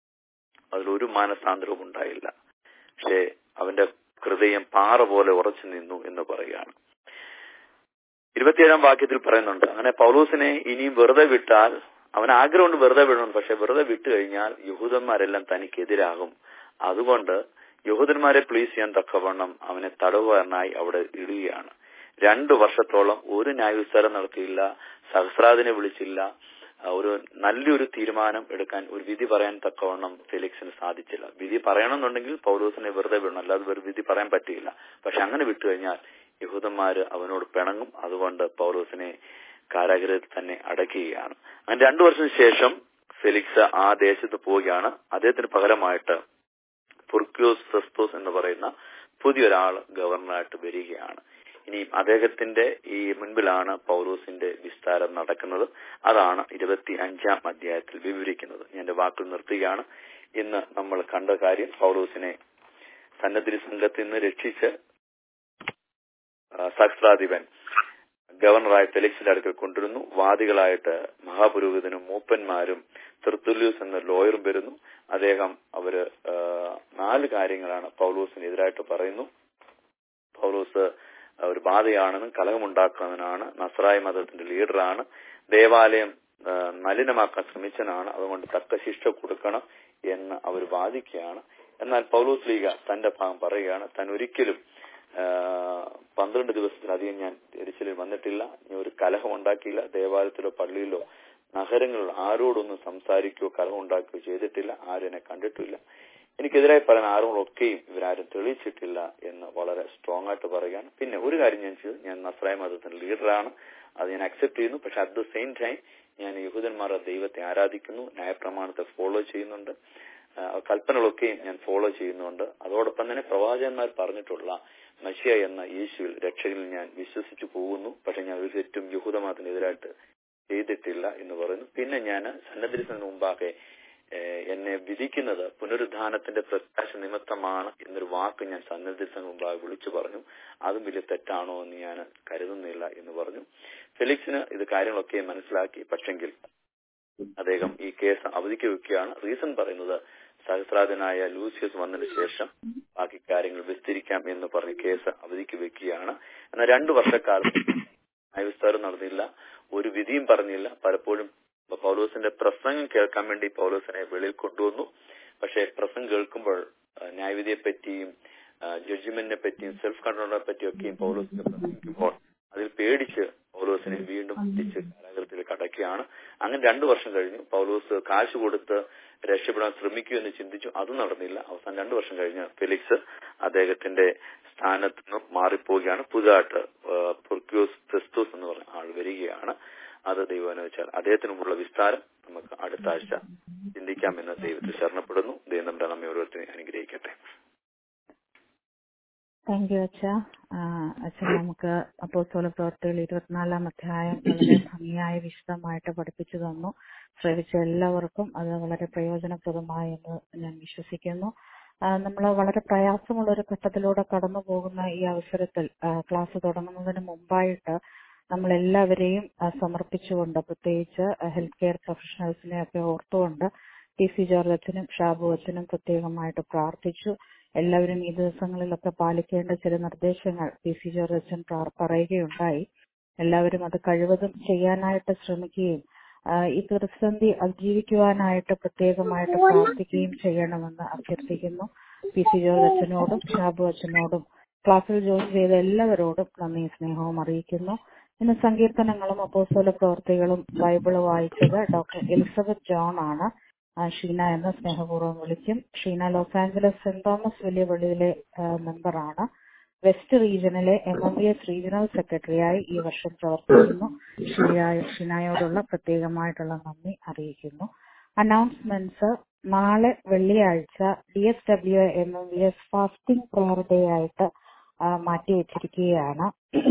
S4: അതിലൊരു മാനസാന്തരവും ഉണ്ടായില്ല പക്ഷേ അവന്റെ ഹൃദയം പാറ പോലെ ഉറച്ചു നിന്നു എന്ന് പറയുകയാണ് ഇരുപത്തിയേഴാം വാക്യത്തിൽ പറയുന്നുണ്ട് അങ്ങനെ പൗലൂസിനെ ഇനിയും വെറുതെ വിട്ടാൽ അവൻ ആഗ്രഹമുണ്ട് വെറുതെ വിടണം പക്ഷെ വെറുതെ വിട്ടു കഴിഞ്ഞാൽ യഹൂദന്മാരെല്ലാം തനിക്കെതിരാകും അതുകൊണ്ട് യഹൂദന്മാരെ പ്ലീസ് ചെയ്യാൻ തക്കവണ്ണം അവനെ തടവുകാരനായി അവിടെ ഇടുകയാണ് രണ്ടു വർഷത്തോളം ഒരു ന്യായവിസ്താരം നടത്തിയില്ല സഹസ്രാദിനെ വിളിച്ചില്ല ഒരു നല്ലൊരു തീരുമാനം എടുക്കാൻ ഒരു വിധി പറയാൻ തക്കവണ്ണം ഫെലിക്സിന് സാധിച്ചില്ല വിധി പറയണമെന്നുണ്ടെങ്കിൽ പൗലോസിനെ വെറുതെ വിടണം അല്ലാതെ വേറെ വിധി പറയാൻ പറ്റിയില്ല പക്ഷെ അങ്ങനെ വിട്ടുകഴിഞ്ഞാൽ യഹൂദന്മാര് അവനോട് പിണങ്ങും അതുകൊണ്ട് പൗലോസിനെ കാരാഗ്രഹത്തിൽ തന്നെ അടയ്ക്കുകയാണ് അങ്ങനെ രണ്ടു വർഷത്തിന് ശേഷം ഫെലിക്സ് ആ ദേശത്ത് പോവുകയാണ് അദ്ദേഹത്തിന് പകരമായിട്ട് പുർക്യോസ് ഫെസ്തോസ് എന്ന് പറയുന്ന പുതിയൊരാൾ ഗവർണറായിട്ട് വരികയാണ് ഇനി അദ്ദേഹത്തിന്റെ ഈ മുൻപിലാണ് പൗലോസിന്റെ വിസ്താരം നടക്കുന്നത് അതാണ് ഇരുപത്തി അഞ്ചാം അധ്യായത്തിൽ വിവരിക്കുന്നത് ഞാൻ എന്റെ വാക്കുകൾ നിർത്തുകയാണ് ഇന്ന് നമ്മൾ കണ്ട കാര്യം പൗലോസിനെ സന്നദ്ധി സംഘത്തിൽ നിന്ന് രക്ഷിച്ച് സഹസ്രാധിപൻ ഗവർണറായ ഫെലിക്സിന്റെ അടുക്കൽ കൊണ്ടുവരുന്നു വാദികളായിട്ട് മഹാപുരോഹിതനും മൂപ്പന്മാരും തെർത്തുല്യൂസ് എന്ന ലോയറും വരുന്നു അദ്ദേഹം അവര് നാല് കാര്യങ്ങളാണ് പൗലോസിനെതിരായിട്ട് പറയുന്നു പൗലോസ് ഒരു ബാധയാണെന്നും കലഹമുണ്ടാക്കുന്നവനാണ് നസ്രായ മതത്തിന്റെ ലീഡറാണ് ദേവാലയം മലിനമാക്കാൻ ശ്രമിച്ചനാണ് അതുകൊണ്ട് തക്ക ശിക്ഷ കൊടുക്കണം എന്ന് അവർ വാദിക്കുകയാണ് എന്നാൽ പൗലോസ് ലീഗ തന്റെ ഭാഗം പറയുകയാണ് താൻ ഒരിക്കലും പന്ത്രണ്ട് ദിവസത്തിലധികം ഞാൻ എരിച്ചിലിൽ വന്നിട്ടില്ല ഞാൻ ഒരു കലഹം ഉണ്ടാക്കിയില്ല ദേവാലയത്തിലോ പള്ളിയിലോ നഗരങ്ങളിലോ ആരോടൊന്നും സംസാരിക്കുകയോ കലഹം ഉണ്ടാക്കുകയോ ചെയ്തിട്ടില്ല ആരും എന്നെ കണ്ടിട്ടില്ല എനിക്കെതിരായി പറയുന്ന ആരോടൊക്കെയും ഇവരാരും തെളിയിച്ചിട്ടില്ല എന്ന് വളരെ സ്ട്രോങ് ആയിട്ട് പറയുകയാണ് പിന്നെ ഒരു കാര്യം ഞാൻ ചെയ്തു ഞാൻ നസ്രായ മതത്തിന്റെ ലീഡറാണ് അത് ഞാൻ അക്സെപ്റ്റ് ചെയ്യുന്നു പക്ഷെ അറ്റ് ദ സെയിം ടൈം ഞാൻ യഹൂദന്മാരുടെ ദൈവത്തെ ആരാധിക്കുന്നു ന്യായപ്രമാണത്തെ ഫോളോ ചെയ്യുന്നുണ്ട് കൽപ്പനകളൊക്കെയും ഞാൻ ഫോളോ ചെയ്യുന്നുണ്ട് അതോടൊപ്പം തന്നെ പ്രവാചകന്മാർ പറഞ്ഞിട്ടുള്ള മഷിയ എന്ന യേശുവിൽ രക്ഷകനിൽ ഞാൻ വിശ്വസിച്ചു പോകുന്നു പക്ഷെ ഞാൻ ഒരു തെറ്റും യഹൂദമതത്തിനെതിരായിട്ട് ചെയ്തിട്ടില്ല എന്ന് പറയുന്നു പിന്നെ ഞാൻ സന്നദ്ധത്തിന് മുമ്പാകെ എന്നെ വിധിക്കുന്നത് പുനരുദ്ധാനത്തിന്റെ പ്രത്യാശ നിമിത്തമാണ് എന്നൊരു വാക്ക് ഞാൻ സന്നദ്ധത്തിന് മുമ്പാകെ വിളിച്ചു പറഞ്ഞു അതും വലിയ തെറ്റാണോ എന്ന് ഞാൻ കരുതുന്നില്ല എന്ന് പറഞ്ഞു ഫെലിക്സിന് ഇത് കാര്യങ്ങളൊക്കെ മനസ്സിലാക്കി പക്ഷെങ്കിൽ അദ്ദേഹം ഈ കേസ് അവധിക്ക് വെക്കുകയാണ് റീസൺ പറയുന്നത് സഹസ്രാജനായ ലൂസിയസ് വന്നതിന് ശേഷം ബാക്കി കാര്യങ്ങൾ വിസ്തരിക്കാം എന്ന് പറഞ്ഞ് കേസ് അവധിക്ക് വെക്കുകയാണ് എന്നാൽ രണ്ടു വർഷക്കാലം ന്യായവിസ്താരം നടന്നില്ല ഒരു വിധിയും പറഞ്ഞില്ല പലപ്പോഴും പൗലോസിന്റെ പ്രസംഗം കേൾക്കാൻ വേണ്ടി പൗലോസിനെ വെളിയിൽ കൊണ്ടുവന്നു പക്ഷെ പ്രസംഗം കേൾക്കുമ്പോൾ ന്യായവിധിയെ പറ്റിയും ജഡ്ജ്മെന്റിനെ പറ്റിയും സെൽഫ് കൺട്രോളിനെ പറ്റിയൊക്കെയും പൗലോസിനെ പ്രസംഗിക്കുമ്പോൾ അതിൽ പേടിച്ച് പൗലോസിനെ വീണ്ടും തിരിച്ച് കാരാഗ്രഹത്തിലേക്ക് അടയ്ക്കുകയാണ് അങ്ങനെ രണ്ടു വർഷം കഴിഞ്ഞു പൗലോസ് കാശ് കൊടുത്ത് രക്ഷപ്പെടാൻ ശ്രമിക്കൂ എന്ന് ചിന്തിച്ചു അത് നടന്നില്ല അവസാനം രണ്ടു വർഷം കഴിഞ്ഞ് ഫെലിക്സ് അദ്ദേഹത്തിന്റെ സ്ഥാനത്ത് നിന്നും മാറിപ്പോവുകയാണ് പുതുതായിട്ട് പൊർക്യൂസ് ഫെസ്തൂസ് എന്ന് പറഞ്ഞ ആൾ വരികയാണ് അത് ദൈവം വെച്ചാൽ അദ്ദേഹത്തിനുമുള്ള വിസ്താരം നമുക്ക് അടുത്ത ആഴ്ച ചിന്തിക്കാമെന്ന് ദൈവത്തിൽ ശരണപ്പെടുന്നു ദൈവം നമ്മുടെ നമ്മെ ഓരോരുത്തരെയും അനുഗ്രഹിക്കട്ടെ
S1: താങ്ക് യു അച്ഛ അച്ഛൻ നമുക്ക് അപ്പോസ്തല പ്രവർത്തികൾ ഇരുപത്തിനാലാം അധ്യായം വളരെ ഭംഗിയായി വിശദമായിട്ട് പഠിപ്പിച്ചു തന്നു ശ്രവിച്ച എല്ലാവർക്കും അത് വളരെ പ്രയോജനപ്രദമായി എന്ന് ഞാൻ വിശ്വസിക്കുന്നു നമ്മൾ വളരെ പ്രയാസമുള്ള ഒരു ഘട്ടത്തിലൂടെ കടന്നു പോകുന്ന ഈ അവസരത്തിൽ ക്ലാസ് തുടങ്ങുന്നതിന് മുമ്പായിട്ട് നമ്മൾ എല്ലാവരെയും സമർപ്പിച്ചുകൊണ്ട് പ്രത്യേകിച്ച് ഹെൽത്ത് കെയർ പ്രൊഫഷണൽസിനെ ഒക്കെ ഓർത്തുകൊണ്ട് ടി സി ജോർജ് അച്ഛനും ഷാബു അച്ഛനും പ്രത്യേകമായിട്ട് പ്രാർത്ഥിച്ചു എല്ലാവരും ഈ ദിവസങ്ങളിലൊക്കെ പാലിക്കേണ്ട ചില നിർദ്ദേശങ്ങൾ പി സി ജോർജ് അച്ഛൻ പറയുകയുണ്ടായി എല്ലാവരും അത് കഴിവതും ചെയ്യാനായിട്ട് ശ്രമിക്കുകയും ഈ പ്രതിസന്ധി അതിജീവിക്കുവാനായിട്ട് പ്രത്യേകമായിട്ട് പ്രാർത്ഥിക്കുകയും ചെയ്യണമെന്ന് അഭ്യർത്ഥിക്കുന്നു പി സി ജോർജ് അച്ഛനോടും ഷാബു അച്ഛനോടും ക്ലാസ്സിൽ ജോയിൻ ചെയ്ത എല്ലാവരോടും നന്ദി സ്നേഹവും അറിയിക്കുന്നു ഇന്ന് സങ്കീർത്തനങ്ങളും അപ്പോസ്തല പ്രവർത്തികളും ബൈബിള് വായിച്ചത് ഡോക്ടർ എലിസബത്ത് ജോൺ ആണ് ഷീന എന്ന സ്നേഹപൂർവ്വം വിളിക്കും Sheena Los Angeles Saint Thomas വലിയ പള്ളിയിലെ മെമ്പറാണ് വെസ്റ്റ് റീജിയണിലെ M M V S regional സെക്രട്ടറിയായി ഈ വർഷം പ്രവർത്തിക്കുന്നു ഷിനായോടുള്ള പ്രത്യേകമായിട്ടുള്ള നന്ദി അറിയിക്കുന്നു അനൗൺസ്മെന്റ്സ് നാളെ വെള്ളിയാഴ്ച D S W M M V S fasting prayer day ആയിട്ട് മാറ്റിവെച്ചിരിക്കുകയാണ്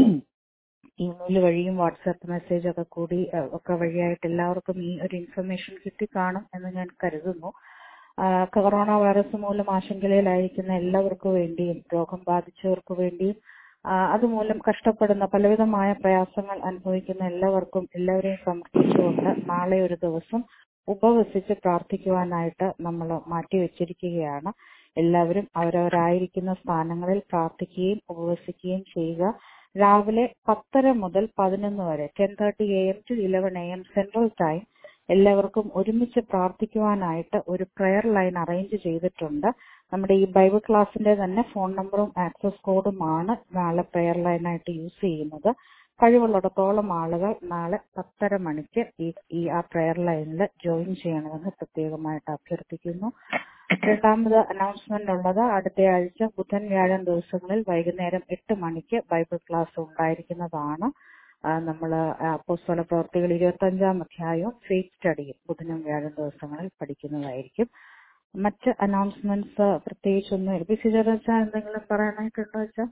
S1: ഇമെയിൽ വഴിയും വാട്സാപ്പ് മെസ്സേജ് ഒക്കെ കൂടി ഒക്കെ വഴിയായിട്ട് എല്ലാവർക്കും ഈ ഒരു ഇൻഫർമേഷൻ കിട്ടിക്കാണും എന്ന് ഞാൻ കരുതുന്നു കൊറോണ വൈറസ് മൂലം ആശങ്കയിലായിരിക്കുന്ന എല്ലാവർക്കും വേണ്ടിയും രോഗം ബാധിച്ചവർക്ക് വേണ്ടിയും അതുമൂലം കഷ്ടപ്പെടുന്ന പലവിധമായ പ്രയാസങ്ങൾ അനുഭവിക്കുന്ന എല്ലാവർക്കും എല്ലാവരെയും സമർപ്പിച്ചുകൊണ്ട് നാളെ ഒരു ദിവസം ഉപവസിച്ച് പ്രാർത്ഥിക്കുവാനായിട്ട് നമ്മൾ മാറ്റിവെച്ചിരിക്കുകയാണ് എല്ലാവരും അവരവരായിരിക്കുന്ന സ്ഥാനങ്ങളിൽ പ്രാർത്ഥിക്കുകയും ഉപവസിക്കുകയും ചെയ്യുക രാവിലെ പത്തര മുതൽ പതിനൊന്ന് വരെ ten thirty A M to eleven A M central time എല്ലാവർക്കും ഒരുമിച്ച് പ്രാർത്ഥിക്കുവാനായിട്ട് ഒരു പ്രെയർ ലൈൻ അറേഞ്ച് ചെയ്തിട്ടുണ്ട് നമ്മുടെ ഈ ബൈബിൾ ക്ലാസ്സിന്റെ തന്നെ ഫോൺ നമ്പറും ആക്സസ് കോഡുമാണ് നാളെ പ്രെയർ ലൈനായിട്ട് യൂസ് ചെയ്യുന്നത് കഴിവുള്ളിടത്തോളം ആളുകൾ നാളെ പത്തര മണിക്ക് ഈ ഈ ആ പ്രെയർ ലൈനിൽ ജോയിൻ ചെയ്യണമെന്ന് പ്രത്യേകമായിട്ട് അഭ്യർത്ഥിക്കുന്നു രണ്ടാമത് അനൗൺസ്മെന്റ് ഉള്ളത് അടുത്ത ആഴ്ച ബുധൻ വ്യാഴം ദിവസങ്ങളിൽ വൈകുന്നേരം എട്ട് മണിക്ക് ബൈബിൾ ക്ലാസ് ഉണ്ടായിരിക്കുന്നതാണ് നമ്മൾ പുസ്തക പ്രവർത്തികൾ ഇരുപത്തി അഞ്ചാം അധ്യായവും ഫെയ്ത്ത് സ്റ്റഡിയും ബുധനും വ്യാഴം ദിവസങ്ങളിൽ പഠിക്കുന്നതായിരിക്കും മറ്റ് അനൗൺസ്മെന്റ്സ് പ്രത്യേകിച്ചൊന്നും പി സി വെച്ചാൽ എന്തെങ്കിലും പറയാനായിട്ടുണ്ടോ വെച്ചാൽ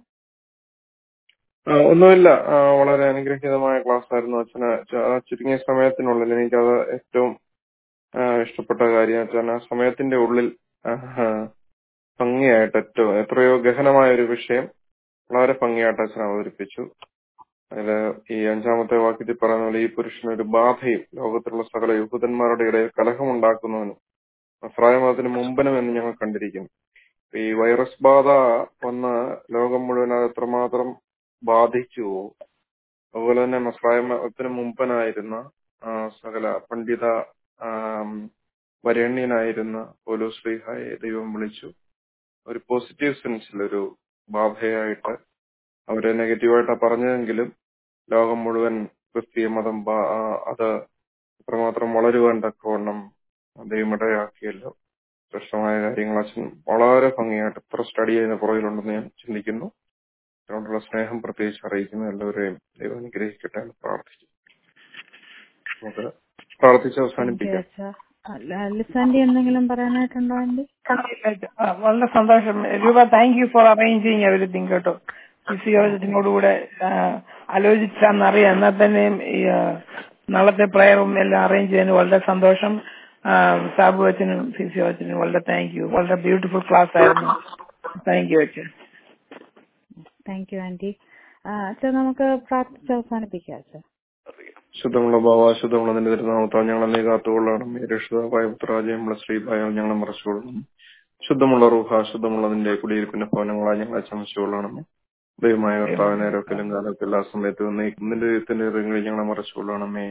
S3: ഒന്നുമില്ല വളരെ അനുഗ്രഹീതമായ ക്ലാസ് ആയിരുന്നു അച്ഛന് ചുരുങ്ങിയ സമയത്തിനുള്ളിൽ എനിക്കത് ഏറ്റവും ഇഷ്ടപ്പെട്ട കാര്യം വെച്ചാൽ ആ സമയത്തിന്റെ ഉള്ളിൽ ഭംഗിയായിട്ട് ഏറ്റവും എത്രയോ ഗഹനമായ ഒരു വിഷയം വളരെ ഭംഗിയായിട്ട് അച്ഛൻ അവതരിപ്പിച്ചു അതില് ഈ അഞ്ചാമത്തെ വാക്യത്തിൽ പറയുന്ന പോലെ ഈ പുരുഷൻ ഒരു ബാധയും ലോകത്തിലുള്ള സകല യഹൂദന്മാരുടെ ഇടയിൽ കലഹമുണ്ടാക്കുന്നവനും നസ്രായമതത്തിന് മുമ്പനും എന്ന് ഞങ്ങൾ കണ്ടിരിക്കുന്നു ഈ വൈറസ് ബാധ വന്ന് ലോകം മുഴുവൻ അത് എത്രമാത്രം ബാധിച്ചു അതുപോലെ തന്നെ നസ്രായമതത്തിന് മുമ്പനായിരുന്ന സകല പണ്ഡിത വരേണ്യനായിരുന്ന പോലോ ശ്രീഹായെ ദൈവം വിളിച്ചു ഒരു പോസിറ്റീവ് സെൻസിൽ ഒരു ബാധയായിട്ട് അവരെ നെഗറ്റീവായിട്ടാണ് പറഞ്ഞതെങ്കിലും ലോകം മുഴുവൻ ക്രിസ്തീയ മതം അത് എത്രമാത്രം വളരുവാൻ തക്കവണ്ണം ദൈവമിടയാക്കിയല്ലോ ശ്രേഷ്ഠമായ കാര്യങ്ങൾ അച്ഛൻ വളരെ ഭംഗിയായിട്ട് എത്ര സ്റ്റഡി ചെയ്യുന്ന പുറകിലുണ്ടെന്ന് ഞാൻ ചിന്തിക്കുന്നു അതുകൊണ്ടുള്ള സ്നേഹം പ്രത്യേകിച്ച് അറിയിക്കുന്നു എല്ലാവരെയും ദൈവം അനുഗ്രഹിക്കട്ടെ എന്ന് പ്രാർത്ഥിച്ചു നമുക്ക് പ്രാർത്ഥിച്ച് അവസാനിപ്പിക്കാം
S1: ലിസാൻഡി എന്തെങ്കിലും പറയാനായിട്ടുണ്ടോ ആന്റി
S5: വളരെ സന്തോഷം Roopa thank you for arranging everything കേട്ടോ ഫിസിയോളജിനോടുകൂടെ ആലോചിച്ചാന്നറിയാം എന്നാൽ തന്നെയും ഈ നാളത്തെ പ്രയറും എല്ലാം അറേഞ്ച് ചെയ്യുന്നതിന് വളരെ സന്തോഷം സാബു അച്ഛനും ഫിസിയോ അച്ഛനും വളരെ താങ്ക് യു വളരെ ബ്യൂട്ടിഫുൾ ക്ലാസ് ആയിരുന്നു താങ്ക് യു അച്ഛൻ
S1: താങ്ക് യു ആന്റി അച്ഛൻ നമുക്ക് പ്രാർത്ഥിച്ച് അവസാനിപ്പിക്കാം അച്ഛൻ
S3: ശുദ്ധമുള്ള ഭാവ ശുദ്ധമുള്ള നിന്റെ തിരുനാമത്താൽ ഞങ്ങളെ നീ കാത്തുകൊള്ളണം രക്ഷിതാവായ പുത്രാജയമുള്ള ശ്രീഭായ ഞങ്ങളെ മറച്ചുകൊള്ളണം ശുദ്ധമുള്ള റൂഹ ശുദ്ധമുള്ള നിന്റെ കുടിയിരിപ്പിന്റെ ഭവനങ്ങളായി ഞങ്ങളെ ചമച്ചുകൊള്ളണം ദൈവമായ കർത്താവ് നേരത്തിലും കാലത്തും എല്ലാ സമയത്തും നിന്റെ ദൈവത്തിന്റെ ഇറങ്ങളിൽ ഞങ്ങളെ മറച്ചുകൊള്ളണമേ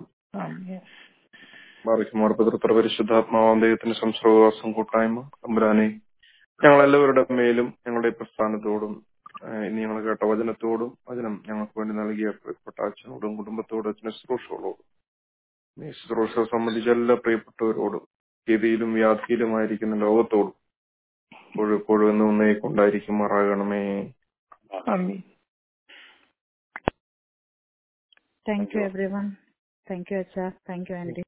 S3: ബാറിക്കുമാർ പിതൃത്ര പരിശുദ്ധാത്മാവാം ദൈവത്തിന്റെ സംസർഗവാസം കൂട്ടായ്മ തമ്പുരാനെ ഞങ്ങളെല്ലാവരുടെ മേലും ഞങ്ങളുടെ പ്രസ്ഥാനത്തോടും ഇനി ഞങ്ങൾ കേട്ട വചനത്തോടും വചനം ഞങ്ങൾക്ക് വേണ്ടി നൽകിയ പ്രിയപ്പെട്ട അച്ഛനോടും കുടുംബത്തോടും അച്ഛന ശുശ്രൂഷകളോടും ഈ ശുശ്രൂഷ സംബന്ധിച്ച എല്ലാ പ്രിയപ്പെട്ടവരോടും ഗതിയിലും വ്യാധിയിലുമായിരിക്കുന്ന ലോകത്തോടും എപ്പോഴും എപ്പോഴും എന്ന് ഒന്നേക്കൊണ്ടായിരിക്കുമാറാകണമേ
S5: ആമീൻ
S1: thank you everyone thank you അച്ഛ താങ്ക് യു ആൻറ്റി